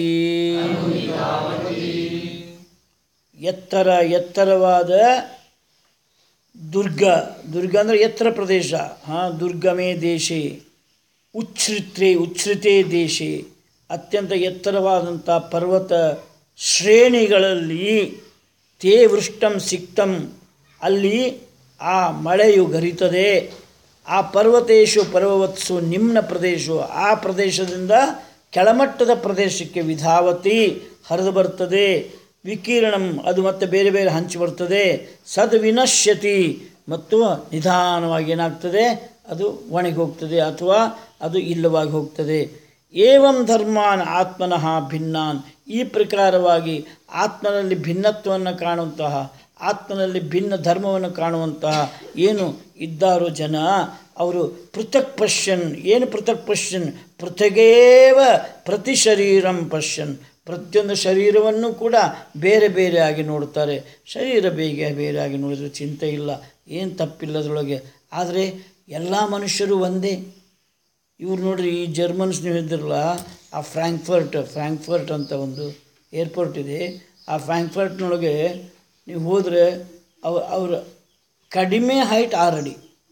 ಎತ್ತರ ಎತ್ತರವಾದ ದುರ್ಗ ದುರ್ಗ ಅಂದರೆ ಎತ್ತರ ಪ್ರದೇಶ ಹಾಂ ದುರ್ಗಮೇ ದೇಶೆ ಉಚ್ಛ್ರಿತ್ರೆ ಉಚ್ಛ್ರಿತೆ ದೇಶೆ ಅತ್ಯಂತ ಎತ್ತರವಾದಂಥ ಪರ್ವತ ಶ್ರೇಣಿಗಳಲ್ಲಿ ತೇ ವೃಷ್ಟಂ ಸಿಕ್ತಂ ಅಲ್ಲಿ ಆ ಮಳೆಯು ಗರಿತದೆ ಆ ಪರ್ವತೇಶು ಪರ್ವವತ್ಸು ನಿಮ್ನ ಪ್ರದೇಶ ಆ ಪ್ರದೇಶದಿಂದ ಕೆಳಮಟ್ಟದ ಪ್ರದೇಶಕ್ಕೆ ವಿಧಾವತಿ ಹರಿದು ಬರ್ತದೆ ವಿಕಿರಣಂ ಅದು ಮತ್ತೆ ಬೇರೆ ಬೇರೆ ಹಂಚಿ ಬರ್ತದೆ ಸದ್ ವಿನಶ್ಯತಿ ಮತ್ತು ನಿಧಾನವಾಗಿ ಏನಾಗ್ತದೆ ಅದು ಒಣಗಿ ಹೋಗ್ತದೆ ಅಥವಾ ಅದು ಇಲ್ಲವಾಗಿ ಹೋಗ್ತದೆ ಏವಂ ಧರ್ಮಾನ್ ಆತ್ಮನಃ ಭಿನ್ನಾನ್ ಈ ಪ್ರಕಾರವಾಗಿ ಆತ್ಮನಲ್ಲಿ ಭಿನ್ನತ್ವವನ್ನು ಕಾಣುವಂತಹ ಆತ್ಮನಲ್ಲಿ ಭಿನ್ನ ಧರ್ಮವನ್ನು ಕಾಣುವಂತಹ ಏನು ಇದ್ದಾರೋ ಜನ ಅವರು ಪೃಥಕ್ ಪಶ್ಯನ್ ಏನು ಪೃಥಕ್ ಪಶ್ಯನ್ ಪೃಥಗೇವ ಪ್ರತಿ ಶರೀರಂ ಪಶ್ಯನ್ ಪ್ರತಿಯೊಂದು ಶರೀರವನ್ನು ಕೂಡ ಬೇರೆ ಬೇರೆಯಾಗಿ ನೋಡ್ತಾರೆ ಶರೀರ ಬೇಗ ಬೇರೆಯಾಗಿ ನೋಡಿದ್ರೆ ಚಿಂತೆ ಇಲ್ಲ ಏನು ತಪ್ಪಿಲ್ಲದ್ರೊಳಗೆ ಆದರೆ ಎಲ್ಲ ಮನುಷ್ಯರು ಒಂದೇ ಇವ್ರು ನೋಡ್ರಿ ಈ ಜರ್ಮನ್ಸ್ ನೀವು ಇದ್ದಿರಲ್ಲ ಆ ಫ್ರ್ಯಾಂಕ್ಫರ್ಟ್ ಫ್ರ್ಯಾಂಕ್ಫರ್ಟ್ ಅಂತ ಒಂದು ಏರ್ಪೋರ್ಟ್ ಇದೆ ಆ ಫ್ರ್ಯಾಂಕ್ಫರ್ಟ್ನೊಳಗೆ ನೀವು ಹೋದರೆ ಅವ ಅವ್ರ ಕಡಿಮೆ ಹೈಟ್ ಆರಡಿ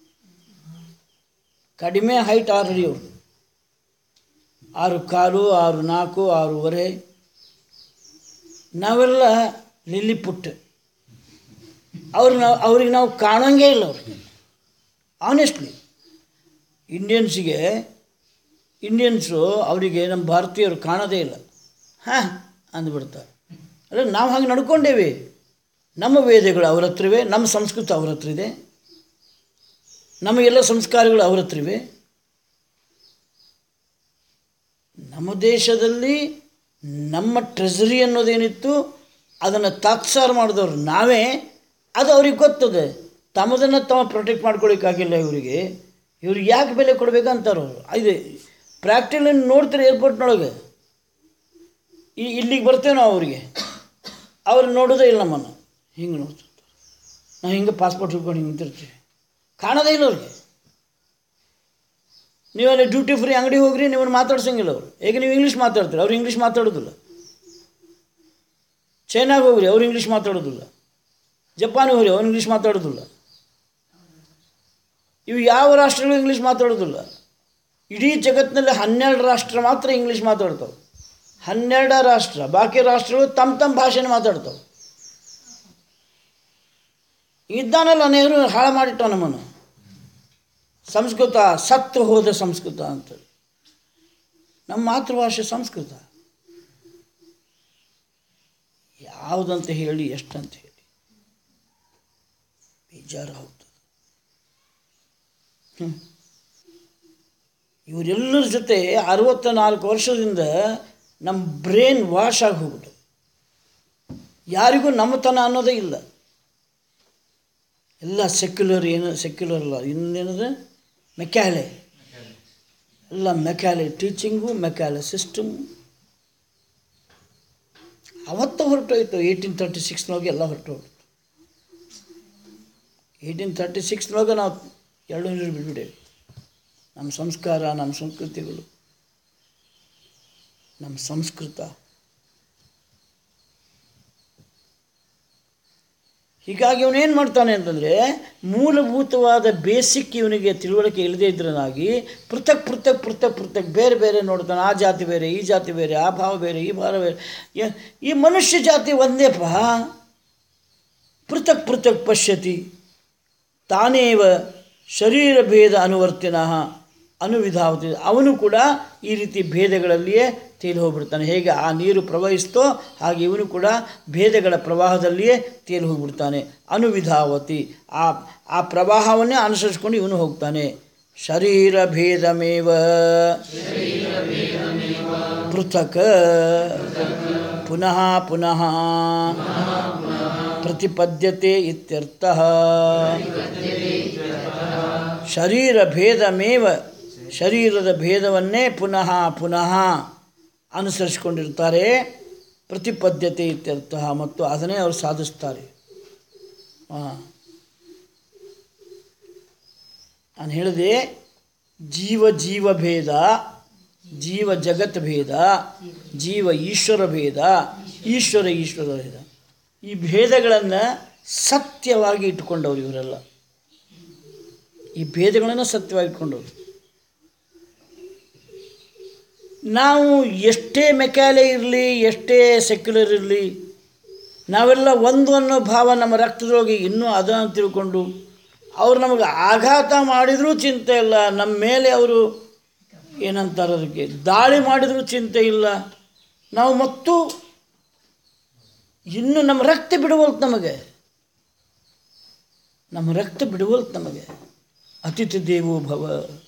ಕಡಿಮೆ ಹೈಟ್ ಆರಡಿ ಅವರು ಆರು ಕಾಲು ಆರು ನಾಲ್ಕು ಆರೂವರೆ ನಾವೆಲ್ಲ ಲಿಲ್ಲಿಪುಟ್ ಅವ್ರಿಗೆ ನಾವು ಅವ್ರಿಗೆ ನಾವು ಕಾಣೋಂಗೇ ಇಲ್ಲ ಅವ್ರಿಗೆ ಆನೆಸ್ಟ್ಲಿ ಇಂಡಿಯನ್ಸಿಗೆ ಇಂಡಿಯನ್ಸು ಅವರಿಗೆ ನಮ್ಮ ಭಾರತೀಯರು ಕಾಣೋದೇ ಇಲ್ಲ ಹಾಂ ಅಂದ್ಬಿಡ್ತಾರೆ ಅಲ್ಲ ನಾವು ಹಾಗೆ ನಡ್ಕೊಂಡೇವಿ ನಮ್ಮ ವೇದಗಳು ಅವ್ರ ಹತ್ರ ಇವೆ ನಮ್ಮ ಸಂಸ್ಕೃತ ಅವ್ರ ಹತ್ರ ಇದೆ ನಮ್ಮ ಎಲ್ಲ ಸಂಸ್ಕಾರಗಳು ಅವ್ರ ಹತ್ರ ಇವೆ ನಮ್ಮ ದೇಶದಲ್ಲಿ ನಮ್ಮ ಟ್ರೆಸರಿ ಅನ್ನೋದೇನಿತ್ತು ಅದನ್ನು ತಾತ್ಸಾರ ಮಾಡಿದವ್ರು ನಾವೇ ಅದು ಅವ್ರಿಗೆ ಗೊತ್ತದೆ ತಮ್ಮದನ್ನು ತಾವು ಪ್ರೊಟೆಕ್ಟ್ ಮಾಡ್ಕೊಳ್ಳಿಕ್ಕಾಗಿಲ್ಲ ಇವರಿಗೆ ಇವ್ರಿಗೆ ಯಾಕೆ ಬೆಲೆ ಕೊಡಬೇಕಂತಾರೆ ಅವರು ಇದು ಪ್ರಾಕ್ಟಿಕಲ್ ನೋಡ್ತಾರೆ ಏರ್ಪೋರ್ಟ್ನೊಳಗೆ ಈ ಇಲ್ಲಿಗೆ ಬರ್ತೇವೆ ನಾವು ಅವರಿಗೆ ಅವ್ರು ನೋಡೋದೇ ಇಲ್ಲ ನಮ್ಮನ್ನು ಹಿಂಗೆ ನೋಡ್ತಿರ್ತಾರೆ ನಾವು ಹಿಂಗೆ ಪಾಸ್ಪೋರ್ಟ್ ಹಿಡ್ಕೊಂಡು ಹಿಂಗೆ ನಿಂತಿರ್ತೀವಿ ಕಾಣೋದೇ ಇಲ್ಲ ಅವ್ರಿಗೆ ನೀವಲ್ಲಿ ಡ್ಯೂಟಿ ಫ್ರೀ ಅಂಗಡಿ ಹೋಗ್ರಿ ನಿಮ್ಮನ್ನು ಮಾತಾಡ್ಸಂಗಿಲ್ಲ ಅವರು ಈಗ ನೀವು ಇಂಗ್ಲೀಷ್ ಮಾತಾಡ್ತೀರಿ ಅವ್ರು ಇಂಗ್ಲೀಷ್ ಮಾತಾಡೋದಿಲ್ಲ ಚೈನಾಗೆ ಹೋಗ್ರಿ ಅವ್ರು ಇಂಗ್ಲೀಷ್ ಮಾತಾಡೋದಿಲ್ಲ ಜಪಾನಿಗೆ ಹೋಗ್ರಿ ಅವ್ರು ಇಂಗ್ಲೀಷ್ ಮಾತಾಡೋದಿಲ್ಲ ಇವು ಯಾವ ರಾಷ್ಟ್ರಗಳು ಇಂಗ್ಲೀಷ್ ಮಾತಾಡೋದಿಲ್ಲ ಇಡೀ ಜಗತ್ತಿನಲ್ಲಿ ಹನ್ನೆರಡು ರಾಷ್ಟ್ರ ಮಾತ್ರ ಇಂಗ್ಲೀಷ್ ಮಾತಾಡ್ತಾವೆ ಹನ್ನೆರಡು ರಾಷ್ಟ್ರ ಬಾಕಿ ರಾಷ್ಟ್ರಗಳು ತಮ್ಮ ತಮ್ಮ ಭಾಷೆನ ಮಾತಾಡ್ತಾವೆ ಇದ್ದಾನಲ್ಲ ನೆಹರು ಹಾಳು ಮಾಡಿಟ್ಟ ನಮ್ಮನ್ನು ಸಂಸ್ಕೃತ ಸತ್ತು ಹೋದ ಸಂಸ್ಕೃತ ಅಂತ ನಮ್ಮ ಮಾತೃಭಾಷೆ ಸಂಸ್ಕೃತ ಯಾವುದಂತ ಹೇಳಿ ಎಷ್ಟಂತ ಹೇಳಿ ಬೇಜಾರು ಹೋಗ್ತದೆ ಹ್ಮ್. ಇವರೆಲ್ಲರ ಜೊತೆ ಅರವತ್ತ ನಾಲ್ಕು ವರ್ಷದಿಂದ ನಮ್ಮ ಬ್ರೇನ್ ವಾಶ್ ಆಗಿ ಹೋಗ್ಬಿಟ್ಟು ಯಾರಿಗೂ ನಮ್ಮತನ ಅನ್ನೋದೇ ಇಲ್ಲ ಎಲ್ಲ ಸೆಕ್ಯುಲರ್ ಏನು ಸೆಕ್ಯುಲರ್ ಅಲ್ಲ ಇನ್ನೇನದು ಮೆಕ್ಯಾಲೆ ಎಲ್ಲ ಮೆಕ್ಯಾಲೆ ಟೀಚಿಂಗು ಮೆಕ್ಯಾಲೆ ಸಿಸ್ಟಮ್ ಅವತ್ತು ಹೊರಟೋಯ್ತು ಏಯ್ಟೀನ್ ತರ್ಟಿ ಸಿಕ್ಸ್ನೊಳಗೆ ಎಲ್ಲ ಹೊರಟೋಗ್ಬಿಟ್ಟು ಏಯ್ಟೀನ್ ತರ್ಟಿ ಸಿಕ್ಸ್ನೊಳಗೆ ನಾವು ಎರಡು ನೀರು ಬಿಟ್ಬಿಡೇವಿ ನಮ್ಮ ಸಂಸ್ಕಾರ ನಮ್ಮ ಸಂಸ್ಕೃತಿಗಳು ನಮ್ಮ ಸಂಸ್ಕೃತ ಹೀಗಾಗಿ ಅವನೇನು ಮಾಡ್ತಾನೆ ಅಂತಂದರೆ ಮೂಲಭೂತವಾದ ಬೇಸಿಕ್ ಇವನಿಗೆ ತಿಳುವಳಿಕೆ ಇಲ್ಲದೇ ಇದ್ರನಾಗಿ ಪೃಥಕ್ ಪೃಥಕ್ ಪೃಥಕ್ ಪೃಥಕ್ ಬೇರೆ ಬೇರೆ ನೋಡ್ತಾನೆ ಆ ಜಾತಿ ಬೇರೆ ಈ ಜಾತಿ ಬೇರೆ ಆ ಭಾವ ಬೇರೆ ಈ ಭಾವ ಬೇರೆ ಯ- ಈ ಮನುಷ್ಯ ಜಾತಿ ಒಂದೇಪ್ಪ ಪೃಥಕ್ ಪೃಥಕ್ ಪಶ್ಯತಿ ತಾನೇವ ಶರೀರ ಭೇದ ಅನುವರ್ತಿನಃ ಅನುವಿಧಾವತಿ ಅವನು ಕೂಡ ಈ ರೀತಿ ಭೇದಗಳಲ್ಲಿಯೇ ತೇಲಿ ಹೋಗ್ಬಿಡ್ತಾನೆ ಹೇಗೆ ಆ ನೀರು ಪ್ರವಹಿಸ್ತೋ ಹಾಗೆ ಇವನು ಕೂಡ ಭೇದಗಳ ಪ್ರವಾಹದಲ್ಲಿಯೇ ತೇಲಿ ಹೋಗ್ಬಿಡ್ತಾನೆ ಅನುವಿಧಾವತಿ ಆ ಆ ಪ್ರವಾಹವನ್ನೇ ಅನುಸರಿಸ್ಕೊಂಡು ಇವನು ಹೋಗ್ತಾನೆ ಶರೀರ ಭೇದಮೇವ ಪೃಥಕ್ ಪುನಃ ಪುನಃ ಪ್ರತಿಪದ್ಯತೆ ಇತ್ಯರ್ಥ ಶರೀರ ಭೇದಮೇವ ಶರೀರದ ಭೇದವನ್ನೇ ಪುನಃ ಪುನಃ ಅನುಸರಿಸಿಕೊಂಡಿರ್ತಾರೆ ಪ್ರತಿಪದ್ಯತೆ ಇತ್ಯರ್ಥ ಮತ್ತು ಅದನ್ನೇ ಅವರು ಸಾಧಿಸ್ತಾರೆ ಹಾಂ ನಾನು ಹೇಳಿದೆ ಜೀವ ಜೀವ ಭೇದ ಜೀವ ಜಗತ್ ಭೇದ ಜೀವ ಈಶ್ವರ ಭೇದ ಈಶ್ವರ ಈಶ್ವರ ಭೇದ ಈ ಭೇದಗಳನ್ನು ಸತ್ಯವಾಗಿ ಇಟ್ಕೊಂಡವ್ರು ಇವರೆಲ್ಲ ಈ ಭೇದಗಳನ್ನು ಸತ್ಯವಾಗಿ ಇಟ್ಕೊಂಡವ್ರು ನಾವು ಎಷ್ಟೇ ಮೆಕ್ಯಾಲೆ ಇರಲಿ ಎಷ್ಟೇ ಸೆಕ್ಯುಲರ್ ಇರಲಿ ನಾವೆಲ್ಲ ಒಂದು ಅನ್ನೋ ಭಾವ ನಮ್ಮ ರಕ್ತದೊಳಗೆ ಇನ್ನೂ ಅದ ಅಂತ ತಿಳ್ಕೊಂಡು ಅವ್ರು ನಮಗೆ ಆಘಾತ ಮಾಡಿದರೂ ಚಿಂತೆ ಇಲ್ಲ ನಮ್ಮ ಮೇಲೆ ಅವರು ಏನಂತಾರೆ ಅದಕ್ಕೆ ದಾಳಿ ಮಾಡಿದರೂ ಚಿಂತೆ ಇಲ್ಲ ನಾವು ಮತ್ತು ಇನ್ನು ನಮ್ಮ ರಕ್ತ ಬಿಡುವಲ್ತು ನಮಗೆ ನಮ್ಮ ರಕ್ತ ಬಿಡುವಲ್ತು ನಮಗೆ ಅತಿಥಿ ದೇವೋ ಭವ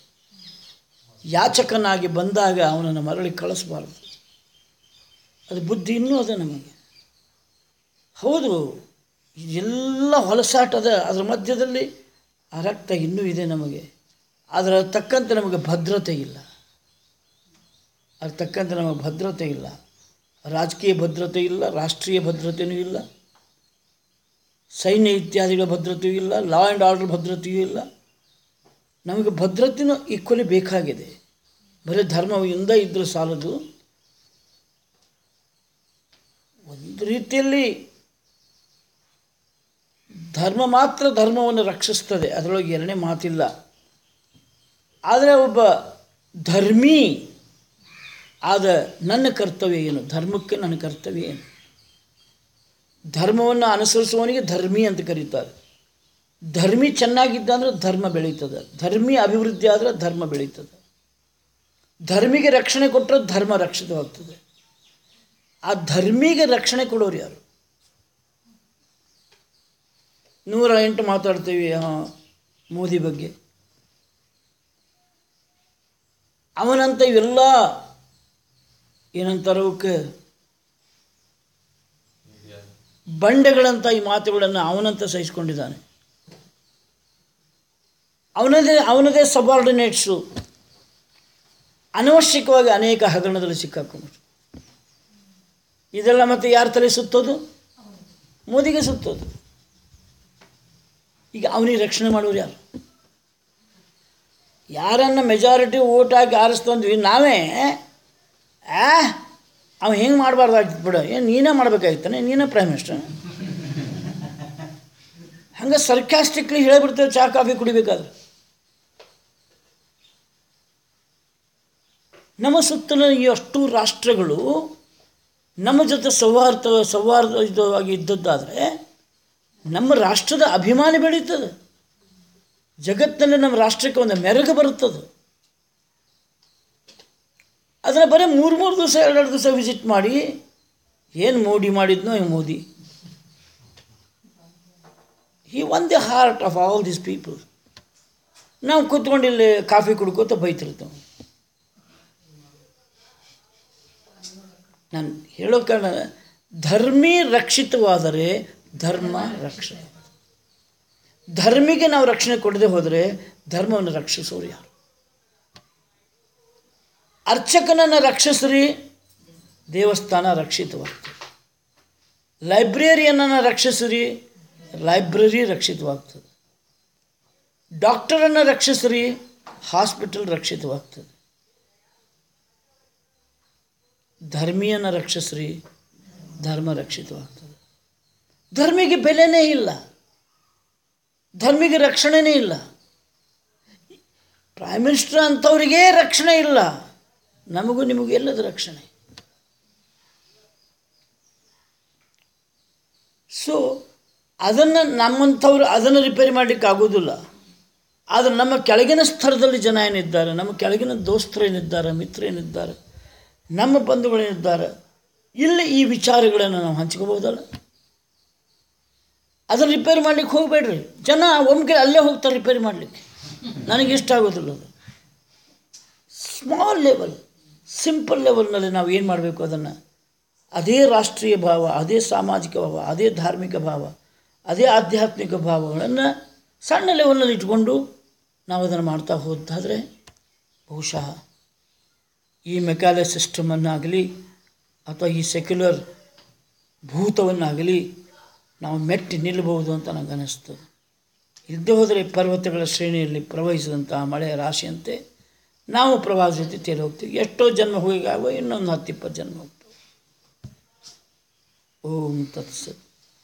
ಯಾಚಕನಾಗಿ ಬಂದಾಗ ಅವನನ್ನು ಮರಳಿ ಕಳಿಸ್ಬಾರ್ದು ಅದು ಬುದ್ಧಿ ಇನ್ನೂ ಅದ ನಮಗೆ ಹೌದು ಎಲ್ಲ ಹೊಲಸಾಟದ ಅದರ ಮಧ್ಯದಲ್ಲಿ ಆ ರಕ್ತ ಇನ್ನೂ ಇದೆ ನಮಗೆ ಅದರ ತಕ್ಕಂತೆ ನಮಗೆ ಭದ್ರತೆ ಇಲ್ಲ ಅದ್ರ ತಕ್ಕಂತೆ ನಮಗೆ ಭದ್ರತೆ ಇಲ್ಲ ರಾಜಕೀಯ ಭದ್ರತೆ ಇಲ್ಲ ರಾಷ್ಟ್ರೀಯ ಭದ್ರತೆಯೂ ಇಲ್ಲ ಸೈನ್ಯ ಇತ್ಯಾದಿಗಳ ಭದ್ರತೆಯೂ ಇಲ್ಲ ಲಾ ಆ್ಯಂಡ್ ಆರ್ಡರ್ ಭದ್ರತೆಯೂ ಇಲ್ಲ ನಮಗೆ ಭದ್ರತೆಯೂ ಈಕ್ವಲಿ ಬೇಕಾಗಿದೆ ಬರೀ ಧರ್ಮದಿಂದ ಇದ್ದರೂ ಸಾಲದು ಒಂದು ರೀತಿಯಲ್ಲಿ ಧರ್ಮ ಮಾತ್ರ ಧರ್ಮವನ್ನು ರಕ್ಷಿಸ್ತದೆ ಅದರೊಳಗೆ ಎರಡನೇ ಮಾತಿಲ್ಲ ಆದರೆ ಒಬ್ಬ ಧರ್ಮಿ ಆದ ನನ್ನ ಕರ್ತವ್ಯ ಏನು ಧರ್ಮಕ್ಕೆ ನನ್ನ ಕರ್ತವ್ಯ ಏನು ಧರ್ಮವನ್ನು ಅನುಸರಿಸುವವನಿಗೆ ಧರ್ಮಿ ಅಂತ ಕರೀತಾರೆ ಧರ್ಮಿ ಚೆನ್ನಾಗಿದ್ದ ಅಂದರೆ ಧರ್ಮ ಬೆಳೀತದೆ ಧರ್ಮಿ ಅಭಿವೃದ್ಧಿ ಆದರೆ ಧರ್ಮ ಬೆಳೀತದೆ ಧರ್ಮಿಗೆ ರಕ್ಷಣೆ ಕೊಟ್ಟರೆ ಧರ್ಮ ರಕ್ಷಿತವಾಗ್ತದೆ ಆ ಧರ್ಮಿಗೆ ರಕ್ಷಣೆ ಕೊಡೋರು ಯಾರು ನೂರ ಎಂಟು ಮಾತಾಡ್ತೀವಿ ಹಾಂ ಮೋದಿ ಬಗ್ಗೆ ಅವನಂತ ಇವೆಲ್ಲ ಏನಂತಾರೆ ಅವಕ್ಕೆ ಬಂಡೆಗಳಂತ ಈ ಮಾತುಗಳನ್ನು ಅವನಂತ ಸಹಿಸ್ಕೊಂಡಿದ್ದಾನೆ ಅವನದೇ ಅವನದೇ ಸಬಾರ್ಡಿನೇಟ್ಸು ಅನವಶ್ಯಕವಾಗಿ ಅನೇಕ ಹಗರಣದಲ್ಲಿ ಸಿಕ್ಕಾಕೊಂಡ್ರು ಇದೆಲ್ಲ ಮತ್ತೆ ಯಾರ ತಲೆ ಸುತ್ತೋದು ಮೋದಿಗೆ ಸುತ್ತೋದು ಈಗ ಅವನಿಗೆ ರಕ್ಷಣೆ ಮಾಡೋರು ಯಾರು ಯಾರನ್ನು ಮೆಜಾರಿಟಿ ಓಟ್ ಹಾಕಿ ಆರಿಸ್ತಂದ್ವಿ ನಾವೇ ಆ ಅವ ಹೆಂಗೆ ಮಾಡಬಾರ್ದಾಗಿತ್ತು ಬಿಡು ಏನು ನೀನೇ ಮಾಡ್ಬೇಕಾಗಿತ್ತಾನೆ ನೀನೇ ಪ್ರೈಮ್ ಮಿನಿಸ್ಟರ್ ಹಂಗೆ ಸರ್ಕ್ಯಾಸ್ಟಿಕ್ಲಿ ಹೇಳಿಬಿಡ್ತೇವೆ ಚಹಾ ಕಾಫಿ ಕುಡಿಬೇಕಾದ್ರೆ ನಮ್ಮ ಸುತ್ತಲ ಈ ಅಷ್ಟು ರಾಷ್ಟ್ರಗಳು ನಮ್ಮ ಜೊತೆ ಸೌಹಾರ್ದ ಸೌಹಾರ್ದವಾಗಿ ಇದ್ದದ್ದಾದರೆ ನಮ್ಮ ರಾಷ್ಟ್ರದ ಅಭಿಮಾನ ಬೆಳೀತದೆ ಜಗತ್ತಿನಲ್ಲಿ ನಮ್ಮ ರಾಷ್ಟ್ರಕ್ಕೆ ಒಂದು ಮೆರುಗು ಬರುತ್ತದೆ ಅದರ ಬರೀ ಮೂರು ಮೂರು ದಿವಸ ಎರಡೆರಡು ದಿವಸ ವಿಸಿಟ್ ಮಾಡಿ ಏನು ಮೋಡಿ ಮಾಡಿದ್ನೋ ಈ ಮೋದಿ ಈ one the heart of all these people ನಾವು ಕೂತ್ಕೊಂಡು ಇಲ್ಲಿ ಕಾಫಿ ಕುಡ್ಕೋತ ಬೈತಿರ್ತೇವೆ ನಾನು ಹೇಳೋ ಕಾರಣ ಧರ್ಮಿ ರಕ್ಷಿತವಾದರೆ ಧರ್ಮ ರಕ್ಷಣೆ ಧರ್ಮಿಗೆ ನಾವು ರಕ್ಷಣೆ ಕೊಡದೆ ಹೋದರೆ ಧರ್ಮವನ್ನು ರಕ್ಷಿಸೋರು ಯಾರು ಅರ್ಚಕನನ್ನು ರಕ್ಷಿಸ್ರಿ ದೇವಸ್ಥಾನ ರಕ್ಷಿತವಾಗ್ತದೆ ಲೈಬ್ರೇರಿಯನನ್ನು ರಕ್ಷಿಸ್ರಿ ಲೈಬ್ರರಿ ರಕ್ಷಿತವಾಗ್ತದೆ ಡಾಕ್ಟರನ್ನು ರಕ್ಷಿಸ್ರಿ ಹಾಸ್ಪಿಟಲ್ ರಕ್ಷಿತವಾಗ್ತದೆ ಧರ್ಮಿಯನ್ನು ರಕ್ಷಿಸ್ರಿ ಧರ್ಮ ರಕ್ಷಿತವಾಗ್ತದೆ ಧರ್ಮಿಗೆ ಬೆಲೆನೇ ಇಲ್ಲ ಧರ್ಮಿಗೆ ರಕ್ಷಣೆನೇ ಇಲ್ಲ ಪ್ರೈಮ್ ಮಿನಿಸ್ಟರ್ ಅಂಥವ್ರಿಗೇ ರಕ್ಷಣೆ ಇಲ್ಲ ನಮಗೂ ನಿಮಗೂ ಎಲ್ಲದ ರಕ್ಷಣೆ ಸೊ ಅದನ್ನು ನಮ್ಮಂಥವ್ರು ಅದನ್ನು ರಿಪೇರಿ ಮಾಡಲಿಕ್ಕೆ ಆಗೋದಿಲ್ಲ ಆದರೆ ನಮ್ಮ ಕೆಳಗಿನ ಸ್ತರದಲ್ಲಿ ಜನ ಏನಿದ್ದಾರೆ ನಮ್ಮ ಕೆಳಗಿನ ದೋಸ್ತರೇನಿದ್ದಾರೆ ಮಿತ್ರರೇನಿದ್ದಾರೆ ನಮ್ಮ ಬಂಧುಗಳೇನಿದ್ದಾರೆ ಇಲ್ಲಿ ಈ ವಿಚಾರಗಳನ್ನು ನಾವು ಹಂಚ್ಕೋಬೋದಲ್ಲ ಅದನ್ನು ರಿಪೇರಿ ಮಾಡ್ಲಿಕ್ಕೆ ಹೋಗಬೇಡ್ರಿ ಜನ ಒಮ್ಗೆ ಅಲ್ಲೇ ಹೋಗ್ತಾರೆ ರಿಪೇರಿ ಮಾಡಲಿಕ್ಕೆ ನನಗೆ ಇಷ್ಟ ಆಗೋದಿಲ್ಲ ಅದು ಸ್ಮಾಲ್ ಲೆವೆಲ್ ಸಿಂಪಲ್ ಲೆವೆಲ್ನಲ್ಲಿ ನಾವು ಏನು ಮಾಡಬೇಕು ಅದನ್ನು ಅದೇ ರಾಷ್ಟ್ರೀಯ ಭಾವ ಅದೇ ಸಾಮಾಜಿಕ ಭಾವ ಅದೇ ಧಾರ್ಮಿಕ ಭಾವ ಅದೇ ಆಧ್ಯಾತ್ಮಿಕ ಭಾವಗಳನ್ನು ಸಣ್ಣ ಲೆವೆಲ್ನಲ್ಲಿ ಇಟ್ಕೊಂಡು ನಾವು ಅದನ್ನು ಮಾಡ್ತಾ ಹೋದಾದರೆ ಬಹುಶಃ ಈ ಮೆಕ್ಯಾಲೆ ಸಿಸ್ಟಮನ್ನಾಗಲಿ ಅಥವಾ ಈ ಸೆಕ್ಯುಲರ್ ಭೂತವನ್ನಾಗಲಿ ನಾವು ಮೆಟ್ಟಿ ನಿಲ್ಲಬಹುದು ಅಂತ ನನಗೆ ಅನ್ನಿಸ್ತು ಇಲ್ಲದೆ ಹೋದರೆ ಪರ್ವತಗಳ ಶ್ರೇಣಿಯಲ್ಲಿ ಪ್ರವಹಿಸಿದಂತಹ ಮಳೆಯ ರಾಶಿಯಂತೆ ನಾವು ಪ್ರವಾಸ ಜೊತೆ ತೇಲಿ ಹೋಗ್ತೀವಿ ಎಷ್ಟೋ ಜನ್ಮ ಹೋಗಿಗಾಗುವ ಇನ್ನೊಂದು ಹತ್ತಿಪ್ಪತ್ತು ಜನ್ಮ ಹೋಗ್ತವೆ ಓಂ ತತ್ಸತ್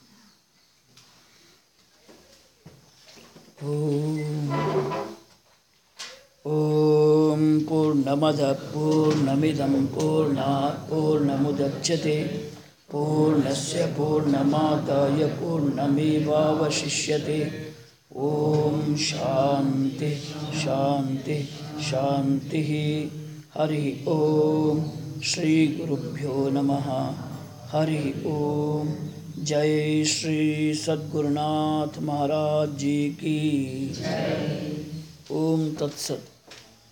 ಓಂ ಓಂ ಪೂರ್ಣಮದ ಪೂರ್ಣಮಿದಂ ಪೂರ್ಣಾತ್ ಪೂರ್ಣಮುದಚ್ಯತೆ ಪೂರ್ಣಸ್ಯ ಪೂರ್ಣಮಾದಾಯ ಪೂರ್ಣಮೇವಾವಶಿಷ್ಯತೆ ಓಂ ಶಾಂತಿ ಶಾಂತಿ ಶಾಂತಿ ಹರಿ ಓಂ ಶ್ರೀ ಗುರುಭ್ಯೋ ನಮಃ हरि ओम जय श्री सद्गुरुनाथ महाराज जी की ओम तत्सत